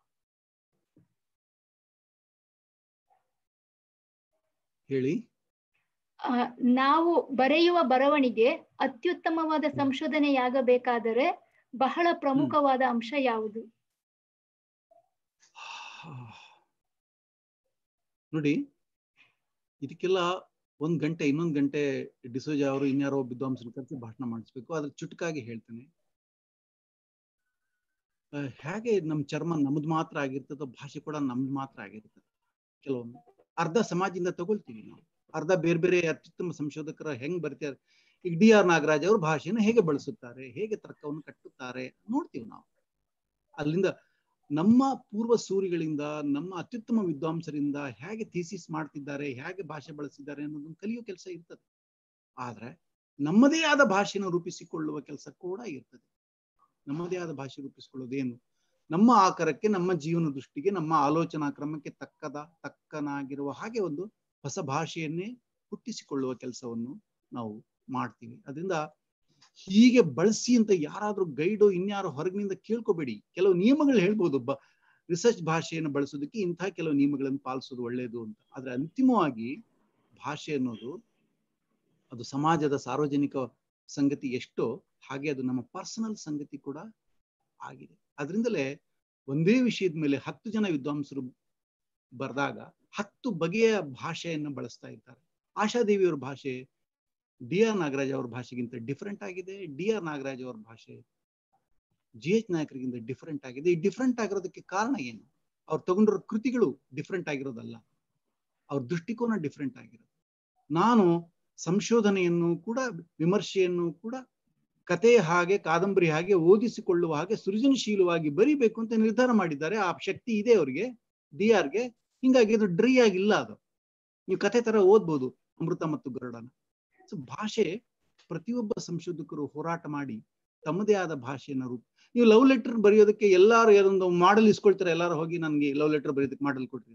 ಹೇಳಿ ಆ, ನಾವು ಬರೆಯುವ ಬರವಣಿಗೆ ಅತ್ಯುತ್ತಮವಾದ ಸಂಶೋಧನೆಯಾಗಬೇಕಾದರೆ ಬಹಳ ಪ್ರಮುಖವಾದ ಅಂಶ ಯಾವುದು ನೋಡಿ ಇದಕ್ಕೆಲ್ಲ ಒಂದ್ ಗಂಟೆ ಇನ್ನೊಂದ್ ಗಂಟೆ ಡಿಸೋಜಾ ಅವರು ಇನ್ಯಾರೋ ಒಬ್ಬ ವಿದ್ವಾಂಸರು ಕರೆಸಿ ಭಾಷಣ ಮಾಡಿಸ್ಬೇಕು ಅದ್ರ ಚುಟುಕಾಗಿ ಹೇಳ್ತೇನೆ ಆ, ಹೇಗೆ ನಮ್ ಚರ್ಮ ನಮ್ದು ಮಾತ್ರ ಆಗಿರ್ತದೋ ಭಾಷೆ ಕೂಡ ನಮ್ದು ಮಾತ್ರ ಆಗಿರ್ತದೆ ಕೆಲವೊಮ್ಮೆ ಅರ್ಧ ಸಮಾಜದಿಂದ ತಗೊಳ್ತೀವಿ ನಾವು ಅರ್ಧ ಬೇರೆ ಬೇರೆ ಅತ್ಯುತ್ತಮ ಸಂಶೋಧಕರ ಹೆಂಗ್ ಬರ್ತಾರೆ ಈಗ ಡಿ ಆರ್ ನಾಗರಾಜ್ ಅವರು ಭಾಷೆನ ಹೇಗೆ ಬಳಸುತ್ತಾರೆ ಹೇಗೆ ತರ್ಕವನ್ನು ಕಟ್ಟುತ್ತಾರೆ ನೋಡ್ತೀವಿ ನಾವು ಅಲ್ಲಿಂದ ನಮ್ಮ ಪೂರ್ವ ಸೂರಿಗಳಿಂದ ನಮ್ಮ ಅತ್ಯುತ್ತಮ ವಿದ್ವಾಂಸರಿಂದ ಹೇಗೆ ಥೀಸಿಸ್ ಮಾಡ್ತಿದ್ದಾರೆ ಹೇಗೆ ಭಾಷೆ ಬಳಸಿದ್ದಾರೆ ಅನ್ನೋದನ್ನ ಕಲಿಯೋ ಕೆಲಸ ಇರ್ತದೆ ಆದ್ರೆ ನಮ್ಮದೇ ಆದ ಭಾಷೆನ ರೂಪಿಸಿಕೊಳ್ಳುವ ಕೆಲಸ ಕೂಡ ಇರ್ತದೆ ನಮ್ಮದೇ ಆದ ಭಾಷೆ ರೂಪಿಸಿಕೊಳ್ಳೋದೇನು ನಮ್ಮ ಆಕಾರಕ್ಕೆ ನಮ್ಮ ಜೀವನ ದೃಷ್ಟಿಗೆ ನಮ್ಮ ಆಲೋಚನಾ ಕ್ರಮಕ್ಕೆ ತಕ್ಕದ ತಕ್ಕನಾಗಿರುವ ಹಾಗೆ ಒಂದು ಹೊಸ ಭಾಷೆಯನ್ನೇ ಹುಟ್ಟಿಸಿಕೊಳ್ಳುವ ಕೆಲಸವನ್ನು ನಾವು ಮಾಡ್ತೀವಿ ಅದರಿಂದ ಹೀಗೆ ಬಳಸಿ ಅಂತ ಯಾರಾದ್ರೂ ಗೈಡು ಇನ್ಯಾರೋ ಹೊರಗಿನಿಂದ ಕೇಳ್ಕೋಬೇಡಿ ಕೆಲವು ನಿಯಮಗಳು ಹೇಳ್ಬೋದು ಬ ರಿಸರ್ಚ್ ಭಾಷೆಯನ್ನು ಬಳಸೋದಕ್ಕೆ ಇಂಥ ಕೆಲವು ನಿಯಮಗಳನ್ನು ಪಾಲಿಸೋದು ಒಳ್ಳೆಯದು ಅಂತ ಆದ್ರೆ ಅಂತಿಮವಾಗಿ ಭಾಷೆ ಅನ್ನೋದು ಅದು ಸಮಾಜದ ಸಾರ್ವಜನಿಕ ಸಂಗತಿ ಎಷ್ಟೋ ಹಾಗೆ ಅದು ನಮ್ಮ ಪರ್ಸನಲ್ ಸಂಗತಿ ಕೂಡ ಆಗಿದೆ ಅದರಿಂದಲೇ ಒಂದೇ ವಿಷಯದ ಮೇಲೆ ಹತ್ತು ಜನ ವಿದ್ವಾಂಸರು ಬರೆದಾಗ ಹತ್ತು ಬಗೆಯ ಭಾಷೆಯನ್ನು ಬಳಸ್ತಾ ಇರ್ತಾರೆ ಆಶಾದೇವಿಯವರ ಭಾಷೆ ಡಿ ಆರ್ ನಾಗರಾಜ್ ಅವ್ರ ಭಾಷೆಗಿಂತ ಡಿಫರೆಂಟ್ ಆಗಿದೆ ಡಿ ಆರ್ ನಾಗರಾಜ್ ಅವ್ರ ಭಾಷೆ ಜಿ ಎಚ್ ನಾಯಕರಿಗಿಂತ ಡಿಫರೆಂಟ್ ಆಗಿದೆ ಈ ಡಿಫರೆಂಟ್ ಆಗಿರೋದಕ್ಕೆ ಕಾರಣ ಏನು ಅವ್ರು ತಗೊಂಡಿರೋ ಕೃತಿಗಳು ಡಿಫರೆಂಟ್ ಆಗಿರೋದಲ್ಲ ಅವ್ರ ದೃಷ್ಟಿಕೋನ ಡಿಫರೆಂಟ್ ಆಗಿರೋದು ನಾನು ಸಂಶೋಧನೆಯನ್ನು ಕೂಡ ವಿಮರ್ಶೆಯನ್ನು ಕೂಡ ಕತೆ ಹಾಗೆ ಕಾದಂಬರಿ ಹಾಗೆ ಓದಿಸಿಕೊಳ್ಳುವ ಹಾಗೆ ಸೃಜನಶೀಲವಾಗಿ ಬರಿಬೇಕು ಅಂತ ನಿರ್ಧಾರ ಮಾಡಿದ್ದಾರೆ ಆ ಶಕ್ತಿ ಇದೆ ಅವ್ರಿಗೆ ಡಿ ಆರ್ಗೆ ಹಿಂಗಾಗಿ ಅದು ಡ್ರೈ ಆಗಿಲ್ಲ ಅದು ನೀವು ಕತೆ ತರ ಓದ್ಬೋದು ಅಮೃತ ಮತ್ತು ಗರುಡನ ಸೊ ಭಾಷೆ ಪ್ರತಿಯೊಬ್ಬ ಸಂಶೋಧಕರು ಹೋರಾಟ ಮಾಡಿ ತಮ್ಮದೇ ಆದ ಭಾಷೆಯನ್ನು ರೂಪ ನೀವು ಲವ್ ಲೆಟರ್ ಬರೆಯೋದಕ್ಕೆ ಎಲ್ಲಾರು ಏನೊಂದು ಮಾಡಲ್ ಇಸ್ಕೊಳ್ತಾರೆ ಎಲ್ಲಾರು ಹೋಗಿ ನನಗೆ ಲವ್ ಲೆಟರ್ ಬರೆಯೋದಕ್ಕೆ ಮಾಡಲ್ ಕೊಡ್ರಿ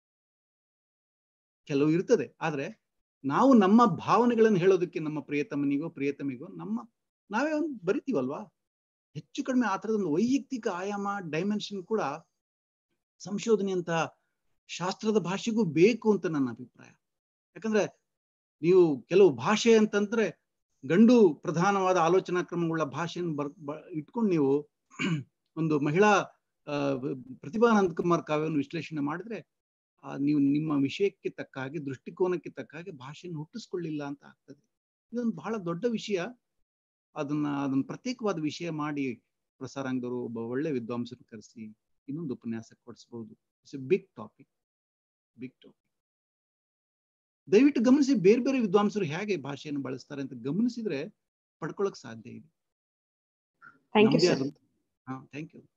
ಕೆಲವು ಇರ್ತದೆ ಆದ್ರೆ ನಾವು ನಮ್ಮ ಭಾವನೆಗಳನ್ನು ಹೇಳೋದಕ್ಕೆ ನಮ್ಮ ಪ್ರಿಯತಮನಿಗೋ ಪ್ರಿಯತಮಿಗೋ ನಮ್ಮ ನಾವೇ ಒಂದು ಬರಿತೀವಲ್ವಾ ಹೆಚ್ಚು ಕಡಿಮೆ ಆ ಥರದ ಒಂದು ವೈಯಕ್ತಿಕ ಆಯಾಮ ಡೈಮೆನ್ಷನ್ ಕೂಡ ಸಂಶೋಧನೆಯಂತಹ ಶಾಸ್ತ್ರದ ಭಾಷೆಗೂ ಬೇಕು ಅಂತ ನನ್ನ ಅಭಿಪ್ರಾಯ ಯಾಕಂದ್ರೆ ನೀವು ಕೆಲವು ಭಾಷೆ ಅಂತಂದ್ರೆ ಗಂಡು ಪ್ರಧಾನವಾದ ಆಲೋಚನಾ ಕ್ರಮಗಳ ಭಾಷೆಯನ್ನು ಬರ್ ಬ- ಇಟ್ಕೊಂಡು ನೀವು ಒಂದು ಮಹಿಳಾ ಆ, ಪ್ರತಿಭಾ ಅನಂತಕುಮಾರ್ ಕಾವ್ಯವನ್ನು ವಿಶ್ಲೇಷಣೆ ಮಾಡಿದ್ರೆ ಆ, ನೀವು ನಿಮ್ಮ ವಿಷಯಕ್ಕೆ ತಕ್ಕ ಹಾಗೆ ದೃಷ್ಟಿಕೋನಕ್ಕೆ ತಕ್ಕ ಹಾಗೆ ಭಾಷೆಯನ್ನು ಹುಟ್ಟಿಸ್ಕೊಳ್ಳಿಲ್ಲ ಅಂತ ಆಗ್ತದೆ ಇದೊಂದು ಬಹಳ ದೊಡ್ಡ ವಿಷಯ ಅದನ್ನ ಅದನ್ನ ಪ್ರತ್ಯೇಕವಾದ ವಿಷಯ ಮಾಡಿ ಪ್ರಸಾರಾಂಗದವರು ಒಬ್ಬ ಒಳ್ಳೆ ವಿದ್ವಾಂಸರು ಕರೆಸಿ ಇನ್ನೊಂದು ಉಪನ್ಯಾಸ ಕೊಡಿಸಬಹುದು it's a big topic big topic ದಯವಿಟ್ಟು ಗಮನಿಸಿ ಬೇರೆ ಬೇರೆ ವಿದ್ವಾಂಸರು ಹೇಗೆ ಭಾಷೆಯನ್ನು ಬಳಸ್ತಾರೆ ಅಂತ ಗಮನಿಸಿದ್ರೆ ಪಡ್ಕೊಳಕ್ ಸಾಧ್ಯ ಇದೆ ಥ್ಯಾಂಕ್ ಯು ನಮ್ದೇ ಸರ್ ಆದಂತ- ಹಾ ಥ್ಯಾಂಕ್ ಯು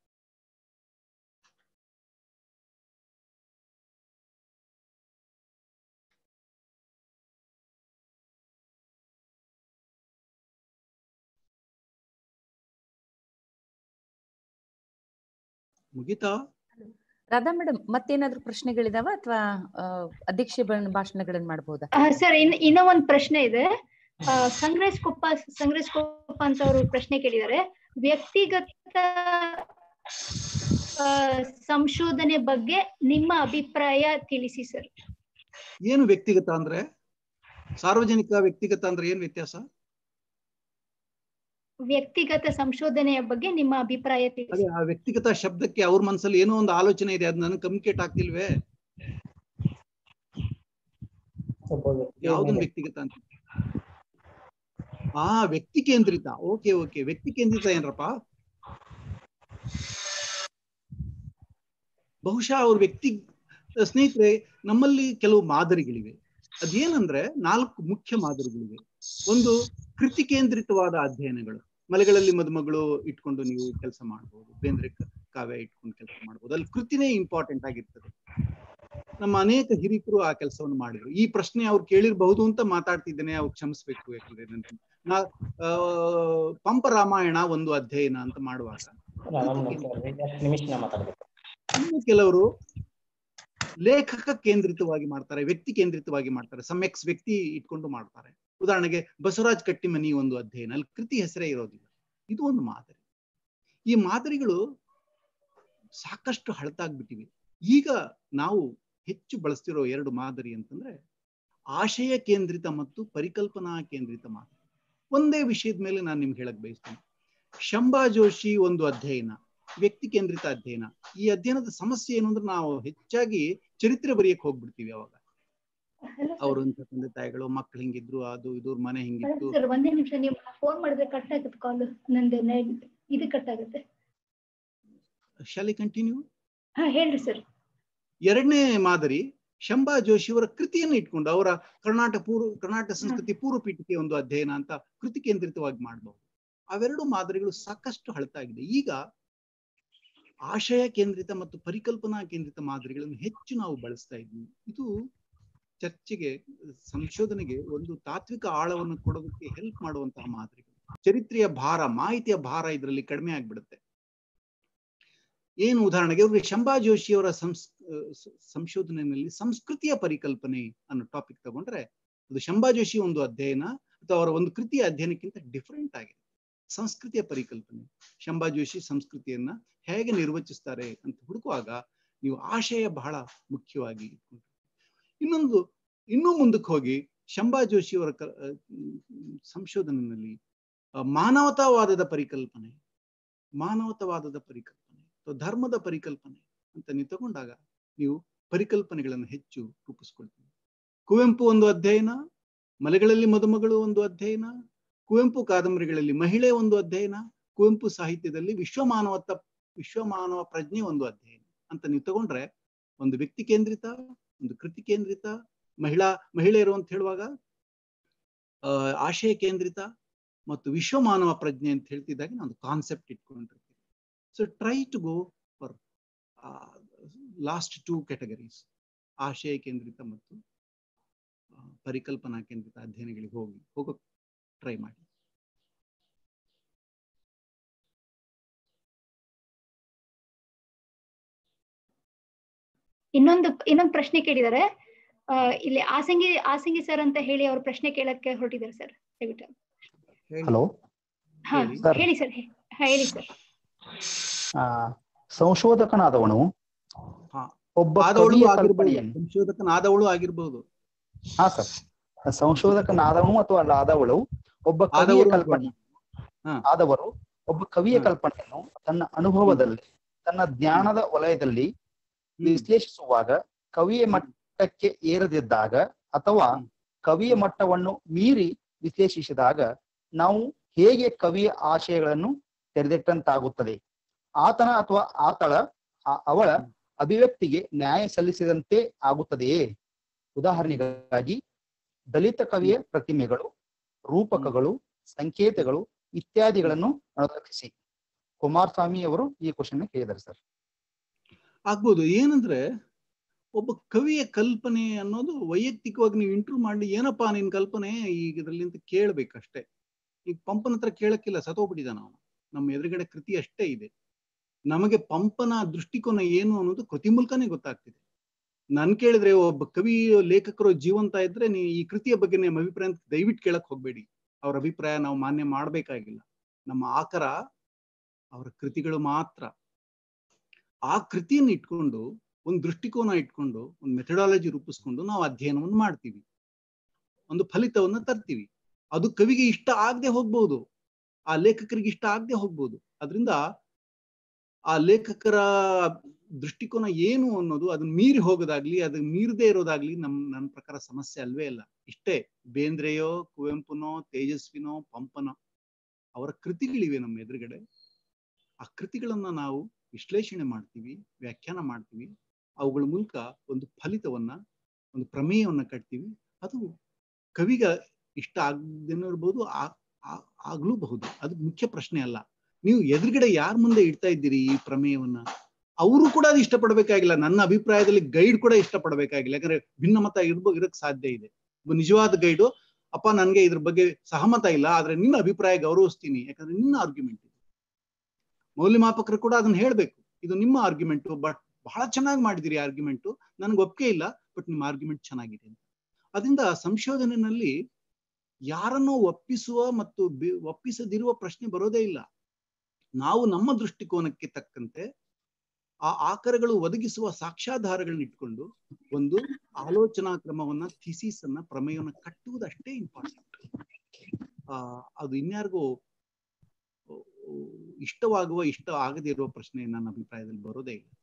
ಮುಗಿತಾ ರಾಧಾ ಮೇಡಮ್ ಮತ್ತೇನಾದ್ರೂ ಪ್ರಶ್ನೆಗಳಿದಾವ ಅಥವಾ ಅಧ್ಯಕ್ಷ ಭಾಷಣಗಳನ್ನ ಮಾಡಬಹುದಾ ಸರ್ ಇನ್ ಇನ್ನೂ ಒಂದ್ ಪ್ರಶ್ನೆ ಇದೆ ಆ, ಸಂಗ್ರೇಶ್ ಕೊಪ್ಪ ಸಂಗ್ರೇಶ್ ಕೊಪ್ಪ ಅಂತ ಅವರು ಪ್ರಶ್ನೆ ಕೇಳಿದ್ದಾರೆ ವ್ಯಕ್ತಿಗತ ಆ, ಸಂಶೋಧನೆ ಬಗ್ಗೆ ನಿಮ್ಮ ಅಭಿಪ್ರಾಯ ತಿಳಿಸಿ ಸರ್ ಏನು ವ್ಯಕ್ತಿಗತ ಅಂದ್ರೆ ಸಾರ್ವಜನಿಕ ವ್ಯಕ್ತಿಗತ ಅಂದ್ರೆ ಏನ್ ವ್ಯತ್ಯಾಸ ವ್ಯಕ್ತಿಗತ ಸಂಶೋಧನೆಯ ಬಗ್ಗೆ ನಿಮ್ಮ ಅಭಿಪ್ರಾಯ ಅದೇ ತಿಳಿಸಿ ಆ ವ್ಯಕ್ತಿಗತ ಶಬ್ದಕ್ಕೆ ಅವ್ರ ಮನಸ್ಸಲ್ಲಿ ಏನೋ ಒಂದು ಆಲೋಚನೆ ಇದೆ ಅದು ನನಗೆ ಕಮ್ಯುನಿಕೇಟ್ ಆಗ್ತಿಲ್ವೇ ಯಾವ್ದೊಂದು ವ್ಯಕ್ತಿಗತ ಅಂತ ಆ ವ್ಯಕ್ತಿ ಕೇಂದ್ರಿತ ಓಕೆ ಓಕೆ ವ್ಯಕ್ತಿ ಕೇಂದ್ರಿತ ಏನ್ರಪ್ಪ ಬಹುಶಃ ಅವ್ರ ವ್ಯಕ್ತಿ ಸ್ನೇಹಿತರೆ ನಮ್ಮಲ್ಲಿ ಕೆಲವು ಮಾದರಿಗಳಿವೆ ಅದೇನಂದ್ರೆ ನಾಲ್ಕು ಮುಖ್ಯ ಮಾದರಿಗಳಿವೆ ಒಂದು ಕೃತಿ ಕೇಂದ್ರಿತವಾದ ಅಧ್ಯಯನಗಳು ಮಲೆಗಳಲ್ಲಿ ಮದುಮಗಳು ಇಟ್ಕೊಂಡು ನೀವು ಕೆಲಸ ಮಾಡಬಹುದು ಬೇಂದ್ರೆ ಕ- ಕಾವ್ಯ ಇಟ್ಕೊಂಡು ಕೆಲಸ ಮಾಡಬಹುದು ಅಲ್ಲಿ ಕೃತಿನೇ ಇಂಪಾರ್ಟೆಂಟ್ ಆಗಿರ್ತದೆ ನಮ್ಮ ಅನೇಕ ಹಿರಿಕರು ಆ ಕೆಲಸವನ್ನು ಮಾಡಿದ್ರು ಈ ಪ್ರಶ್ನೆ ಅವ್ರು ಕೇಳಿರಬಹುದು ಅಂತ ಮಾತಾಡ್ತಿದ್ದೇನೆ ಅವ್ರು ಕ್ಷಮಿಸ್ಬೇಕು ಯಾಕಂದ್ರೆ ನನ್- ನಾ ಆ, ಪಂಪ ರಾಮಾಯಣ ಒಂದು ಅಧ್ಯಯನ ಅಂತ ಮಾಡುವಾಗ ನಿಮಿಷ ಮಾತಾಡ್ಬೇಕು ಇನ್ನು ಕೆಲವರು ಲೇಖಕ ಕೇಂದ್ರಿತವಾಗಿ ಮಾಡ್ತಾರೆ ವ್ಯಕ್ತಿ ಕೇಂದ್ರಿತವಾಗಿ ಮಾಡ್ತಾರೆ ಸಮ್ಯಕ್ಸ್ ವ್ಯಕ್ತಿ ಇಟ್ಕೊಂಡು ಮಾಡ್ತಾರೆ ಉದಾಹರಣೆಗೆ ಬಸವರಾಜ್ ಕಟ್ಟಿಮನಿ ಒಂದು ಅಧ್ಯಯನ ಅಲ್ಲಿ ಕೃತಿ ಹೆಸರೇ ಇರೋದಿಲ್ಲ ಇದು ಒಂದು ಮಾದರಿ ಈ ಮಾದರಿಗಳು ಸಾಕಷ್ಟು ಹಳತಾಗ್ಬಿಟ್ಟಿವೆ ಈಗ ನಾವು ಹೆಚ್ಚು ಬಳಸ್ತಿರೋ ಎರಡು ಮಾದರಿ ಅಂತಂದ್ರೆ ಆಶಯ ಕೇಂದ್ರಿತ ಮತ್ತು ಪರಿಕಲ್ಪನಾ ಕೇಂದ್ರಿತ ಮಾದರಿ ಒಂದೇ ವಿಷಯದ ಮೇಲೆ ನಾನು ನಿಮ್ಗೆ ಹೇಳಕ್ ಬಯಸ್ತೇನೆ ಶಂಭಾ ಜೋಶಿ ಒಂದು ಅಧ್ಯಯನ ವ್ಯಕ್ತಿ ಕೇಂದ್ರಿತ ಅಧ್ಯಯನ ಈ ಅಧ್ಯಯನದ ಸಮಸ್ಯೆ ಏನು ಅಂದ್ರೆ ನಾವು ಹೆಚ್ಚಾಗಿ ಚರಿತ್ರೆ ಬರೆಯಕ್ ಹೋಗ್ಬಿಡ್ತೀವಿ ಅವಾಗ ಅವ್ರ ತಂದೆ ತಾಯಿಗಳು ಮಕ್ಳು ಹಿಂಗಿದ್ರು ಅದು ಇದು ಅವ್ರ್ ಮನೆ ಹಿಂಗಿತ್ತು ಸರ್ ಒಂದೇ ನಿಮಿಷ ನೀವು ಫೋನ್ ಮಾಡಿದ್ರೆ ಕಟ್ ಆಗುತ್ತೆ ಕಾಲ್ ನಂದು net ಇದು ಕಟ್ ಆಗುತ್ತೆ ಶಾಲೆ ಕಂಟಿನ್ಯೂ ಹಾ ಹೇಳ್ರಿ ಸರ್ ಎರಡನೇ ಮಾದರಿ ಶಂಭಾ ಜೋಶಿಯವರ ಕೃತಿಯನ್ನು ಇಟ್ಕೊಂಡು ಅವರ ಕರ್ನಾಟಕ ಪೂರ್ವ ಕರ್ನಾಟಕ ಸಂಸ್ಕೃತಿ ಪೂರ್ವ ಪೀಠಿಕೆ ಒಂದು ಅಧ್ಯಯನ ಅಂತ ಕೃತಿ ಕೇಂದ್ರಿತವಾಗಿ ಮಾಡಬಹುದು ಅವೆರಡು ಮಾದರಿಗಳು ಸಾಕಷ್ಟು ಹಳತಾಗಿದೆ ಈಗ ಆಶಯ ಕೇಂದ್ರಿತ ಮತ್ತು ಪರಿಕಲ್ಪನಾ ಕೇಂದ್ರಿತ ಮಾದರಿಗಳನ್ನು ಹೆಚ್ಚು ನಾವು ಬಳಸ್ತಾ ಇದ್ವಿ ಇದು ಚರ್ಚೆಗೆ ಸಂಶೋಧನೆಗೆ ಒಂದು ತಾತ್ವಿಕ ಆಳವನ್ನು ಕೊಡೋದಕ್ಕೆ ಹೆಲ್ಪ್ ಮಾಡುವಂತಹ ಮಾದರಿಗಳು ಚರಿತ್ರೆಯ ಭಾರ ಮಾಹಿತಿಯ ಭಾರ ಇದರಲ್ಲಿ ಕಡಿಮೆ ಆಗ್ಬಿಡುತ್ತೆ ಏನು ಉದಾಹರಣೆಗೆ ಅವ್ರಿಗೆ ಶಂಭಾ ಜೋಶಿಯವರ ಸಂಸ್ ಸ- ಸಂಶೋಧನೆಯಲ್ಲಿ ಸಂಸ್ಕೃತಿಯ ಪರಿಕಲ್ಪನೆ ಅನ್ನೋ ಟಾಪಿಕ್ ತಗೊಂಡ್ರೆ ಅದು ಶಂಭಾ ಜೋಶಿ ಒಂದು ಅಧ್ಯಯನ ಅಥವಾ ಅವರ ಒಂದು ಕೃತಿಯ ಅಧ್ಯಯನಕ್ಕಿಂತ ಡಿಫರೆಂಟ್ ಆಗಿದೆ ಸಂಸ್ಕೃತಿಯ ಪರಿಕಲ್ಪನೆ ಶಂಭಾ ಜೋಶಿ ಸಂಸ್ಕೃತಿಯನ್ನ ಹೇಗೆ ನಿರ್ವಚಿಸ್ತಾರೆ ಅಂತ ಹುಡುಕುವಾಗ ನೀವು ಆಶಯ ಬಹಳ ಮುಖ್ಯವಾಗಿ ಇಟ್ಕೊಂಡ್ರಿ. ಇನ್ನೊಂದು ಇನ್ನೂ ಮುಂದಕ್ಕೆ ಹೋಗಿ ಶಂಭಾ ಜೋಶಿಯವರ ಕ- ಆ, ಮ್, ಸಂಶೋಧನೆಯಲ್ಲಿ ಆ, ಮಾನವತಾವಾದದ ಪರಿಕಲ್ಪನೆ ಮಾನವತಾವಾದದ ಪರಿಕಲ್ಪನೆ ಅಥವಾ ಧರ್ಮದ ಪರಿಕಲ್ಪನೆ ಅಂತ ನೀವು ತಗೊಂಡಾಗ ನೀವು ಪರಿಕಲ್ಪನೆಗಳನ್ನು ಹೆಚ್ಚು ರೂಪಿಸ್ಕೊಳ್ತೀವಿ ಕುವೆಂಪು ಒಂದು ಅಧ್ಯಯನ ಮಲೆಗಳಲ್ಲಿ ಮದುಮಗಳು ಒಂದು ಅಧ್ಯಯನ ಕುವೆಂಪು ಕಾದಂಬರಿಗಳಲ್ಲಿ ಮಹಿಳೆ ಒಂದು ಅಧ್ಯಯನ ಕುವೆಂಪು ಸಾಹಿತ್ಯದಲ್ಲಿ ವಿಶ್ವಮಾನವತ್ತ ವಿಶ್ವಮಾನವ ಪ್ರಜ್ಞೆ ಒಂದು ಅಧ್ಯಯನ ಅಂತ ನೀವು ತಗೊಂಡ್ರೆ ಒಂದು ವ್ಯಕ್ತಿ ಕೇಂದ್ರಿತ ಒಂದು ಕೃತಿ ಕೇಂದ್ರಿತ ಮಹಿಳಾ ಮಹಿಳೆಯರು ಅಂತ ಹೇಳುವಾಗ ಆ, ಆಶಯ ಕೇಂದ್ರಿತ ಮತ್ತು ವಿಶ್ವಮಾನವ ಪ್ರಜ್ಞೆ ಅಂತ ಹೇಳ್ತಿದ್ದಾಗ ನಾನು ಕಾನ್ಸೆಪ್ಟ್ ಇಟ್ಕೊಂಡಿರ್ತೀನಿ so try to go for last two categories ಆಶಯ ಕೇಂದ್ರಿತ ಮತ್ತು ಆ, ಪರಿಕಲ್ಪನಾ ಕೇಂದ್ರಿತ ಅಧ್ಯಯನಗಳಿಗೆ ಹೋಗಿ ಹೋಗೋಕ್ ಟ್ರೈ ಮಾಡಿ ಇನ್ನೊಂದು ಇನ್ನೊಂದು ಪ್ರಶ್ನೆ ಕೇಳಿದ್ದಾರೆ ಆ, ಇಲ್ಲಿ ಆಸಂಗಿ ಆಸಂಗಿ ಸರ್ ಅಂತ ಹೇಳಿ ಅವ್ರ ಪ್ರಶ್ನೆ ಕೇಳಕ್ಕೆ ಹೊರಟಿದ್ದಾರೆ ಸರ್ ದಯವಿಟ್ಟು ಹೇಳಿ. ಹಲೋ ಹಾ ಹೇಳಿ. ಸರ್. ಹೇಳಿ ಸರ್ ಹಾ ಹೇಳಿ ಸರ್ ಆ, ಸಂಶೋಧಕನಾದವನು ಹಾ. ಒಬ್ಬ ಆದವಳು ಕವಿಯ ಆಗಿರ್ಬೋದು ಕಲ್ಪನೆಯನ್ನು ಸಂಶೋಧಕನಾದವಳು ಆಗಿರ್ಬೋದು ಹಾ ಸರ್ ಸಂಶೋಧಕನಾದವನು ಅಥವಾ ಅಲ್ಲ ಆದವಳು ಒಬ್ಬ ಕವಿಯ ಆದವರು ಕಲ್ಪನೆ ಹಾ. ಆದವರು ಒಬ್ಬ ಕವಿಯ ಹಾ. ಕಲ್ಪನೆಯನ್ನು ತನ್ನ ಅನುಭವದಲ್ಲಿ ತನ್ನ ಜ್ಞಾನದ ವಲಯದಲ್ಲಿ ಹ್ಮ್. ವಿಶ್ಲೇಷಿಸುವಾಗ ಕವಿಯ ಮಟ್ಟಕ್ಕೆ ಏರದಿದ್ದಾಗ ಅಥವಾ ಹ್ಮ್. ಕವಿಯ ಮಟ್ಟವನ್ನು ಮೀರಿ ವಿಶ್ಲೇಷಿಸಿದಾಗ ನಾವು ಹೇಗೆ ಕವಿಯ ಆಶಯಗಳನ್ನು ತೆರೆದಿಟ್ಟಂತಾಗುತ್ತದೆ ಆತನ ಅಥವಾ ಆತಳ ಆ- ಅವಳ ಅಭಿವ್ಯಕ್ತಿಗೆ ನ್ಯಾಯ ಸಲ್ಲಿಸಿದಂತೆ ಆಗುತ್ತದೆಯೇ ಉದಾಹರಣೆಗಾಗಿ ದಲಿತ ಕವಿಯ ಪ್ರತಿಮೆಗಳು ರೂಪಕಗಳು ಸಂಕೇತಗಳು ಇತ್ಯಾದಿಗಳನ್ನು ಅನುಲಕ್ಷಿಸಿ ಕುಮಾರಸ್ವಾಮಿ ಅವರು ಈ ಕ್ವಶನ್ ಕೇಳಿದ್ದಾರೆ ಸರ್ ಆಗ್ಬೋದು ಏನಂದ್ರೆ ಒಬ್ಬ ಕವಿಯ ಕಲ್ಪನೆ ಅನ್ನೋದು ವೈಯಕ್ತಿಕವಾಗಿ ನೀವು ಇಂಟರ್ವ್ಯೂ ಮಾಡಿ ಏನಪ್ಪಾ ನಿನ್ ಕಲ್ಪನೆ ಈಗ ಇದ್ರಲ್ಲಿ ಅಂತ ಕೇಳ್ಬೇಕಷ್ಟೇ ಈಗ ಪಂಪನ ಹತ್ರ ಕೇಳಕ್ಕಿಲ್ಲ ಸತೋಗ್ಬಿಟ್ಟಿದ ನಾವು ನಮ್ಮ ಎದುರುಗಡೆ ಕೃತಿ ಅಷ್ಟೇ ಇದೆ ನಮಗೆ ಪಂಪನ ದೃಷ್ಟಿಕೋನ ಏನು ಅನ್ನೋದು ಕೃತಿ ಮೂಲಕನೇ ಗೊತ್ತಾಗ್ತಿದೆ ನನ್ ಕೇಳಿದ್ರೆ ಒಬ್ಬ ಕವಿ ಲೇಖಕರು ಜೀವಂತ ಇದ್ರೆ ನೀವು ಈ ಕೃತಿಯ ಬಗ್ಗೆ ನಿಮ್ಮ ಅಭಿಪ್ರಾಯ ಅಂತ ದಯವಿಟ್ಟು ಕೇಳಕ್ ಹೋಗ್ಬೇಡಿ ಅವ್ರ ಅಭಿಪ್ರಾಯ ನಾವು ಮಾನ್ಯ ಮಾಡ್ಬೇಕಾಗಿಲ್ಲ ನಮ್ಮ ಆಕರ ಅವರ ಕೃತಿಗಳು ಮಾತ್ರ ಆ ಕೃತಿಯನ್ನು ಇಟ್ಕೊಂಡು ಒಂದು ದೃಷ್ಟಿಕೋನ ಇಟ್ಕೊಂಡು ಒಂದು ಮೆಥಡಾಲಜಿ ರೂಪಿಸ್ಕೊಂಡು ನಾವು ಅಧ್ಯಯನವನ್ನು ಮಾಡ್ತೀವಿ ಒಂದು ಫಲಿತವನ್ನ ತರ್ತೀವಿ ಅದು ಕವಿಗೆ ಇಷ್ಟ ಆಗದೆ ಹೋಗ್ಬೋದು ಆ ಲೇಖಕರಿಗೆ ಇಷ್ಟ ಆಗದೆ ಹೋಗ್ಬೋದು ಅದರಿಂದ ಆ ಲೇಖಕರ ದೃಷ್ಟಿಕೋನ ಏನು ಅನ್ನೋದು ಅದನ್ನ ಮೀರಿ ಹೋಗೋದಾಗ್ಲಿ ಅದನ್ನ ಮೀರದೇ ಇರೋದಾಗ್ಲಿ ನಮ್ ನನ್ನ ಪ್ರಕಾರ ಸಮಸ್ಯೆ ಅಲ್ವೇ ಅಲ್ಲ ಇಷ್ಟೇ ಬೇಂದ್ರೆಯೋ ಕುವೆಂಪುನೋ ತೇಜಸ್ವಿನೋ ಪಂಪನೋ ಅವರ ಕೃತಿಗಳಿವೆ ನಮ್ಮ ಎದುರುಗಡೆ ಆ ಕೃತಿಗಳನ್ನ ನಾವು ವಿಶ್ಲೇಷಣೆ ಮಾಡ್ತೀವಿ ವ್ಯಾಖ್ಯಾನ ಮಾಡ್ತೀವಿ ಅವುಗಳ ಮೂಲಕ ಒಂದು ಫಲಿತವನ್ನ ಒಂದು ಪ್ರಮೇಯವನ್ನ ಕಟ್ತೀವಿ ಅದು ಕವಿಗ ಇಷ್ಟ ಆಗದೇನೋ ಇರ್ಬೋದು ಆ- ಆ- ಆಗ್ಲೂಬಹುದು ಅದು ಮುಖ್ಯ ಪ್ರಶ್ನೆ ಅಲ್ಲ ನೀವು ಎದುರುಗಡೆ ಯಾರ ಮುಂದೆ ಇಡ್ತಾ ಇದ್ದೀರಿ ಈ ಪ್ರಮೇಯವನ್ನ ಅವರು ಕೂಡ ಅದು ಇಷ್ಟಪಡಬೇಕಾಗಿಲ್ಲ ನನ್ನ ಅಭಿಪ್ರಾಯದಲ್ಲಿ ಗೈಡ್ ಕೂಡ ಇಷ್ಟಪಡಬೇಕಾಗಿಲ್ಲ ಯಾಕಂದ್ರೆ ಭಿನ್ನಮತ ಇರ್ಬೋ ಇರಕ್ ಸಾಧ್ಯ ಇದೆ ಒಬ್ಬ ನಿಜವಾದ ಗೈಡು ಅಪ್ಪ ನನ್ಗೆ ಇದ್ರ ಬಗ್ಗೆ ಸಹಮತ ಇಲ್ಲ ಆದ್ರೆ ನಿನ್ನ ಅಭಿಪ್ರಾಯ ಗೌರವಿಸ್ತೀನಿ ಯಾಕಂದ್ರೆ ನಿನ್ನ ಆರ್ಗ್ಯುಮೆಂಟ್ ಇದು ಮೌಲ್ಯಮಾಪಕರು ಕೂಡ ಅದನ್ನ ಹೇಳ್ಬೇಕು ಇದು ನಿಮ್ಮ ಆರ್ಗ್ಯುಮೆಂಟ್ ಬಟ್ ಬಹಳ ಚೆನ್ನಾಗಿ ಮಾಡಿದಿರಿ ಆರ್ಗ್ಯುಮೆಂಟ್ ನನ್ಗೆ ಒಪ್ಪಿಗೆ ಇಲ್ಲ ಬಟ್ ನಿಮ್ಮ ಆರ್ಗ್ಯುಮೆಂಟ್ ಚೆನ್ನಾಗಿದೆ ಅಂತ ಅದರಿಂದ ಸಂಶೋಧನೆಯಲ್ಲಿ ಯಾರನ್ನೋ ಒಪ್ಪಿಸುವ ಮತ್ತು ಬಿ- ಒಪ್ಪಿಸದಿರುವ ಪ್ರಶ್ನೆ ಬರೋದೇ ಇಲ್ಲ ನಾವು ನಮ್ಮ ದೃಷ್ಟಿಕೋನಕ್ಕೆ ತಕ್ಕಂತೆ ಆ ಆಕರಗಳು ಒದಗಿಸುವ ಸಾಕ್ಷ್ಯಾಧಾರಗಳನ್ನ ಇಟ್ಕೊಂಡು ಒಂದು ಆಲೋಚನಾ ಕ್ರಮವನ್ನ ಥಿಸಿಸ್ ಅನ್ನ ಪ್ರಮೇಯವನ್ನ ಕಟ್ಟುವುದಷ್ಟೇ ಇಂಪಾರ್ಟೆಂಟ್ ಆ ಅದು ಇನ್ಯಾರಿಗೂ ಇಷ್ಟವಾಗುವ ಇಷ್ಟ ಆಗದೇ ಇರುವ ಪ್ರಶ್ನೆ ನನ್ನ ಅಭಿಪ್ರಾಯದಲ್ಲಿ ಬರೋದೇ ಇಲ್ಲ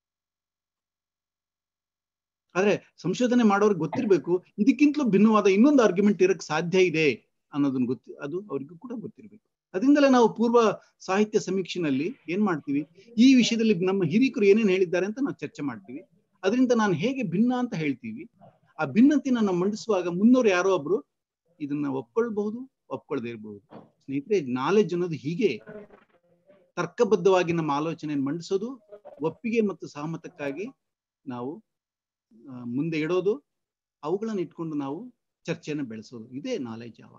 ಆದ್ರೆ ಸಂಶೋಧನೆ ಮಾಡೋರ್ಗೆ ಗೊತ್ತಿರ್ಬೇಕು ಇದಕ್ಕಿಂತಲೂ ಭಿನ್ನವಾದ ಇನ್ನೊಂದು ಆರ್ಗ್ಯುಮೆಂಟ್ ಇರಕ್ ಸಾಧ್ಯ ಇದೆ ಅನ್ನೋದನ್ನ ಗೊತ್ತಿ ಅದು ಅವ್ರಿಗೂ ಕೂಡ ಗೊತ್ತಿರ್ಬೇಕು ಅದರಿಂದಲೇ ನಾವು ಪೂರ್ವ ಸಾಹಿತ್ಯ ಸಮೀಕ್ಷೆನಲ್ಲಿ ಏನ್ ಮಾಡ್ತೀವಿ ಈ ವಿಷಯದಲ್ಲಿ ನಮ್ಮ ಹಿರಿಕರು ಏನೇನ್ ಹೇಳಿದ್ದಾರೆ ಅಂತ ನಾವು ಚರ್ಚೆ ಮಾಡ್ತೀವಿ ಅದರಿಂದ ನಾನು ಹೇಗೆ ಭಿನ್ನ ಅಂತ ಹೇಳ್ತೀವಿ ಆ ಭಿನ್ನತೆನ ನಾವು ಮಂಡಿಸುವಾಗ ಮುನ್ನೋರು ಯಾರೋ ಒಬ್ರು ಇದನ್ನ ಒಪ್ಕೊಳ್ಬಹುದು ಒಪ್ಕೊಳ್ದೇ ಇರಬಹುದು ಸ್ನೇಹಿತರೆ ನಾಲೆಜ್ ಅನ್ನೋದು ಹೀಗೆ ತರ್ಕಬದ್ಧವಾಗಿ ನಮ್ಮ ಆಲೋಚನೆಯನ್ನು ಮಂಡಿಸೋದು ಒಪ್ಪಿಗೆ ಮತ್ತು ಸಹಮತಕ್ಕಾಗಿ ನಾವು ಆ, ಮುಂದೆ ಇಡೋದು ಅವುಗಳನ್ನ ಇಟ್ಕೊಂಡು ನಾವು ಚರ್ಚೆಯನ್ನು ಬೆಳೆಸೋದು ಇದೇ ನಾಲೆಜ್ ಯಾವಾಗ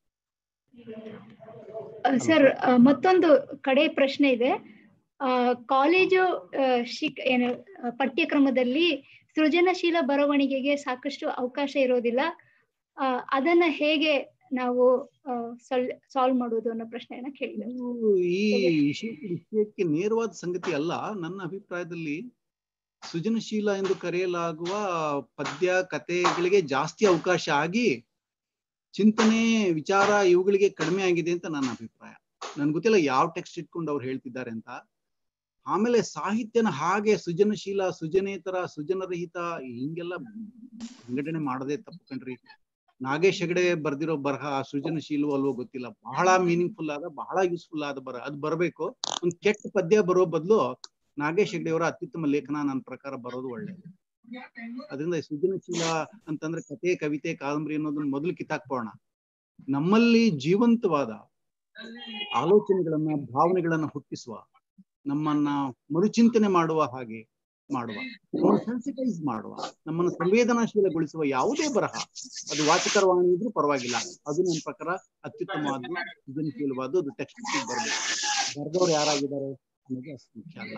ಸರ್ ಮತ್ತೊಂದು ಕಡೆ ಪ್ರಶ್ನೆ ಇದೆ ಆ, ಕಾಲೇಜು ಆ, ಶಿಕ್ ಏನು ಆ, ಪಠ್ಯಕ್ರಮದಲ್ಲಿ ಸೃಜನಶೀಲ ಬರವಣಿಗೆಗೆ ಸಾಕಷ್ಟು ಅವಕಾಶ ಇರೋದಿಲ್ಲ ಆ, ಅದನ್ನ ಹೇಗೆ ನಾವು ಸಾಲ್ವ್ ಮಾಡೋದು ಅನ್ನೋ ಪ್ರಶ್ನೆಯನ್ನ ಕೇಳಿದೆ ಇದು ಈ ವಿಷಯ ವಿಷಯಕ್ಕೆ ನೇರವಾದ ಸಂಗತಿ ಅಲ್ಲ ನನ್ನ ಅಭಿಪ್ರಾಯದಲ್ಲಿ ಸೃಜನಶೀಲ ಎಂದು ಕರೆಯಲಾಗುವ ಪದ್ಯ ಕಥೆಗಳಿಗೆ ಜಾಸ್ತಿ ಅವಕಾಶ ಆಗಿ ಚಿಂತನೆ ವಿಚಾರ ಇವುಗಳಿಗೆ ಕಡಿಮೆ ಆಗಿದೆ ಅಂತ ನನ್ನ ಅಭಿಪ್ರಾಯ ನನ್ಗೆ ಗೊತ್ತಿಲ್ಲ ಯಾವ ಟೆಕ್ಸ್ಟ್ ಇಟ್ಕೊಂಡು ಅವ್ರು ಹೇಳ್ತಿದ್ದಾರೆ ಅಂತ ಆಮೇಲೆ ಸಾಹಿತ್ಯನ ಹಾಗೆ ಸೃಜನಶೀಲ ಸೃಜನೇತರ ಸೃಜನರಹಿತ ಹಿಂಗೆಲ್ಲ ವಿಂಗಡಣೆ ಮಾಡದೆ ತಪ್ಪು ಕಣ್ರಿ ನಾಗೇಶ್ ಹೆಗಡೆ ಬರ್ದಿರೋ ಬರಹ ಸೃಜನಶೀಲ ಅಲ್ವೋ ಗೊತ್ತಿಲ್ಲ ಬಹಳ ಮೀನಿಂಗ್ಫುಲ್ ಆದ ಬಹಳ ಯೂಸ್ಫುಲ್ ಆದ ಬರ ಅದ್ ಬರಬೇಕು ಒಂದ್ ಕೆಟ್ಟ ಪದ್ಯ ಬರೋ ಬದಲು ನಾಗೇಶ್ ಹೆಗಡೆ ಅವರ ಅತ್ಯುತ್ತಮ ಲೇಖನ ನನ್ನ ಪ್ರಕಾರ ಬರೋದು ಒಳ್ಳೇದು ಅದರಿಂದ ಸೃಜನಶೀಲ ಅಂತಂದ್ರೆ ಕತೆ ಕವಿತೆ ಕಾದಂಬರಿ ಅನ್ನೋದನ್ನ ಮೊದಲು ಕಿತ್ತಾಕ್ಬೋಣ ನಮ್ಮಲ್ಲಿ ಜೀವಂತವಾದ ಆಲೋಚನೆಗಳನ್ನ ಭಾವನೆಗಳನ್ನ ಹುಟ್ಟಿಸುವ ನಮ್ಮನ್ನ ಮರುಚಿಂತನೆ ಮಾಡುವ ಹಾಗೆ ಮಾಡುವ ನಮ್ಮನ್ನು ಸೆನ್ಸಿಟೈಸ್ ಮಾಡುವ ನಮ್ಮನ್ನು ಸಂವೇದನಾಶೀಲಗೊಳಿಸುವ ಯಾವುದೇ ಬರಹ ಅದು ವಾಚಕರವಾಣಿ ಇದ್ರೂ ಪರವಾಗಿಲ್ಲ ಅದು ನನ್ನ ಪ್ರಕಾರ ಅತ್ಯುತ್ತಮವಾದ್ದು ಸೃಜನಶೀಲವಾದ್ದು ಅದು ಟೆಕ್ಸ್ಟ್ ಬರಬೇಕು ಬರ್ದವ್ರು ಯಾರಾಗಿದ್ದಾರೆ ಅನ್ನೋದು ಅಷ್ಟು ಮುಖ್ಯ ಅಲ್ಲ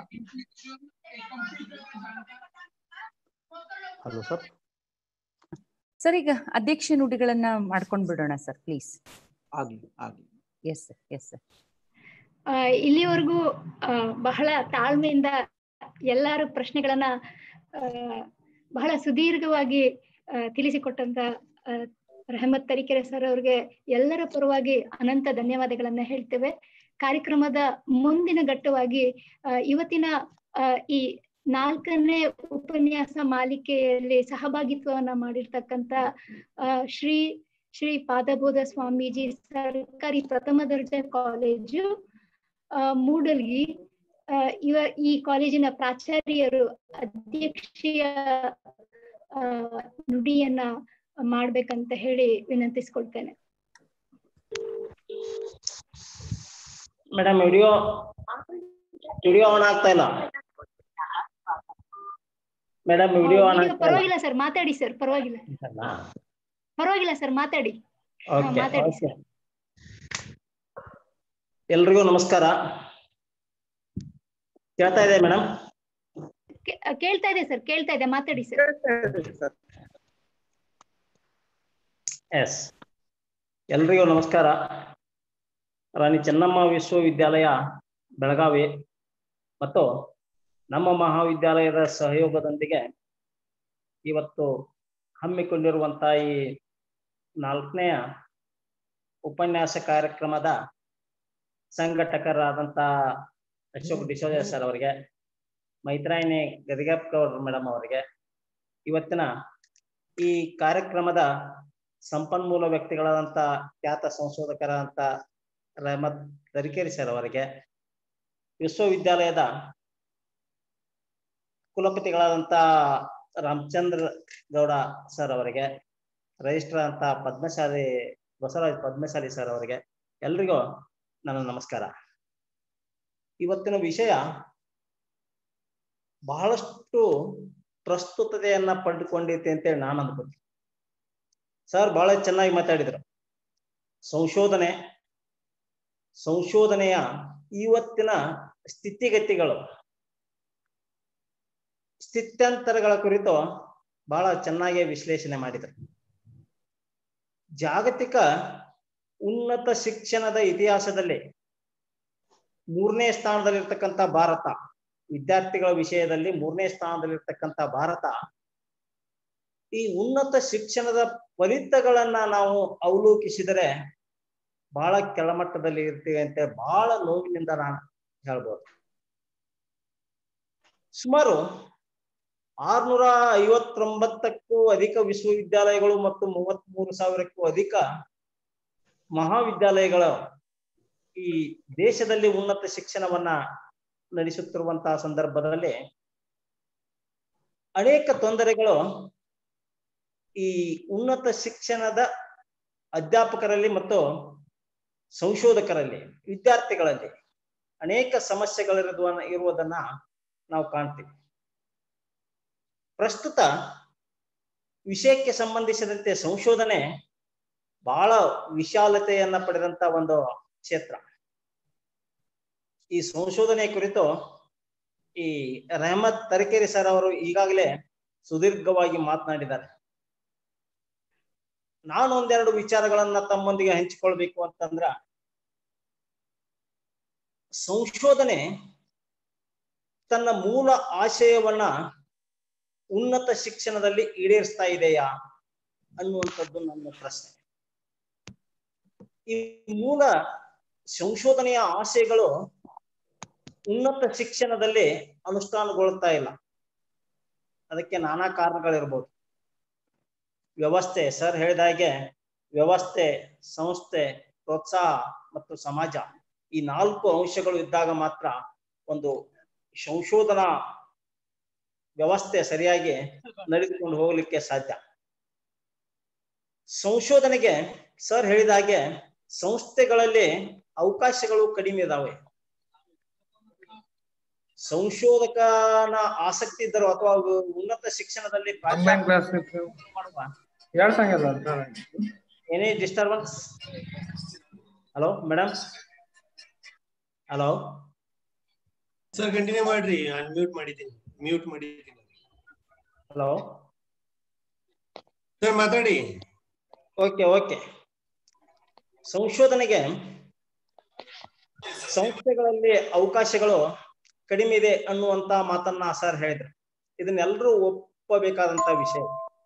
ಹಲೋ ಸರ್ ಸರ್ ಈಗ ಅಧ್ಯಕ್ಷ ನುಡಿಗಳನ್ನ ಮಾಡ್ಕೊಂಡ್ ಬಿಡೋಣ ಸರ್ ಪ್ಲೀಸ್ ಆಗ್ಲಿ ಆಗ್ಲಿ ಎಸ್ ಸರ್ ಎಸ್ ಸರ್ ಆ, ಇಲ್ಲಿವರೆಗೂ ಆ, ಬಹಳ ತಾಳ್ಮೆಯಿಂದ ಎಲ್ಲರ ಪ್ರಶ್ನೆಗಳನ್ನ ಆ, ಬಹಳ ಸುದೀರ್ಘವಾಗಿ ಆ, ತಿಳಿಸಿಕೊಟ್ಟಂತ ಆ, ರಹಮತ್ ತರೀಕೆರೆ ಸರ್ ಅವ್ರಿಗೆ ಎಲ್ಲರ ಪರವಾಗಿ ಅನಂತ ಧನ್ಯವಾದಗಳನ್ನ ಹೇಳ್ತೇವೆ ಕಾರ್ಯಕ್ರಮದ ಮುಂದಿನ ಘಟ್ಟವಾಗಿ ಆ, ಇವತ್ತಿನ ಆ, ಈ ನಾಲ್ಕನೇ ಉಪನ್ಯಾಸ ಮಾಲಿಕೆಯಲ್ಲಿ ಸಹಭಾಗಿತ್ವವನ್ನ ಮಾಡಿರ್ತಕ್ಕಂತ ಆ, ಶ್ರೀ ಶ್ರೀ ಪಾದಬೋಧ ಸ್ವಾಮೀಜಿ ಸರ್ಕಾರಿ ಪ್ರಥಮ ದರ್ಜೆ ಕಾಲೇಜು ಆ, ಮೂಡಲ್ಗಿ ಆ, ಇವ ಈ ಕಾಲೇಜಿನ ಪ್ರಾಚಾರ್ಯರು ಅಧ್ಯಕ್ಷೀಯ ಆ, ನುಡಿಯನ್ನ ಮಾಡ್ಬೇಕಂತ ಹೇಳಿ ವಿನಂತಿಸ್ಕೊಳ್ತೇನೆ ಮೇಡಮ್ ವಿಡಿಯೋ ವಿಡಿಯೋ ಆನ್ ಆಗ್ತಾ ಇಲ್ಲ ಮೇಡಮ್ ವಿಡಿಯೋ ಆನ್ ಈಗ ಆಗ್ತಾ ಪರವಾಗಿಲ್ಲ ಸರ್ ಮಾತಾಡಿ ಸರ್ ಪರವಾಗಿಲ್ಲ ಇಲ್ಲ ಪರವಾಗಿಲ್ಲ ಸರ್ ಮಾತಾಡಿ ಹಾ, ಓಕೆ ಮಾತಾಡಿ ಓಕೆ ಎಲ್ರಿಗೂ ನಮಸ್ಕಾರ ಕೇಳ್ತಾ ಇದೆ ಮೇಡಮ್ ಕೇ- ಕೇಳ್ತಾ ಇದೆ ಸರ್ ಕೇಳ್ತಾ ಇದೆ ಮಾತಾಡಿ ಸರ್ ಎಸ್ ಎಲ್ರಿಗೂ ನಮಸ್ಕಾರ ರಾಣಿ ಚೆನ್ನಮ್ಮ ವಿಶ್ವವಿದ್ಯಾಲಯ ಬೆಳಗಾವಿ ಮತ್ತು ನಮ್ಮ ಮಹಾವಿದ್ಯಾಲಯದ ಸಹಯೋಗದೊಂದಿಗೆ ಇವತ್ತು ಹಮ್ಮಿಕೊಂಡಿರುವಂತ ಈ ನಾಲ್ಕನೆಯ ಉಪನ್ಯಾಸ ಕಾರ್ಯಕ್ರಮದ ಸಂಘಟಕರಾದಂತ ಅಶೋಕ್ ಡಿಸೋಜ ಸರ್ ಅವರಿಗೆ ಮೈತ್ರಾಯಿನಿ ಗದಿಗಪ್ಪವ್ರ ಮೇಡಮ್ ಅವರಿಗೆ ಇವತ್ತಿನ ಈ ಕಾರ್ಯಕ್ರಮದ ಸಂಪನ್ಮೂಲ ವ್ಯಕ್ತಿಗಳಾದಂತ ಖ್ಯಾತ ಸಂಶೋಧಕರಾದಂತ ರಹಮತ್ ತರೀಕೆರೆ ಸರ್ ಅವರಿಗೆ ವಿಶ್ವವಿದ್ಯಾಲಯದ ಕುಲಪತಿಗಳಾದಂತ ರಾಮಚಂದ್ರ ಗೌಡ ಸರ್ ಅವರಿಗೆ ರಿಜಿಸ್ಟ್ರಾರ್ ಅಂತ ಪದ್ಮಶಾಲಿ ಬಸವರಾಜ್ ಪದ್ಮಶಾಲಿ ಸರ್ ಅವರಿಗೆ ಎಲ್ರಿಗೂ ನನ್ನ ನಮಸ್ಕಾರ ಇವತ್ತಿನ ವಿಷಯ ಬಹಳಷ್ಟು ಪ್ರಸ್ತುತತೆಯನ್ನ ಪಡೆದುಕೊಂಡೈತೆ ಅಂತೇಳಿ ನಾನು ಅನ್ಕೋತೀನಿ ಸರ್ ಬಹಳ ಚೆನ್ನಾಗಿ ಮಾತಾಡಿದ್ರು ಸಂಶೋಧನೆ ಸಂಶೋಧನೆಯ ಇವತ್ತಿನ ಸ್ಥಿತಿಗತಿಗಳು ಸ್ಥಿತ್ಯಂತರಗಳ ಕುರಿತು ಬಹಳ ಚೆನ್ನಾಗಿ ವಿಶ್ಲೇಷಣೆ ಮಾಡಿದರು ಜಾಗತಿಕ ಉನ್ನತ ಶಿಕ್ಷಣದ ಇತಿಹಾಸದಲ್ಲಿ ಮೂರನೇ ಸ್ಥಾನದಲ್ಲಿರ್ತಕ್ಕಂಥ ಭಾರತ ವಿದ್ಯಾರ್ಥಿಗಳ ವಿಷಯದಲ್ಲಿ ಮೂರನೇ ಸ್ಥಾನದಲ್ಲಿರ್ತಕ್ಕಂಥ ಭಾರತ ಈ ಉನ್ನತ ಶಿಕ್ಷಣದ ಫಲಿತಗಳನ್ನ ನಾವು ಅವಲೋಕಿಸಿದರೆ ಬಹಳ ಕೆಳಮಟ್ಟದಲ್ಲಿ ಇರ್ತೀವಿ ಅಂತ ಬಹಳ ನೋವಿನಿಂದ ನಾನು ಹೇಳ್ಬೋದು ಸುಮಾರು ಆರ್ನೂರ ಐವತ್ತೊಂಬತ್ತಕ್ಕೂ ಅಧಿಕ ವಿಶ್ವವಿದ್ಯಾಲಯಗಳು ಮತ್ತು ಮೂವತ್ತ್ ಮೂರು ಸಾವಿರಕ್ಕೂ ಅಧಿಕ ಮಹಾವಿದ್ಯಾಲಯಗಳು ಈ ದೇಶದಲ್ಲಿ ಉನ್ನತ ಶಿಕ್ಷಣವನ್ನ ನಡೆಸುತ್ತಿರುವಂತಹ ಸಂದರ್ಭದಲ್ಲಿ ಅನೇಕ ತೊಂದರೆಗಳು ಈ ಉನ್ನತ ಶಿಕ್ಷಣದ ಅಧ್ಯಾಪಕರಲ್ಲಿ ಮತ್ತು ಸಂಶೋಧಕರಲ್ಲಿ ವಿದ್ಯಾರ್ಥಿಗಳಲ್ಲಿ ಅನೇಕ ಸಮಸ್ಯೆಗಳಿರುವ ಇರುವುದನ್ನ ನಾವು ಕಾಣ್ತೀವಿ ಪ್ರಸ್ತುತ ವಿಷಯಕ್ಕೆ ಸಂಬಂಧಿಸಿದಂತೆ ಸಂಶೋಧನೆ ಬಹಳ ವಿಶಾಲತೆಯನ್ನ ಪಡೆದಂತ ಒಂದು ಕ್ಷೇತ್ರ ಈ ಸಂಶೋಧನೆ ಕುರಿತು ಈ ರೆಹಮತ್ ತರೀಕೆರೆ ಸರ್ ಅವರು ಈಗಾಗಲೇ ಸುದೀರ್ಘವಾಗಿ ಮಾತನಾಡಿದ್ದಾರೆ ನಾನು ಒಂದೆರಡು ವಿಚಾರಗಳನ್ನ ತಮ್ಮೊಂದಿಗೆ ಹಂಚಿಕೊಳ್ಬೇಕು ಅಂತಂದ್ರ ಸಂಶೋಧನೆ ತನ್ನ ಮೂಲ ಆಶಯವನ್ನ ಉನ್ನತ ಶಿಕ್ಷಣದಲ್ಲಿ ಈಡೇರಿಸ್ತಾ ಇದೆಯಾ ಅನ್ನುವಂಥದ್ದು ನನ್ನ ಪ್ರಶ್ನೆ ಈ ಮೂಲ ಸಂಶೋಧನೆಯ ಆಶಯಗಳು ಉನ್ನತ ಶಿಕ್ಷಣದಲ್ಲಿ ಅನುಷ್ಠಾನಗೊಳ್ಳುತ್ತಾ ಇಲ್ಲ ಅದಕ್ಕೆ ನಾನಾ ಕಾರಣಗಳಿರ್ಬೋದು ವ್ಯವಸ್ಥೆ ಸರ್ ಹೇಳಿದ ಹಾಗೆ ವ್ಯವಸ್ಥೆ ಸಂಸ್ಥೆ ಪ್ರೋತ್ಸಾಹ ಮತ್ತು ಸಮಾಜ ಈ ನಾಲ್ಕು ಅಂಶಗಳು ಇದ್ದಾಗ ಮಾತ್ರ ಒಂದು ಸಂಶೋಧನಾ ವ್ಯವಸ್ಥೆ ಸರಿಯಾಗಿ ನಡೆದುಕೊಂಡು ಹೋಗ್ಲಿಕ್ಕೆ ಸಾಧ್ಯ ಸಂಶೋಧನೆಗೆ ಸರ್ ಹೇಳಿದ ಹಾಗೆ ಸಂಸ್ಥೆಗಳಲ್ಲಿ ಅವಕಾಶಗಳು ಕಡಿಮೆ ಇದಾವೆ ಸಂಶೋಧಕನ ಆಸಕ್ತಿ ಇದ್ದರು ಅಥವಾ ಉನ್ನತ ಶಿಕ್ಷಣದಲ್ಲಿ ಆನ್ಲೈನ್ ಕ್ಲಾಸ್ ಮಾಡುವ ಎರಡ್ ಸಂಗದ sir any disturbance hello madam hello sir continue ಮಾಡ್ರಿ ಅನ್ಮ್ಯೂಟ್ ಮಾಡಿದ್ದೀನಿ ಮ್ಯೂಟ್ ಮಾಡಿದ್ದೀನಿ ಹಲೋ ಸರ್ ಮಾತಾಡಿ ಓಕೆ ಓಕೆ ಸಂಶೋಧನೆಗೆ ಸಂಸ್ಥೆಗಳಲ್ಲಿ ಅವಕಾಶಗಳು ಕಡಿಮೆ ಇದೆ ಅನ್ನುವಂತ ಮಾತನ್ನ ಸರ್ ಹೇಳಿದ್ರು ಇದನ್ನೆಲ್ಲರೂ ಒಪ್ಪಬೇಕಾದಂತ ವಿಷಯ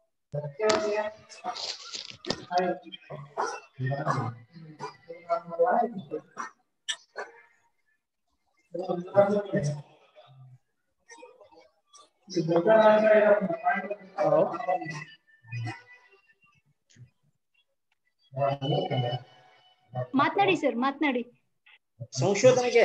ಹಲೋ ಮಾತನಾಡಿ ಸರ್ ಮಾತನಾಡಿ ಸಂಶೋಧನೆಗೆ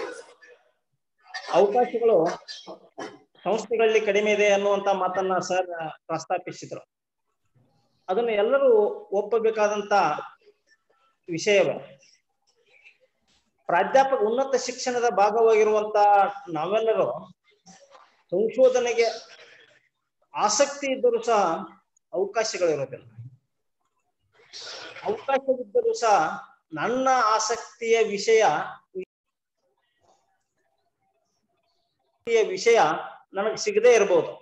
ಅವಕಾಶಗಳು ಸಂಸ್ಥೆಗಳಲ್ಲಿ ಕಡಿಮೆ ಇದೆ ಅನ್ನುವಂತ ಮಾತನ್ನ ಸರ್ ಪ್ರಸ್ತಾಪಿಸಿದ್ರು ಅದನ್ನು ಎಲ್ಲರೂ ಒಪ್ಪಬೇಕಾದಂತ ವಿಷಯವೇ ಪ್ರಾಧ್ಯಾಪಕ ಉನ್ನತ ಶಿಕ್ಷಣದ ಭಾಗವಾಗಿರುವಂತ ನಾವೆಲ್ಲರೂ ಸಂಶೋಧನೆಗೆ ಆಸಕ್ತಿ ಇದ್ದರೂ ಸಹ ಅವಕಾಶಗಳಿರೋದಿಲ್ಲ ಅವಕಾಶವಿದ್ದರೂ ಸಹ ನನ್ನ ಆಸಕ್ತಿಯ ವಿಷಯ ವಿಷಯ ನನಗೆ ಸಿಗದೇ ಇರಬಹುದು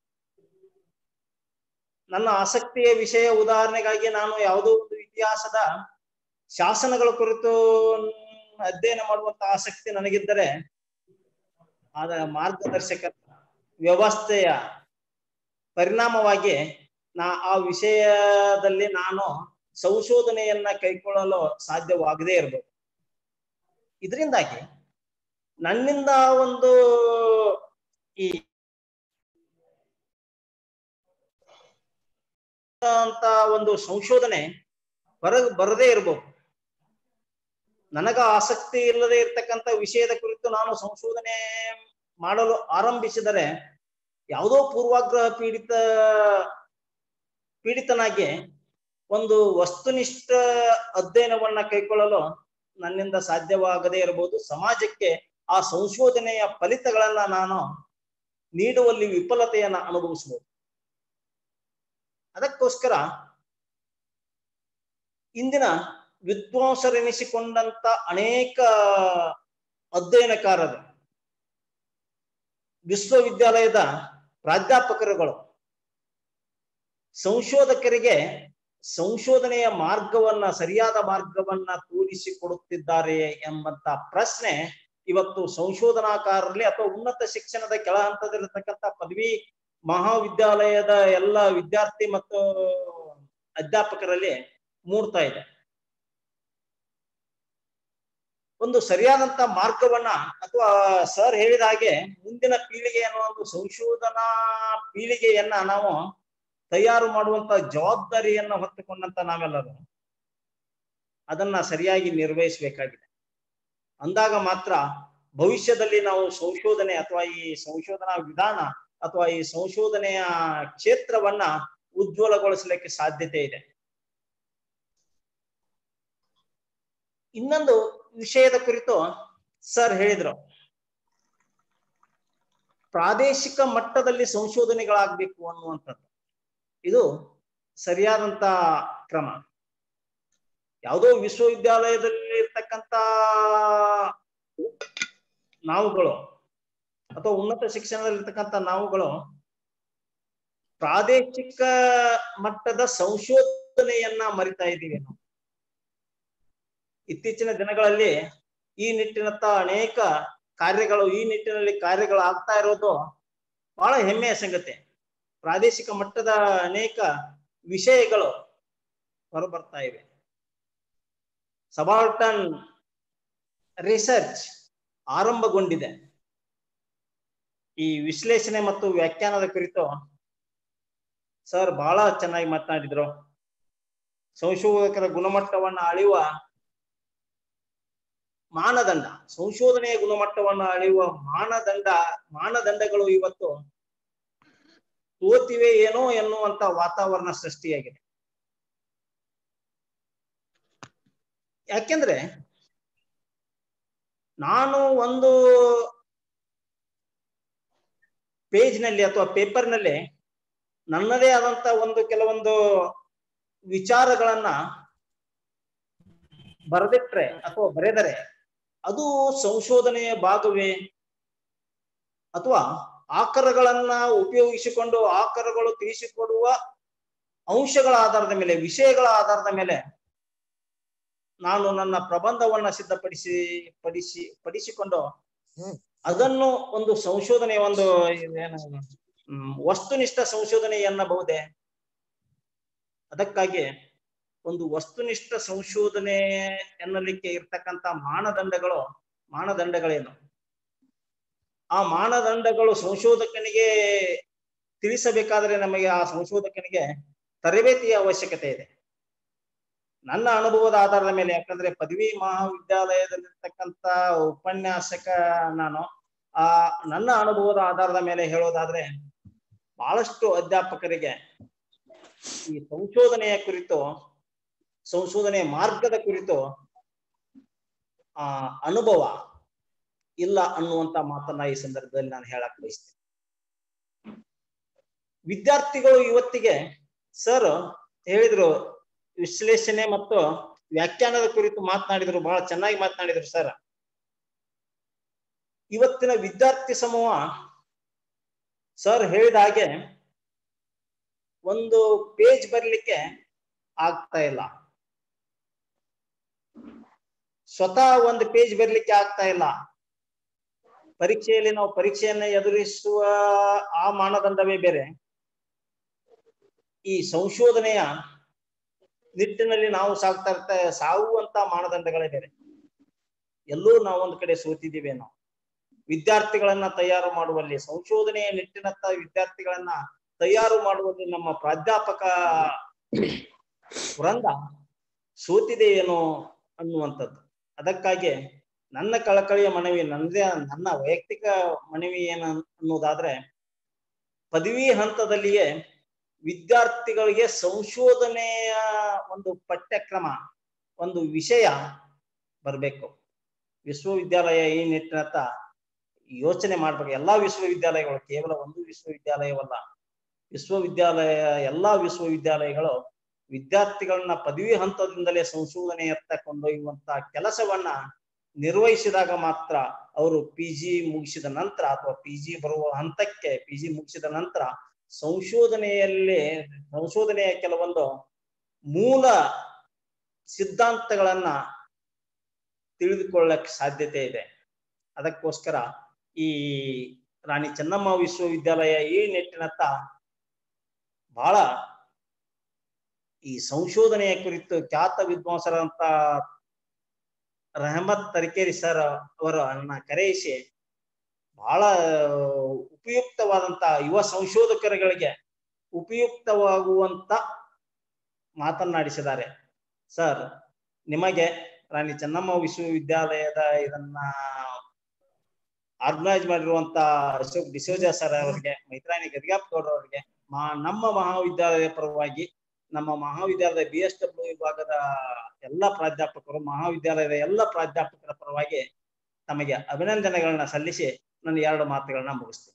ನನ್ನ ಆಸಕ್ತಿಯ ವಿಷಯ ಉದಾಹರಣೆಗಾಗಿ ನಾನು ಯಾವುದೋ ಒಂದು ಇತಿಹಾಸದ ಶಾಸನಗಳ ಕುರಿತು ಅಧ್ಯಯನ ಮಾಡುವಂತ ಆಸಕ್ತಿ ನನಗಿದ್ದರೆ ಆದ ಮಾರ್ಗದರ್ಶಕ ವ್ಯವಸ್ಥೆಯ ಪರಿಣಾಮವಾಗಿ ನಾ ಆ ವಿಷಯದಲ್ಲಿ ನಾನು ಸಂಶೋಧನೆಯನ್ನ ಕೈಗೊಳ್ಳಲು ಸಾಧ್ಯವಾಗದೇ ಇರಬಹುದು ಇದರಿಂದಾಗಿ ನನ್ನಿಂದ ಒಂದು ಈ ಅಂತ ಒಂದು ಸಂಶೋಧನೆ ಹೊರ ಬರದೇ ಇರಬಹುದು ನನಗ ಆಸಕ್ತಿ ಇಲ್ಲದೆ ಇರ್ತಕ್ಕಂಥ ವಿಷಯದ ಕುರಿತು ನಾನು ಸಂಶೋಧನೆ ಮಾಡಲು ಆರಂಭಿಸಿದರೆ ಯಾವುದೋ ಪೂರ್ವಾಗ್ರಹ ಪೀಡಿತ ಪೀಡಿತನಾಗಿ ಒಂದು ವಸ್ತುನಿಷ್ಠ ಅಧ್ಯಯನವನ್ನ ಕೈಗೊಳ್ಳಲು ನನ್ನಿಂದ ಸಾಧ್ಯವಾಗದೇ ಇರಬಹುದು ಸಮಾಜಕ್ಕೆ ಆ ಸಂಶೋಧನೆಯ ಫಲಿತಗಳನ್ನ ನಾನು ನೀಡುವಲ್ಲಿ ವಿಫಲತೆಯನ್ನ ಅನುಭವಿಸಬಹುದು ಅದಕ್ಕೋಸ್ಕರ ಇಂದಿನ ವಿದ್ವಾಂಸರೆನಿಸಿಕೊಂಡಂತ ಅನೇಕ ಅಧ್ಯಯನಕಾರರು ವಿಶ್ವವಿದ್ಯಾಲಯದ ಪ್ರಾಧ್ಯಾಪಕರುಗಳು ಸಂಶೋಧಕರಿಗೆ ಸಂಶೋಧನೆಯ ಮಾರ್ಗವನ್ನ ಸರಿಯಾದ ಮಾರ್ಗವನ್ನ ತೋರಿಸಿಕೊಡುತ್ತಿದ್ದಾರೆ ಎಂಬಂತ ಪ್ರಶ್ನೆ ಇವತ್ತು ಸಂಶೋಧನಾಕಾರರಲ್ಲಿ ಅಥವಾ ಉನ್ನತ ಶಿಕ್ಷಣದ ಕೆಳ ಹಂತದಲ್ಲಿರ್ತಕ್ಕಂಥ ಪದವಿ ಮಹಾವಿದ್ಯಾಲಯದ ಎಲ್ಲ ವಿದ್ಯಾರ್ಥಿ ಮತ್ತು ಅಧ್ಯಾಪಕರಲ್ಲಿ ಮೂಡ್ತಾ ಇದೆ ಒಂದು ಸರಿಯಾದಂತ ಮಾರ್ಗವನ್ನ ಅಥವಾ ಸರ್ ಹೇಳಿದ ಹಾಗೆ ಮುಂದಿನ ಪೀಳಿಗೆ ಅನ್ನುವ ಒಂದು ಸಂಶೋಧನಾ ಪೀಳಿಗೆಯನ್ನ ನಾವು ತಯಾರು ಮಾಡುವಂತ ಜವಾಬ್ದಾರಿಯನ್ನ ಹೊತ್ತುಕೊಂಡಂತ ನಾವೆಲ್ಲರೂ ಅದನ್ನ ಸರಿಯಾಗಿ ನಿರ್ವಹಿಸಬೇಕಾಗಿದೆ ಅಂದಾಗ ಮಾತ್ರ ಭವಿಷ್ಯದಲ್ಲಿ ನಾವು ಸಂಶೋಧನೆ ಅಥವಾ ಈ ಸಂಶೋಧನಾ ವಿಧಾನ ಅಥವಾ ಈ ಸಂಶೋಧನೆಯ ಕ್ಷೇತ್ರವನ್ನ ಉಜ್ವಲಗೊಳಿಸಲಿಕ್ಕೆ ಸಾಧ್ಯತೆ ಇದೆ ಇನ್ನೊಂದು ವಿಷಯದ ಕುರಿತು ಸರ್ ಹೇಳಿದ್ರು ಪ್ರಾದೇಶಿಕ ಮಟ್ಟದಲ್ಲಿ ಸಂಶೋಧನೆಗಳಾಗಬೇಕು ಅನ್ನುವಂಥದ್ದು ಇದು ಸರಿಯಾದಂತ ಕ್ರಮ ಯಾವುದೋ ವಿಶ್ವವಿದ್ಯಾಲಯದಲ್ಲಿ ಇರ್ತಕ್ಕಂಥ ನಾವುಗಳು ಅಥವಾ ಉನ್ನತ ಶಿಕ್ಷಣದಲ್ಲಿರ್ತಕ್ಕಂಥ ನಾವುಗಳು ಪ್ರಾದೇಶಿಕ ಮಟ್ಟದ ಸಂಶೋಧನೆಯನ್ನ ಮರಿತಾ ಇದ್ದೀವಿ ನಾವು ಇತ್ತೀಚಿನ ದಿನಗಳಲ್ಲಿ ಈ ನಿಟ್ಟಿನತ್ತ ಅನೇಕ ಕಾರ್ಯಗಳು ಈ ನಿಟ್ಟಿನಲ್ಲಿ ಕಾರ್ಯಗಳು ಆಗ್ತಾ ಇರೋದು ಬಹಳ ಹೆಮ್ಮೆಯ ಸಂಗತಿ ಪ್ರಾದೇಶಿಕ ಮಟ್ಟದ ಅನೇಕ ವಿಷಯಗಳು ಹೊರಬರ್ತಾ ಇವೆ ಸಬಾಲ್ಟನ್ ರಿಸರ್ಚ್ ಆರಂಭಗೊಂಡಿದೆ ಈ ವಿಶ್ಲೇಷಣೆ ಮತ್ತು ವ್ಯಾಖ್ಯಾನದ ಕುರಿತು ಸರ್ ಬಹಳ ಚೆನ್ನಾಗಿ ಮಾತನಾಡಿದ್ರು ಸಂಶೋಧಕರ ಗುಣಮಟ್ಟವನ್ನ ಅಳೆಯುವ ಮಾನದಂಡ ಸಂಶೋಧನೆಯ ಗುಣಮಟ್ಟವನ್ನು ಅಳೆಯುವ ಮಾನದಂಡ ಮಾನದಂಡಗಳು ಇವತ್ತು ತೋತಿವೆ ಏನೋ ಎನ್ನುವಂತ ವಾತಾವರಣ ಸೃಷ್ಟಿಯಾಗಿದೆ ಯಾಕೆಂದ್ರೆ ನಾನು ಒಂದು ಪೇಜ್ನಲ್ಲಿ ಅಥವಾ ಪೇಪರ್ನಲ್ಲಿ ನನ್ನದೇ ಆದಂತ ಒಂದು ಕೆಲವೊಂದು ವಿಚಾರಗಳನ್ನ ಬರೆದಿಟ್ರೆ ಅಥವಾ ಬರೆದರೆ ಅದು ಸಂಶೋಧನೆಯ ಭಾಗವೇ ಅಥವಾ ಆಕರಗಳನ್ನ ಉಪಯೋಗಿಸಿಕೊಂಡು ಆಕರಗಳು ತಿಳಿಸಿಕೊಡುವ ಅಂಶಗಳ ಆಧಾರದ ಮೇಲೆ ವಿಷಯಗಳ ಆಧಾರದ ಮೇಲೆ ನಾನು ನನ್ನ ಪ್ರಬಂಧವನ್ನ ಸಿದ್ಧಪಡಿಸಿ ಪಡಿಸಿ ಪಡಿಸಿಕೊಂಡು ಅದನ್ನು ಒಂದು ಸಂಶೋಧನೆ ಒಂದು ಏನು ಹ್ಮ್, ವಸ್ತುನಿಷ್ಠ ಸಂಶೋಧನೆ ಎನ್ನಬಹುದೇ ಅದಕ್ಕಾಗಿ ಒಂದು ವಸ್ತುನಿಷ್ಠ ಸಂಶೋಧನೆ ಎನ್ನಲಿಕ್ಕೆ ಇರ್ತಕ್ಕಂತ ಮಾನದಂಡಗಳು ಮಾನದಂಡಗಳೇನು ಆ ಮಾನದಂಡಗಳು ಸಂಶೋಧಕನಿಗೆ ತಿಳಿಸಬೇಕಾದ್ರೆ ನಮಗೆ ಆ ಸಂಶೋಧಕನಿಗೆ ತರಬೇತಿಯ ಅವಶ್ಯಕತೆ ಇದೆ ನನ್ನ ಅನುಭವದ ಆಧಾರದ ಮೇಲೆ ಯಾಕಂದ್ರೆ ಪದವಿ ಮಹಾವಿದ್ಯಾಲಯದಲ್ಲಿರ್ತಕ್ಕಂಥ ಉಪನ್ಯಾಸಕ ನಾನು ಆ ನನ್ನ ಅನುಭವದ ಆಧಾರದ ಮೇಲೆ ಹೇಳೋದಾದ್ರೆ ಬಹಳಷ್ಟು ಅಧ್ಯಾಪಕರಿಗೆ ಈ ಸಂಶೋಧನೆಯ ಕುರಿತು ಸಂಶೋಧನೆಯ ಮಾರ್ಗದ ಕುರಿತು ಆ ಅನುಭವ ಇಲ್ಲ ಅನ್ನುವಂತ ಮಾತನ್ನ ಈ ಸಂದರ್ಭದಲ್ಲಿ ನಾನು ಹೇಳಕ್ ಬಯಸ್ತೇನೆ ವಿದ್ಯಾರ್ಥಿಗಳು ಇವತ್ತಿಗೆ ಸರ್ ಹೇಳಿದ್ರು ವಿಶ್ಲೇಷಣೆ ಮತ್ತು ವ್ಯಾಖ್ಯಾನದ ಕುರಿತು ಮಾತನಾಡಿದ್ರು ಬಹಳ ಚೆನ್ನಾಗಿ ಮಾತನಾಡಿದ್ರು ಸರ್ ಇವತ್ತಿನ ವಿದ್ಯಾರ್ಥಿ ಸಮೂಹ ಸರ್ ಹೇಳಿದ ಹಾಗೆ ಒಂದು ಪೇಜ್ ಬರ್ಲಿಕ್ಕೆ ಆಗ್ತಾ ಇಲ್ಲ ಸ್ವತಃ ಒಂದು ಪೇಜ್ ಬರ್ಲಿಕ್ಕೆ ಆಗ್ತಾ ಇಲ್ಲ ಪರೀಕ್ಷೆಯಲ್ಲಿ ನಾವು ಪರೀಕ್ಷೆಯನ್ನ ಎದುರಿಸುವ ಆ ಮಾನದಂಡವೇ ಬೇರೆ ಈ ಸಂಶೋಧನೆಯ ನಿಟ್ಟಿನಲ್ಲಿ ನಾವು ಸಾಗ್ತಾ ಇರ್ತಾ ಸಾಗುವಂತ ಮಾನದಂಡಗಳೇ ಬೇರೆ ಎಲ್ಲೂ ನಾವು ಒಂದ್ ಕಡೆ ಸೋತಿದ್ದೀವಿ ನಾವು ವಿದ್ಯಾರ್ಥಿಗಳನ್ನ ತಯಾರು ಮಾಡುವಲ್ಲಿ ಸಂಶೋಧನೆಯ ನಿಟ್ಟಿನತ್ತ ವಿದ್ಯಾರ್ಥಿಗಳನ್ನ ತಯಾರು ಮಾಡುವಲ್ಲಿ ನಮ್ಮ ಪ್ರಾಧ್ಯಾಪಕ ವೃಂದ ಸೋತಿದೆ ಏನೋ ಅನ್ನುವಂಥದ್ದು ಅದಕ್ಕಾಗಿ ನನ್ನ ಕಳಕಳಿಯ ಮನವಿ ನನ್ನದೇ ನನ್ನ ವೈಯಕ್ತಿಕ ಮನವಿ ಏನು ಅನ್ನೋದಾದ್ರೆ ಪದವಿ ಹಂತದಲ್ಲಿಯೇ ವಿದ್ಯಾರ್ಥಿಗಳಿಗೆ ಸಂಶೋಧನೆಯ ಒಂದು ಪಠ್ಯಕ್ರಮ ಒಂದು ವಿಷಯ ಬರಬೇಕು ವಿಶ್ವವಿದ್ಯಾಲಯ ಈ ನಿಟ್ಟಿನತ್ತ ಯೋಚನೆ ಮಾಡ್ಬೇಕು ಎಲ್ಲಾ ವಿಶ್ವವಿದ್ಯಾಲಯಗಳು ಕೇವಲ ಒಂದು ವಿಶ್ವವಿದ್ಯಾಲಯವಲ್ಲ ವಿಶ್ವವಿದ್ಯಾಲಯ ಎಲ್ಲಾ ವಿಶ್ವವಿದ್ಯಾಲಯಗಳು ವಿದ್ಯಾರ್ಥಿಗಳನ್ನ ಪದವಿ ಹಂತದಿಂದಲೇ ಸಂಶೋಧನೆಯತ್ತ ಕೊಂಡೊಯ್ಯುವಂತ ಕೆಲಸವನ್ನ ನಿರ್ವಹಿಸಿದಾಗ ಮಾತ್ರ ಅವರು ಪಿ ಜಿ ಮುಗಿಸಿದ ನಂತರ ಅಥವಾ ಪಿ ಜಿ ಬರುವ ಹಂತಕ್ಕೆ ಪಿ ಜಿ ಮುಗಿಸಿದ ನಂತರ ಸಂಶೋಧನೆಯಲ್ಲಿ ಸಂಶೋಧನೆಯ ಕೆಲವೊಂದು ಮೂಲ ಸಿದ್ಧಾಂತಗಳನ್ನ ತಿಳಿದುಕೊಳ್ಳಕ್ ಸಾಧ್ಯತೆ ಇದೆ ಅದಕ್ಕೋಸ್ಕರ ಈ ರಾಣಿ ಚೆನ್ನಮ್ಮ ವಿಶ್ವವಿದ್ಯಾಲಯ ಈ ನಿಟ್ಟಿನತ್ತ ಬಹಳ ಈ ಸಂಶೋಧನೆಯ ಕುರಿತು ಖ್ಯಾತ ವಿದ್ವಾಂಸರಂತ ರಹಮತ್ ತರಿಕೇರಿ ಸರ್ ಅವರನ್ನ ಕರೆಯಿಸಿ ಬಹಳ ಉಪಯುಕ್ತವಾದಂತ ಯುವ ಸಂಶೋಧಕರುಗಳಿಗೆ ಉಪಯುಕ್ತವಾಗುವಂತ ಮಾತನಾಡಿಸಿದ್ದಾರೆ ಸರ್ ನಿಮಗೆ ರಾಣಿ ಚೆನ್ನಮ್ಮ ವಿಶ್ವವಿದ್ಯಾಲಯದ ಇದನ್ನ ಆರ್ಗನೈಸ್ ಮಾಡಿರುವಂತ ಅಶೋಕ್ ಡಿಸೋಜಾ ಸರ್ ಅವರಿಗೆ ಮೈತ್ರಾಣಿ ಗದಿಗಾಪ್ ಗೌಡ್ರ ಅವರಿಗೆ ಮಾ ನಮ್ಮ ಮಹಾವಿದ್ಯಾಲಯದ ಪರವಾಗಿ ನಮ್ಮ ಮಹಾವಿದ್ಯಾಲಯದ ಬಿ ಎಸ್ ಡಬ್ಲ್ಯೂ ವಿಭಾಗದ ಎಲ್ಲ ಪ್ರಾಧ್ಯಾಪಕರು ಮಹಾವಿದ್ಯಾಲಯದ ಎಲ್ಲ ಪ್ರಾಧ್ಯಾಪಕರ ಪರವಾಗಿ ತಮಗೆ ಅಭಿನಂದನೆಗಳನ್ನ ಸಲ್ಲಿಸಿ ನನ್ನ ಎರಡು ಮಾತುಗಳನ್ನ ಮುಗಿಸ್ತೀನಿ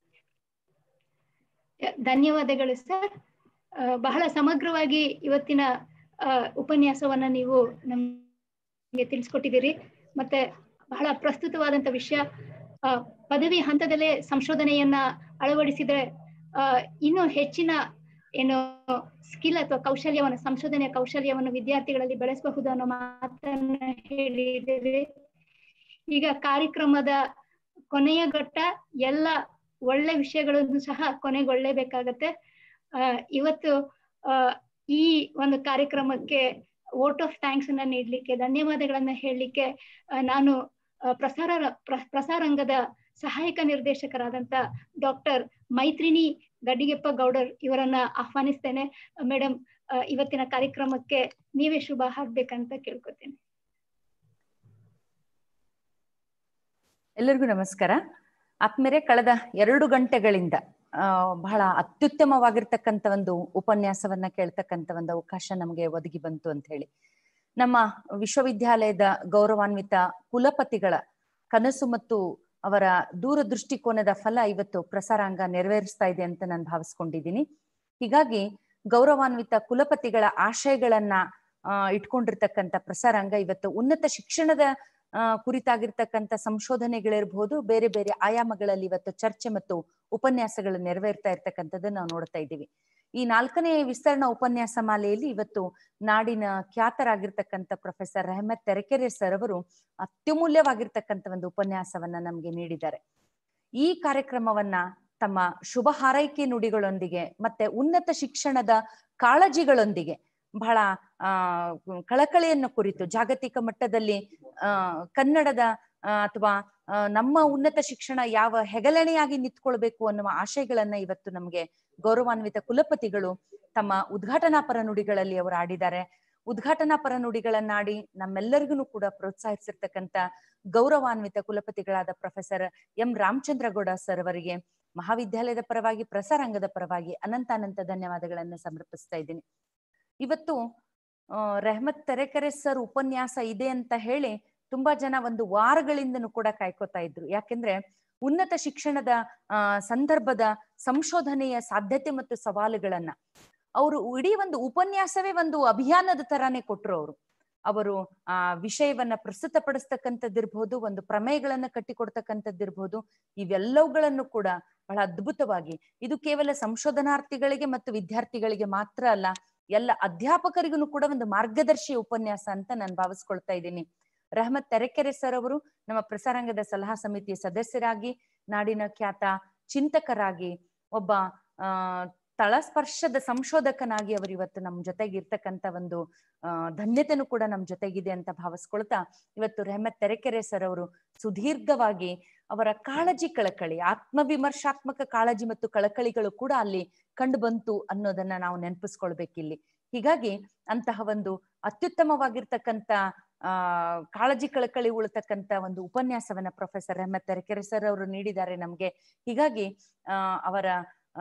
ಧನ್ಯವಾದಗಳು ಸರ್ ಆ, ಬಹಳ ಸಮಗ್ರವಾಗಿ ಇವತ್ತಿನ ಆ, ಉಪನ್ಯಾಸವನ್ನ ನೀವು ನಮ್ಗೆ ತಿಳಿಸ್ಕೊಟ್ಟಿದ್ದೀರಿ ಮತ್ತೆ ಬಹಳ ಪ್ರಸ್ತುತವಾದಂತ ವಿಷಯ ಆ, ಪದವಿ ಹಂತದಲ್ಲೇ ಸಂಶೋಧನೆಯನ್ನ ಅಳವಡಿಸಿದ್ರೆ ಆ, ಇನ್ನೂ ಹೆಚ್ಚಿನ ಏನು ಸ್ಕಿಲ್ ಅಥವಾ ಕೌಶಲ್ಯವನ್ನು ಸಂಶೋಧನೆಯ ಕೌಶಲ್ಯವನ್ನು ವಿದ್ಯಾರ್ಥಿಗಳಲ್ಲಿ ಬೆಳೆಸಬಹುದು ಅನ್ನೋ ಮಾತನ್ನ ಹೇಳಿದ್ದೀರಿ ಈಗ ಕಾರ್ಯಕ್ರಮದ ಕೊನೆಯ ಘಟ್ಟ ಎಲ್ಲ ಒಳ್ಳೆ ವಿಷಯಗಳನ್ನು ಸಹ ಕೊನೆಗೊಳ್ಳಲೇಬೇಕಾಗತ್ತೆ ಆ, ಇವತ್ತು ಆ, ಈ ಒಂದು ಕಾರ್ಯಕ್ರಮಕ್ಕೆ ವೋಟ್ ಆಫ್ ಥ್ಯಾಂಕ್ಸ್ ಅನ್ನ ನೀಡ್ಲಿಕ್ಕೆ ಧನ್ಯವಾದಗಳನ್ನ ಹೇಳಲಿಕ್ಕೆ ನಾನು ಆ, ಪ್ರಸಾರ ಪ್ರ- ಪ್ರಸಾರಾಂಗದ ಸಹಾಯಕ ನಿರ್ದೇಶಕರಾದಂತ ಡಾಕ್ಟರ್ ಮೈತ್ರಿಣಿ ಗಡ್ಡಿಗೆಪ್ಪ ಗೌಡರ್ ಇವರನ್ನ ಆಹ್ವಾನಿಸ್ತೇನೆ ಮೇಡಮ್ ಇವತ್ತಿನ ಕಾರ್ಯಕ್ರಮಕ್ಕೆ ನೀವೇ ಶುಭ ಹಾಕ್ಬೇಕಂತ ಕೇಳ್ಕೊತೇನೆ ಎಲ್ಲರಿಗೂ ನಮಸ್ಕಾರ ಆತ್ಮೇರೆ ಕಳೆದ ಎರಡು ಗಂಟೆಗಳಿಂದ ಆ, ಬಹಳ ಅತ್ಯುತ್ತಮವಾಗಿರ್ತಕ್ಕಂಥ ಒಂದು ಉಪನ್ಯಾಸವನ್ನ ಕೇಳ್ತಕ್ಕಂಥ ಒಂದು ಅವಕಾಶ ನಮಗೆ ಒದಗಿ ಬಂತು ಅಂತ ಹೇಳಿ ನಮ್ಮ ವಿಶ್ವವಿದ್ಯಾಲಯದ ಗೌರವಾನ್ವಿತ ಕುಲಪತಿಗಳ ಕನಸು ಮತ್ತು ಅವರ ದೂರದೃಷ್ಟಿಕೋನದ ಫಲ ಇವತ್ತು ಪ್ರಸಾರಾಂಗ ನೆರವೇರಿಸ್ತಾ ಇದೆ ಅಂತ ನಾನು ಭಾವಿಸ್ಕೊಂಡಿದ್ದೀನಿ ಹೀಗಾಗಿ ಗೌರವಾನ್ವಿತ ಕುಲಪತಿಗಳ ಆಶಯಗಳನ್ನ ಆ, ಇಟ್ಕೊಂಡಿರ್ತಕ್ಕಂಥ ಪ್ರಸಾರಾಂಗ ಇವತ್ತು ಉನ್ನತ ಶಿಕ್ಷಣದ ಆ, ಕುರಿತಾಗಿರ್ತಕ್ಕಂಥ ಸಂಶೋಧನೆಗಳಿರ್ಬೋದು ಬೇರೆ ಬೇರೆ ಆಯಾಮಗಳಲ್ಲಿ ಇವತ್ತು ಚರ್ಚೆ ಮತ್ತು ಉಪನ್ಯಾಸಗಳು ನೆರವೇರ್ತಾ ಇರ್ತಕ್ಕಂಥದ್ದನ್ನ ನಾವು ನೋಡ್ತಾ ಇದ್ದೀವಿ ಈ ನಾಲ್ಕನೇ ವಿಸ್ತರಣಾ ಉಪನ್ಯಾಸ ಮಾಲೆಯಲ್ಲಿ ಇವತ್ತು ನಾಡಿನ ಖ್ಯಾತರಾಗಿರ್ತಕ್ಕಂಥ ಪ್ರೊಫೆಸರ್ ರೆಹಮತ್ ತೆರೆಕೆರೆ ಸರ್ ಅವರು ಅತ್ಯಮೂಲ್ಯವಾಗಿರ್ತಕ್ಕಂಥ ಒಂದು ಉಪನ್ಯಾಸವನ್ನ ನಮ್ಗೆ ನೀಡಿದ್ದಾರೆ ಈ ಕಾರ್ಯಕ್ರಮವನ್ನ ತಮ್ಮ ಶುಭ ಹಾರೈಕೆ ನುಡಿಗಳೊಂದಿಗೆ ಮತ್ತೆ ಉನ್ನತ ಶಿಕ್ಷಣದ ಕಾಳಜಿಗಳೊಂದಿಗೆ ಬಹಳ ಆ ಕಳಕಳಿಯನ್ನು ಕುರಿತು ಜಾಗತಿಕ ಮಟ್ಟದಲ್ಲಿ ಆ ಕನ್ನಡದ ಆ, ಅಥವಾ ಆ, ನಮ್ಮ ಉನ್ನತ ಶಿಕ್ಷಣ ಯಾವ ಹೆಗಲಣೆಯಾಗಿ ನಿಂತ್ಕೊಳ್ಬೇಕು ಅನ್ನುವ ಆಶಯಗಳನ್ನ ಇವತ್ತು ನಮ್ಗೆ ಗೌರವಾನ್ವಿತ ಕುಲಪತಿಗಳು ತಮ್ಮ ಉದ್ಘಾಟನಾ ಪರ ನುಡಿಗಳಲ್ಲಿ ಅವರು ಆಡಿದ್ದಾರೆ ಉದ್ಘಾಟನಾ ಪರ ನುಡಿಗಳನ್ನಾಡಿ ನಮ್ಮೆಲ್ಲರಿಗೂ ಕೂಡ ಪ್ರೋತ್ಸಾಹಿಸಿರ್ತಕ್ಕಂಥ ಗೌರವಾನ್ವಿತ ಕುಲಪತಿಗಳಾದ ಪ್ರೊಫೆಸರ್ ಎಂ ರಾಮಚಂದ್ರಗೌಡ ಸರ್ ಅವರಿಗೆ ಮಹಾವಿದ್ಯಾಲಯದ ಪರವಾಗಿ ಪ್ರಸಾರಾಂಗದ ಪರವಾಗಿ ಅನಂತಾನಂತ ಧನ್ಯವಾದಗಳನ್ನ ಸಮರ್ಪಿಸ್ತಾ ಇದ್ದೀನಿ ಇವತ್ತು ಆ, ರೆಹಮತ್ ತೆರೆಕೆರೆ ಸರ್ ಉಪನ್ಯಾಸ ಇದೆ ಅಂತ ಹೇಳಿ ತುಂಬಾ ಜನ ಒಂದು ವಾರಗಳಿಂದನೂ ಕೂಡ ಕಾಯ್ಕೋತಾ ಇದ್ರು ಯಾಕೆಂದ್ರೆ ಉನ್ನತ ಶಿಕ್ಷಣದ ಆ ಸಂದರ್ಭದ ಸಂಶೋಧನೆಯ ಸಾಧ್ಯತೆ ಮತ್ತು ಸವಾಲುಗಳನ್ನ ಅವರು ಇಡೀ ಒಂದು ಉಪನ್ಯಾಸವೇ ಒಂದು ಅಭಿಯಾನದ ತರಾನೇ ಕೊಟ್ರು ಅವರು ಅವರು ಆ ವಿಷಯವನ್ನ ಪ್ರಸ್ತುತಪಡಿಸ್ತಕ್ಕಂಥದ್ದಿರ್ಬೋದು ಒಂದು ಪ್ರಮೇಯಗಳನ್ನ ಕಟ್ಟಿಕೊಡ್ತಕ್ಕಂಥದ್ದಿರ್ಬೋದು ಇವೆಲ್ಲವುಗಳನ್ನು ಕೂಡ ಬಹಳ ಅದ್ಭುತವಾಗಿ ಇದು ಕೇವಲ ಸಂಶೋಧನಾರ್ಥಿಗಳಿಗೆ ಮತ್ತು ವಿದ್ಯಾರ್ಥಿಗಳಿಗೆ ಮಾತ್ರ ಅಲ್ಲ ಎಲ್ಲ ಅಧ್ಯಾಪಕರಿಗೂ ಕೂಡ ಒಂದು ಮಾರ್ಗದರ್ಶಿ ಉಪನ್ಯಾಸ ಅಂತ ನಾನು ಭಾವಿಸ್ಕೊಳ್ತಾ ಇದ್ದೀನಿ ರಹಮತ್ ತೆರೆಕೆರೆ ಸರ್ ಅವರು ನಮ್ಮ ಪ್ರಸಾರಾಂಗದ ಸಲಹಾ ಸಮಿತಿಯ ಸದಸ್ಯರಾಗಿ ನಾಡಿನ ಖ್ಯಾತ ಚಿಂತಕರಾಗಿ ಒಬ್ಬ ಆ ತಳಸ್ಪರ್ಶದ ಸಂಶೋಧಕನಾಗಿ ಅವರು ಇವತ್ತು ನಮ್ಮ ಜೊತೆಗೆ ಇರ್ತಕ್ಕಂಥ ಒಂದು ಆ ಧನ್ಯತೆನೂ ಕೂಡ ನಮ್ಮ ಜೊತೆಗಿದೆ ಅಂತ ಭಾವಿಸ್ಕೊಳ್ತಾ ಇವತ್ತು ರೆಹಮತ್ ತೆರೆಕೆರೆ ಸರ್ ಅವರು ಸುದೀರ್ಘವಾಗಿ ಅವರ ಕಾಳಜಿ ಕಳಕಳಿ ಆತ್ಮವಿಮರ್ಶಾತ್ಮಕ ಕಾಳಜಿ ಮತ್ತು ಕಳಕಳಿಗಳು ಕೂಡ ಅಲ್ಲಿ ಕಂಡು ಬಂತು ಅನ್ನೋದನ್ನ ನಾವು ನೆನಪಿಸ್ಕೊಳ್ಬೇಕಿಲ್ಲಿ ಹೀಗಾಗಿ ಅಂತಹ ಒಂದು ಅತ್ಯುತ್ತಮವಾಗಿರ್ತಕ್ಕಂಥ ಆ ಕಾಳಜಿ ಕಳಕಳಿ ಉಳತಕ್ಕಂತ ಒಂದು ಉಪನ್ಯಾಸವನ್ನ ಪ್ರೊಫೆಸರ್ ರೆಹಮತ್ ತೆರೆಕೆರೆ ಸರ್ ಅವರು ನೀಡಿದ್ದಾರೆ ನಮ್ಗೆ ಹೀಗಾಗಿ ಆ ಅವರ ಆ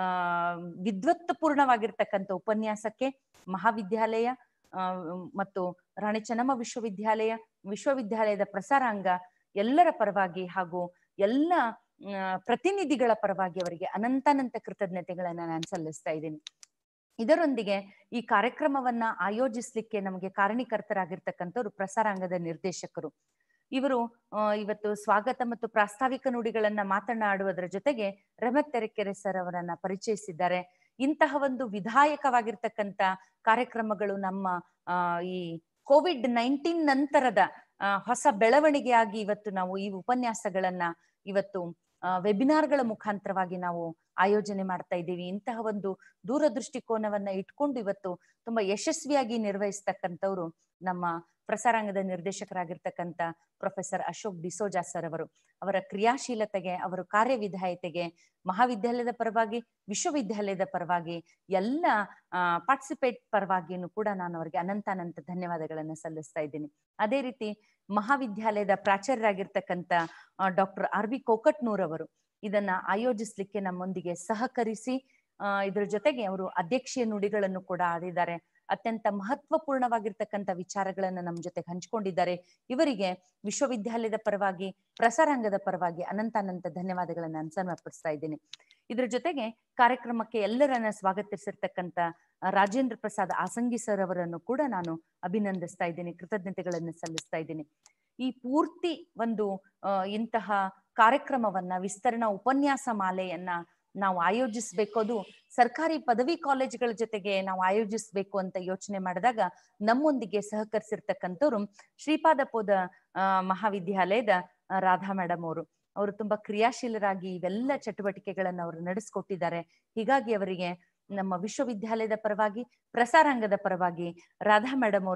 ವಿದ್ವತ್ಪೂರ್ಣವಾಗಿರ್ತಕ್ಕಂಥ ಉಪನ್ಯಾಸಕ್ಕೆ ಮಹಾವಿದ್ಯಾಲಯ ಆ ಮತ್ತು ರಾಣಿ ಚೆನ್ನಮ್ಮ ವಿಶ್ವವಿದ್ಯಾಲಯ ವಿಶ್ವವಿದ್ಯಾಲಯದ ಪ್ರಸಾರಾಂಗ ಎಲ್ಲರ ಪರವಾಗಿ ಹಾಗೂ ಎಲ್ಲ ಆ, ಪ್ರತಿನಿಧಿಗಳ ಪರವಾಗಿ ಅವರಿಗೆ ಅನಂತಾನಂತ ಕೃತಜ್ಞತೆಗಳನ್ನ ನಾನು ಸಲ್ಲಿಸ್ತಾ ಇದ್ದೀನಿ ಇದರೊಂದಿಗೆ ಈ ಕಾರ್ಯಕ್ರಮವನ್ನ ಆಯೋಜಿಸ್ಲಿಕ್ಕೆ ನಮಗೆ ಕಾರಣೀಕರ್ತರಾಗಿರ್ತಕ್ಕಂಥವ್ರು ಪ್ರಸಾರಾಂಗದ ನಿರ್ದೇಶಕರು ಇವರು ಆ, ಇವತ್ತು ಸ್ವಾಗತ ಮತ್ತು ಪ್ರಾಸ್ತಾವಿಕ ನುಡಿಗಳನ್ನ ಮಾತನಾಡುವುದರ ಜೊತೆಗೆ ರಮತ್ ತೆರೆಕೆರೆ ಸರ್ ಅವರನ್ನ ಪರಿಚಯಿಸಿದ್ದಾರೆ ಇಂತಹ ಒಂದು ವಿಧಾಯಕವಾಗಿರ್ತಕ್ಕಂಥ ಕಾರ್ಯಕ್ರಮಗಳು ನಮ್ಮ ಆ ಈ ಕೋವಿಡ್ ನೈನ್ಟೀನ್ ನಂತರದ ಆ, ಹೊಸ ಬೆಳವಣಿಗೆಯಾಗಿ ಇವತ್ತು ನಾವು ಈ ಉಪನ್ಯಾಸಗಳನ್ನ ಇವತ್ತು ವೆಬಿನಾರ್ಗಳ ಮುಖಾಂತರವಾಗಿ ನಾವು ಆಯೋಜನೆ ಮಾಡ್ತಾ ಇದ್ದೀವಿ ಇಂತಹ ಒಂದು ದೂರದೃಷ್ಟಿಕೋನವನ್ನ ಇಟ್ಕೊಂಡು ಇವತ್ತು ತುಂಬಾ ಯಶಸ್ವಿಯಾಗಿ ನಿರ್ವಹಿಸ್ತಕ್ಕಂಥವ್ರು ನಮ್ಮ ಪ್ರಸಾರಾಂಗದ ನಿರ್ದೇಶಕರಾಗಿರ್ತಕ್ಕಂಥ ಪ್ರೊಫೆಸರ್ ಅಶೋಕ್ ಡಿಸೋಜಾ ಸರ್ ಅವರು ಅವರ ಕ್ರಿಯಾಶೀಲತೆಗೆ ಅವರ ಕಾರ್ಯವಿಧಾಯತೆಗೆ ಮಹಾವಿದ್ಯಾಲಯದ ಪರವಾಗಿ ವಿಶ್ವವಿದ್ಯಾಲಯದ ಪರವಾಗಿ ಎಲ್ಲ ಪಾರ್ಟಿಸಿಪೇಟ್ ಪರವಾಗಿಯೂ ಕೂಡ ನಾನು ಅವರಿಗೆ ಅನಂತಾನಂತ ಧನ್ಯವಾದಗಳನ್ನ ಸಲ್ಲಿಸ್ತಾ ಇದ್ದೀನಿ ಅದೇ ರೀತಿ ಮಹಾವಿದ್ಯಾಲಯದ ಪ್ರಾಚಾರ್ಯರಾಗಿರ್ತಕ್ಕಂಥ ಡಾಕ್ಟರ್ ಆರ್ ಬಿ ಕೋಕಟ್ನೂರ್ ಅವರು ಇದನ್ನ ಆಯೋಜಿಸ್ಲಿಕ್ಕೆ ನಮ್ಮೊಂದಿಗೆ ಸಹಕರಿಸಿ ಆ ಇದ್ರ ಜೊತೆಗೆ ಅವರು ಅಧ್ಯಕ್ಷೀಯ ನುಡಿಗಳನ್ನು ಕೂಡ ಆಡಿದ್ದಾರೆ ಅತ್ಯಂತ ಮಹತ್ವಪೂರ್ಣವಾಗಿರ್ತಕ್ಕಂಥ ವಿಚಾರಗಳನ್ನ ನಮ್ಮ ಜೊತೆಗೆ ಹಂಚಿಕೊಂಡಿದ್ದಾರೆ ಇವರಿಗೆ ವಿಶ್ವವಿದ್ಯಾಲಯದ ಪರವಾಗಿ ಪ್ರಸಾರಾಂಗದ ಪರವಾಗಿ ಅನಂತಾನಂತ ಧನ್ಯವಾದಗಳನ್ನ ನಾನು ಸಮರ್ಪಿಸ್ತಾ ಇದ್ದೀನಿ ಇದ್ರ ಜೊತೆಗೆ ಕಾರ್ಯಕ್ರಮಕ್ಕೆ ಎಲ್ಲರನ್ನ ಸ್ವಾಗತಿಸಿರ್ತಕ್ಕಂಥ ರಾಜೇಂದ್ರ ಪ್ರಸಾದ್ ಆಸಂಗಿ ಸರ್ ಅವರನ್ನು ಕೂಡ ನಾನು ಅಭಿನಂದಿಸ್ತಾ ಇದ್ದೀನಿ ಕೃತಜ್ಞತೆಗಳನ್ನು ಸಲ್ಲಿಸ್ತಾ ಇದ್ದೀನಿ ಈ ಪೂರ್ತಿ ಒಂದು ಆ, ಇಂತಹ ಕಾರ್ಯಕ್ರಮವನ್ನ ವಿಸ್ತರಣಾ ಉಪನ್ಯಾಸ ಮಾಲೆಯನ್ನ ನಾವು ಆಯೋಜಿಸ್ಬೇಕು ಅದು ಸರ್ಕಾರಿ ಪದವಿ ಕಾಲೇಜುಗಳ ಜೊತೆಗೆ ನಾವು ಆಯೋಜಿಸ್ಬೇಕು ಅಂತ ಯೋಚನೆ ಮಾಡಿದಾಗ ನಮ್ಮೊಂದಿಗೆ ಸಹಕರಿಸಿರ್ತಕ್ಕಂಥವ್ರು ಶ್ರೀಪಾದಪೋದ ಆ, ಮಹಾವಿದ್ಯಾಲಯದ ಆ, ರಾಧಾ ಮೇಡಮ್ ಅವರು ಅವರು ತುಂಬಾ ಕ್ರಿಯಾಶೀಲರಾಗಿ ಇವೆಲ್ಲ ಚಟುವಟಿಕೆಗಳನ್ನು ಅವರು ನಡೆಸ್ಕೊಟ್ಟಿದ್ದಾರೆ ಹೀಗಾಗಿ ಅವರಿಗೆ ನಮ್ಮ ವಿಶ್ವವಿದ್ಯಾಲಯದ ಪರವಾಗಿ ಪ್ರಸಾರಾಂಗದ ಪರವಾಗಿ ರಾಧಾ ಮೇಡಮ್ ಅವ್ರಿಗೆ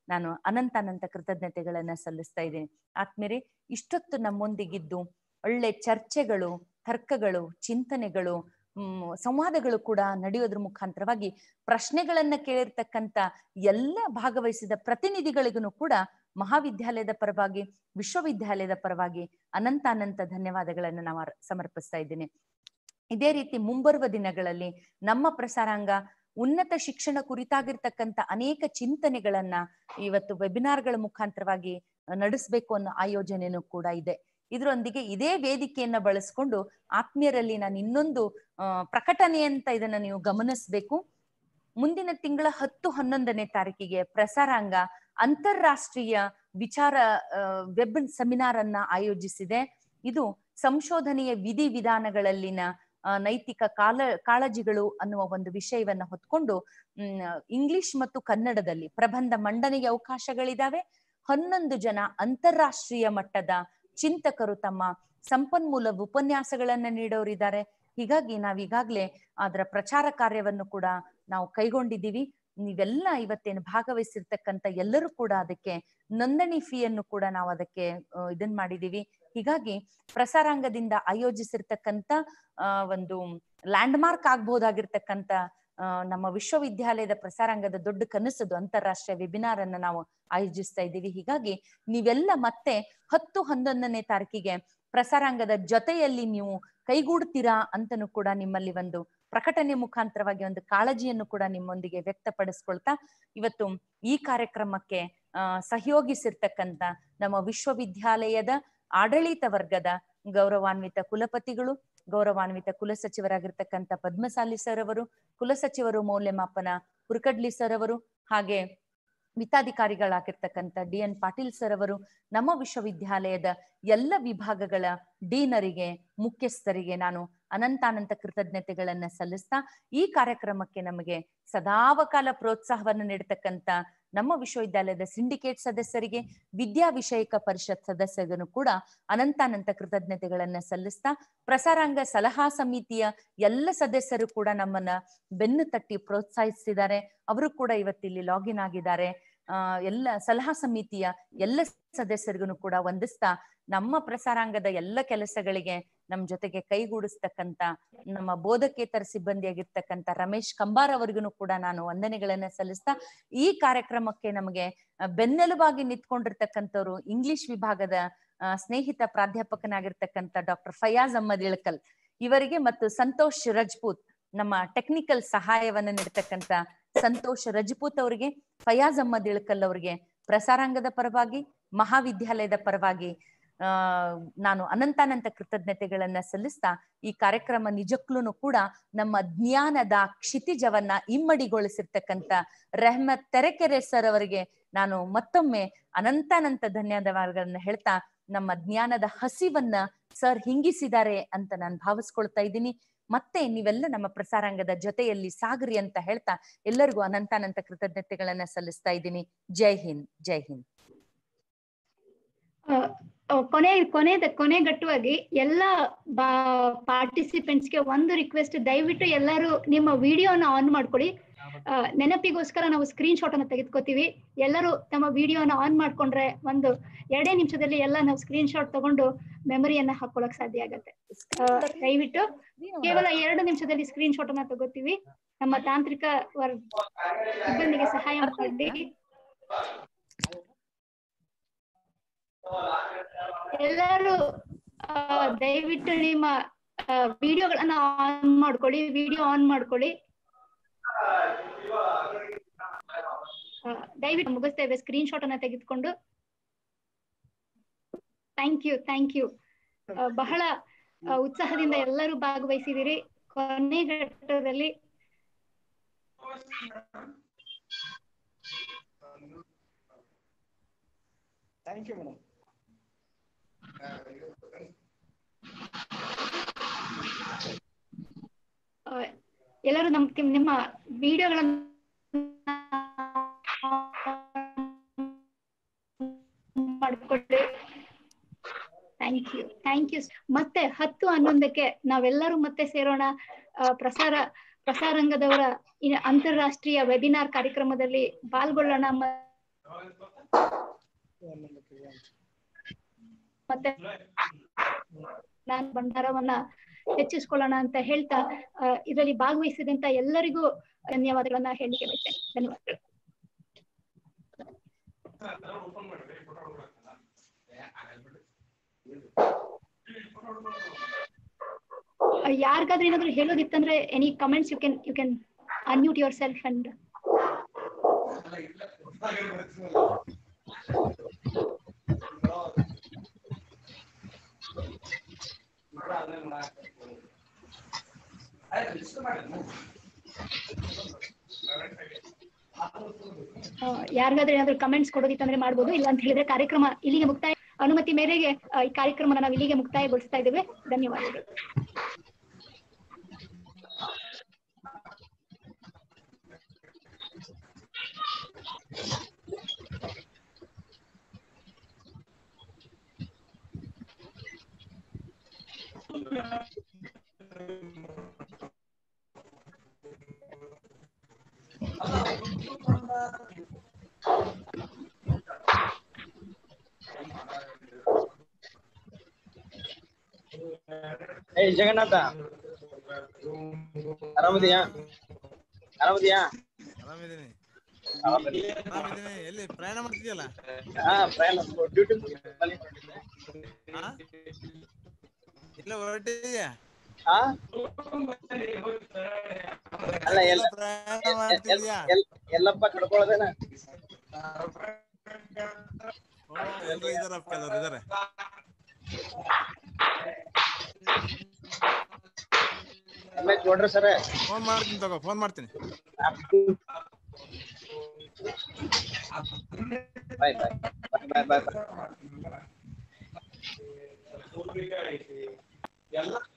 ನಾನು ಅನಂತ ಅನಂತ ಕೃತಜ್ಞತೆಗಳನ್ನ ಸಲ್ಲಿಸ್ತಾ ಇದ್ದೀನಿ ಆತ್ಮೀಯರೇ ಇಷ್ಟೊತ್ತು ನಮ್ಮೊಂದಿಗಿದ್ದು ಒಳ್ಳೆ ಚರ್ಚೆಗಳು ತರ್ಕಗಳು ಚಿಂತನೆಗಳು ಹ್ಮ್ ಸಂವಾದಗಳು ಕೂಡ ನಡೆಯೋದ್ರ ಮುಖಾಂತರವಾಗಿ ಪ್ರಶ್ನೆಗಳನ್ನ ಕೇಳಿರ್ತಕ್ಕಂಥ ಎಲ್ಲ ಭಾಗವಹಿಸಿದ ಪ್ರತಿನಿಧಿಗಳಿಗೂ ಕೂಡ ಮಹಾವಿದ್ಯಾಲಯದ ಪರವಾಗಿ ವಿಶ್ವವಿದ್ಯಾಲಯದ ಪರವಾಗಿ ಅನಂತ ಅನಂತ ಧನ್ಯವಾದಗಳನ್ನು ನಾವು ಅರ್- ಸಮರ್ಪಿಸ್ತಾ ಇದ್ದೀನಿ ಇದೇ ರೀತಿ ಮುಂಬರುವ ದಿನಗಳಲ್ಲಿ ನಮ್ಮ ಪ್ರಸಾರಾಂಗ ಉನ್ನತ ಶಿಕ್ಷಣ ಕುರಿತಾಗಿರ್ತಕ್ಕಂಥ ಅನೇಕ ಚಿಂತನೆಗಳನ್ನ ಇವತ್ತು ವೆಬಿನಾರ್ಗಳ ಮುಖಾಂತರವಾಗಿ ನಡೆಸಬೇಕು ಅನ್ನೋ ಆಯೋಜನೆನೂ ಕೂಡ ಇದೆ ಇದರೊಂದಿಗೆ ಇದೇ ವೇದಿಕೆಯನ್ನ ಬಳಸ್ಕೊಂಡು ಆತ್ಮೀಯರಲ್ಲಿ ನಾನು ಇನ್ನೊಂದು ಆ, ಪ್ರಕಟಣೆ ಅಂತ ಇದನ್ನ ನೀವು ಗಮನಿಸಬೇಕು ಮುಂದಿನ ತಿಂಗಳ ಹತ್ತು ಹನ್ನೊಂದನೇ ತಾರೀಕಿಗೆ ಪ್ರಸಾರಾಂಗ ಅಂತಾರಾಷ್ಟ್ರೀಯ ವಿಚಾರ ವೆಬ್ ಸೆಮಿನಾರ್ ಅನ್ನ ಆಯೋಜಿಸಿದೆ ಇದು ಸಂಶೋಧನೆಯ ವಿಧಿ ವಿಧಾನಗಳಲ್ಲಿನ ಆ, ನೈತಿಕ ಕಾಲ ಕಾಳಜಿಗಳು ಅನ್ನುವ ಒಂದು ವಿಷಯವನ್ನ ಹೊತ್ಕೊಂಡು ಹ್ಮ್ ಇಂಗ್ಲಿಷ್ ಮತ್ತು ಕನ್ನಡದಲ್ಲಿ ಪ್ರಬಂಧ ಮಂಡನೆಗೆ ಅವಕಾಶಗಳಿದಾವೆ ಹನ್ನೊಂದು ಜನ ಅಂತಾರಾಷ್ಟ್ರೀಯ ಮಟ್ಟದ ಚಿಂತಕರು ತಮ್ಮ ಸಂಪನ್ಮೂಲ ಉಪನ್ಯಾಸಗಳನ್ನ ನೀಡೋರಿದ್ದಾರೆ ಹೀಗಾಗಿ ನಾವ್ ಈಗಾಗ್ಲೇ ಅದರ ಪ್ರಚಾರ ಕಾರ್ಯವನ್ನು ಕೂಡ ನಾವು ಕೈಗೊಂಡಿದ್ದೀವಿ ನೀವೆಲ್ಲ ಇವತ್ತೇನು ಭಾಗವಹಿಸಿರ್ತಕ್ಕಂಥ ಎಲ್ಲರೂ ಕೂಡ ಅದಕ್ಕೆ ನೋಂದಣಿ ಫೀಯನ್ನು ಕೂಡ ನಾವು ಅದಕ್ಕೆ ಆ, ಇದನ್ ಮಾಡಿದೀವಿ ಹೀಗಾಗಿ ಪ್ರಸಾರಾಂಗದಿಂದ ಆಯೋಜಿಸಿರ್ತಕ್ಕಂಥ ಆ, ಒಂದು ಲ್ಯಾಂಡ್ ಮಾರ್ಕ್ ಆಗ್ಬಹುದಾಗಿರ್ತಕ್ಕಂಥ ಆ, ನಮ್ಮ ವಿಶ್ವವಿದ್ಯಾಲಯದ ಪ್ರಸಾರಾಂಗದ ದೊಡ್ಡ ಕನಸದು ಅಂತಾರಾಷ್ಟ್ರೀಯ ವೆಬಿನಾರ್ ಅನ್ನ ನಾವು ಆಯೋಜಿಸ್ತಾ ಇದ್ದೀವಿ ಹೀಗಾಗಿ ನೀವೆಲ್ಲ ಮತ್ತೆ ಹತ್ತು ಹನ್ನೊಂದನೇ ತಾರೀಕಿಗೆ ಪ್ರಸಾರಾಂಗದ ಜೊತೆಯಲ್ಲಿ ನೀವು ಕೈಗೂಡ್ತೀರಾ ಅಂತನೂ ಕೂಡ ನಿಮ್ಮಲ್ಲಿ ಒಂದು ಪ್ರಕಟಣೆ ಮುಖಾಂತರವಾಗಿ ಒಂದು ಕಾಳಜಿಯನ್ನು ಕೂಡ ನಿಮ್ಮೊಂದಿಗೆ ವ್ಯಕ್ತಪಡಿಸ್ಕೊಳ್ತಾ ಇವತ್ತು ಈ ಕಾರ್ಯಕ್ರಮಕ್ಕೆ ಆ ಸಹಯೋಗಿಸಿರ್ತಕ್ಕಂಥ ನಮ್ಮ ವಿಶ್ವವಿದ್ಯಾಲಯದ ಆಡಳಿತ ವರ್ಗದ ಗೌರವಾನ್ವಿತ ಕುಲಪತಿಗಳು ಗೌರವಾನ್ವಿತ ಕುಲಸಚಿವರಾಗಿರ್ತಕ್ಕಂಥ ಪದ್ಮಸಾಲಿ ಸರ್ ಅವರು ಕುಲಸಚಿವರು ಮೌಲ್ಯಮಾಪನ ಹುರ್ಕಡ್ಲಿ ಸರ್ ಅವರು ಹಾಗೆ ವಿತ್ತಾಧಿಕಾರಿಗಳಾಗಿರ್ತಕ್ಕಂಥ ಡಿ ಎನ್ ಪಾಟೀಲ್ ಸರ್ ಅವರು ನಮ್ಮ ವಿಶ್ವವಿದ್ಯಾಲಯದ ಎಲ್ಲ ವಿಭಾಗಗಳ ಡೀನರಿಗೆ ಮುಖ್ಯಸ್ಥರಿಗೆ ನಾನು ಅನಂತಾನಂತ ಕೃತಜ್ಞತೆಗಳನ್ನ ಸಲ್ಲಿಸ್ತಾ ಈ ಕಾರ್ಯಕ್ರಮಕ್ಕೆ ನಮಗೆ ಸದಾವಕಾಲ ಪ್ರೋತ್ಸಾಹವನ್ನು ನೀಡತಕ್ಕಂತ ನಮ್ಮ ವಿಶ್ವವಿದ್ಯಾಲಯದ ಸಿಂಡಿಕೇಟ್ ಸದಸ್ಯರಿಗೆ ವಿದ್ಯಾ ವಿಷಯಕ ಪರಿಷತ್ ಸದಸ್ಯರಿಗೂ ಕೂಡ ಅನಂತಾನಂತ ಕೃತಜ್ಞತೆಗಳನ್ನ ಸಲ್ಲಿಸ್ತಾ ಪ್ರಸಾರಾಂಗ ಸಲಹಾ ಸಮಿತಿಯ ಎಲ್ಲ ಸದಸ್ಯರು ಕೂಡ ನಮ್ಮನ್ನ ಬೆನ್ನು ತಟ್ಟಿ ಪ್ರೋತ್ಸಾಹಿಸಿದ್ದಾರೆ ಅವರು ಕೂಡ ಇವತ್ತಿಲ್ಲಿ ಲಾಗಿನ್ ಆಗಿದ್ದಾರೆ ಆ ಎಲ್ಲ ಸಲಹಾ ಸಮಿತಿಯ ಎಲ್ಲ ಸದಸ್ಯರಿಗೂ ಕೂಡ ವಂದಿಸ್ತಾ ನಮ್ಮ ಪ್ರಸಾರಾಂಗದ ಎಲ್ಲ ಕೆಲಸಗಳಿಗೆ ನಮ್ ಜೊತೆಗೆ ಕೈಗೂಡಿಸ್ತಕ್ಕಂತ ನಮ್ಮ ಬೋಧಕೇತರ ಸಿಬ್ಬಂದಿಯಾಗಿರ್ತಕ್ಕಂಥ ರಮೇಶ್ ಕಂಬಾರ್ ಅವರಿಗೂ ಕೂಡ ನಾನು ವಂದನೆಗಳನ್ನ ಸಲ್ಲಿಸ್ತಾ ಈ ಕಾರ್ಯಕ್ರಮಕ್ಕೆ ನಮಗೆ ಆ, ಬೆನ್ನೆಲುಬಾಗಿ ನಿಂತ್ಕೊಂಡಿರ್ತಕ್ಕಂಥವ್ರು ಇಂಗ್ಲಿಷ್ ವಿಭಾಗದ ಆ, ಸ್ನೇಹಿತ ಪ್ರಾಧ್ಯಾಪಕನಾಗಿರ್ತಕ್ಕಂಥ ಡಾಕ್ಟರ್ ಫಯಾಜ್ ಅಹಮದ್ ಇಳಕಲ್ ಇವರಿಗೆ ಮತ್ತು ಸಂತೋಷ್ ರಜಪೂತ್ ನಮ್ಮ ಟೆಕ್ನಿಕಲ್ ಸಹಾಯವನ್ನ ನೀಡ್ತಕ್ಕಂಥ ಸಂತೋಷ್ ರಜಪೂತ್ ಅವರಿಗೆ ಫಯಾಜ್ ಅಹಮದ್ ಇಳಕಲ್ ಅವರಿಗೆ ಪ್ರಸಾರಾಂಗದ ಪರವಾಗಿ ಮಹಾವಿದ್ಯಾಲಯದ ಪರವಾಗಿ ಆ ನಾನು ಅನಂತಾನಂತ ಕೃತಜ್ಞತೆಗಳನ್ನ ಸಲ್ಲಿಸ್ತಾ ಈ ಕಾರ್ಯಕ್ರಮ ನಿಜಕ್ಕೂ ಕೂಡ ನಮ್ಮ ಜ್ಞಾನದ ಕ್ಷಿತಿಜವನ್ನ ಇಮ್ಮಡಿಗೊಳಿಸಿರ್ತಕ್ಕಂಥ ರೆಹಮತ್ ತೆರೆಕೆರೆ ಸರ್ ಅವರಿಗೆ ನಾನು ಮತ್ತೊಮ್ಮೆ ಅನಂತಾನಂತ ಧನ್ಯವಾದಗಳನ್ನ ಹೇಳ್ತಾ ನಮ್ಮ ಜ್ಞಾನದ ಹಸಿವನ್ನ ಸರ್ ಹಿಂಗಿಸಿದ್ದಾರೆ ಅಂತ ನಾನು ಭಾವಿಸ್ಕೊಳ್ತಾ ಇದ್ದೀನಿ ಮತ್ತೆ ನೀವೆಲ್ಲ ನಮ್ಮ ಪ್ರಸಾರಾಂಗದ ಜೊತೆಯಲ್ಲಿ ಸಾಗರಿ ಅಂತ ಹೇಳ್ತಾ ಎಲ್ಲರಿಗೂ ಅನಂತಾನಂತ ಕೃತಜ್ಞತೆಗಳನ್ನ ಸಲ್ಲಿಸ್ತಾ ಇದ್ದೀನಿ ಜೈ ಹಿಂದ್ ಜೈ ಹಿಂದ್ ಆ, ಆ, ಕೊನೆ ಕೊನೆದ ಕೊನೆಗಟ್ಟುವಾಗಿ ಎಲ್ಲ ಪಾರ್ಟಿಸಿಪೆಂಟ್ಸ್ಗೆ ಒಂದು ರಿಕ್ವೆಸ್ಟ್ ದಯವಿಟ್ಟು ಎಲ್ಲರೂ ನಿಮ್ಮ ವಿಡಿಯೋನ ಆನ್ ಮಾಡ್ಕೊಳ್ಳಿ ಆ, ನೆನಪಿಗೋಸ್ಕರ ನಾವು ಸ್ಕ್ರೀನ್ ಶಾಟ್ ಅನ್ನ ತೆಗೆದುಕೋತೀವಿ ಎಲ್ಲರೂ ತಮ್ಮ ವಿಡಿಯೋನ ಆನ್ ಮಾಡ್ಕೊಂಡ್ರೆ ಒಂದು ಎರಡೇ ನಿಮಿಷದಲ್ಲಿ ಎಲ್ಲ ನಾವು ಸ್ಕ್ರೀನ್ ಶಾಟ್ ತಗೊಂಡು ಮೆಮರಿಯನ್ನ ಹಾಕೊಳಕ್ ಸಾಧ್ಯ ಆಗತ್ತೆ ಆ, ದಯವಿಟ್ಟು ಕೇವಲ ಎರಡು ನಿಮಿಷದಲ್ಲಿ ಸ್ಕ್ರೀನ್ ಶಾಟ್ ಅನ್ನ ತಗೋತೀವಿ ನಮ್ಮ ತಾಂತ್ರಿಕ ವರ್ಗ ಸಿಬ್ಬಂದಿಗೆ ಸಹಾಯ ಮಾಡಿ ಎಲ್ಲರೂ ಆ, ದಯವಿಟ್ಟು ನಿಮ್ಮ ವಿಡಿಯೋಗಳನ್ನ ಆನ್ ಮಾಡ್ಕೊಳ್ಳಿ ವಿಡಿಯೋ ಆನ್ ಮಾಡ್ಕೊಳ್ಳಿ ಆ, ದಯವಿಟ್ಟು ಮುಗಿಸ್ತೇವೆ ಸ್ಕ್ರೀನ್ ಶಾಟ್ ಅನ್ನ ತೆಗೆದುಕೊಂಡು ಥ್ಯಾಂಕ್ ಯು ಥ್ಯಾಂಕ್ ಯು ಬಹಳ ಆ, ಉತ್ಸಾಹದಿಂದ ಎಲ್ಲರೂ ಭಾಗವಹಿಸಿದಿರಿ ಕೊನೆ ಘಟ್ಟದಲ್ಲಿ ಥ್ಯಾಂಕ್ ಯು ಮೇಡಮ್ ಆ, ಎಲ್ಲರೂ ನಮ್ ತಿಮ್- ನಿಮ್ಮ ವಿಡಿಯೋಗಳನ್ನ ಮಾಡ್ಕೊಳ್ಳಿ ಥ್ಯಾಂಕ್ ಯು ಥ್ಯಾಂಕ್ ಯು ಮತ್ತೆ ಹತ್ತು ಹನ್ನೊಂದಕ್ಕೆ ನಾವೆಲ್ಲರೂ ಮತ್ತೆ ಸೇರೋಣ ಆ, ಪ್ರಸಾರ ಪ್ರಸಾರಂಗದವರ ಈ ಅಂತಾರಾಷ್ಟ್ರೀಯ ವೆಬಿನಾರ್ ಕಾರ್ಯಕ್ರಮದಲ್ಲಿ ಪಾಲ್ಗೊಳ್ಳೋಣ ಮ- ಮತ್ತೆ ನಾನು ಭಂಡಾರವನ್ನ ಹೆಚ್ಚಿಸ್ಕೊಳ್ಳೋಣ ಅಂತ ಹೇಳ್ತಾ ಇದರಲ್ಲಿ ಭಾಗವಹಿಸಿದಂತ ಎಲ್ಲರಿಗೂ ಧನ್ಯವಾದಗಳನ್ನ ಹೇಳಲಿಕ್ಕೆ ಬಯಸ್ತೇನೆ ಧನ್ಯವಾದಗಳು ಯಾರಿಗಾದ್ರೂ ಏನಾದ್ರು ಹೇಳೋದಿತ್ತಂದ್ರೆ any comments you can you can unmute yourself and ಯಾರಿಗಾದ್ರೂ ಏನಾದ್ರು ಕಮೆಂಟ್ಸ್ ಕೊಡೋದಿತ್ತಂದ್ರೆ ಮಾಡ್ಬೋದು ಇಲ್ಲ ಅಂತ ಹೇಳಿದ್ರೆ ಕಾರ್ಯಕ್ರಮ ಇಲ್ಲಿಗೆ ಮುಕ್ತಾಯ ಅನುಮತಿ ಮೇರೆಗೆ ಆ, ಈ ಕಾರ್ಯಕ್ರಮನ ನಾವು ಇಲ್ಲಿಗೆ ಮುಕ್ತಾಯಗೊಳಿಸ್ತಾ ಇದ್ದೇವೆ ಧನ್ಯವಾದಗಳು ಏಯ್ ಜಗನ್ನಾಥ ಆರಾಮದಿಯಾ ಆರಾಮದಿಯಾ ಆರಾಮಿದ್ದೀನಿ ಆರಾಮದಿ ಆರಾಮಿದ್ದೀನಿ ಎಲ್ಲಿ ಪ್ರಯಾಣ ಮಾಡ್ತಿದ್ಯಲ್ಲ ಹಾ ಪ್ರಯಾಣ ಡ್ಯೂಟಿ ಹಾ ಇಲ್ಲ ಹೊರಟಿದ್ಯಾ ಹಾ ಅಲ್ಲ ಎಲ್ಲ ಪ್ರಯಾಣ ಎಲ್- ಮಾಡ್ತಿದ್ಯಾ ಎಲ್- ಎಲ್ಲಪ್ಪ ಕಡ್ಕೊಳ್ಳೋದೇನ ಓ ಎಲ್ರು ಇದಾರಪ್ಪ ಕೆಲವ್ರು ಇದಾರೆ ರಮೇಶ್ ನೋಡ್ರಿ ಸರ್ ಫೋನ್ ಮಾಡ್ತೀನಿ ತಗೋ ಫೋನ್ ಮಾಡ್ತೀನಿ ಬಾಯ್ ಬಾಯ್ ಬಾಯ್ ಬಾಯ್ ಬಾಯ್ ಎಲ್ಲ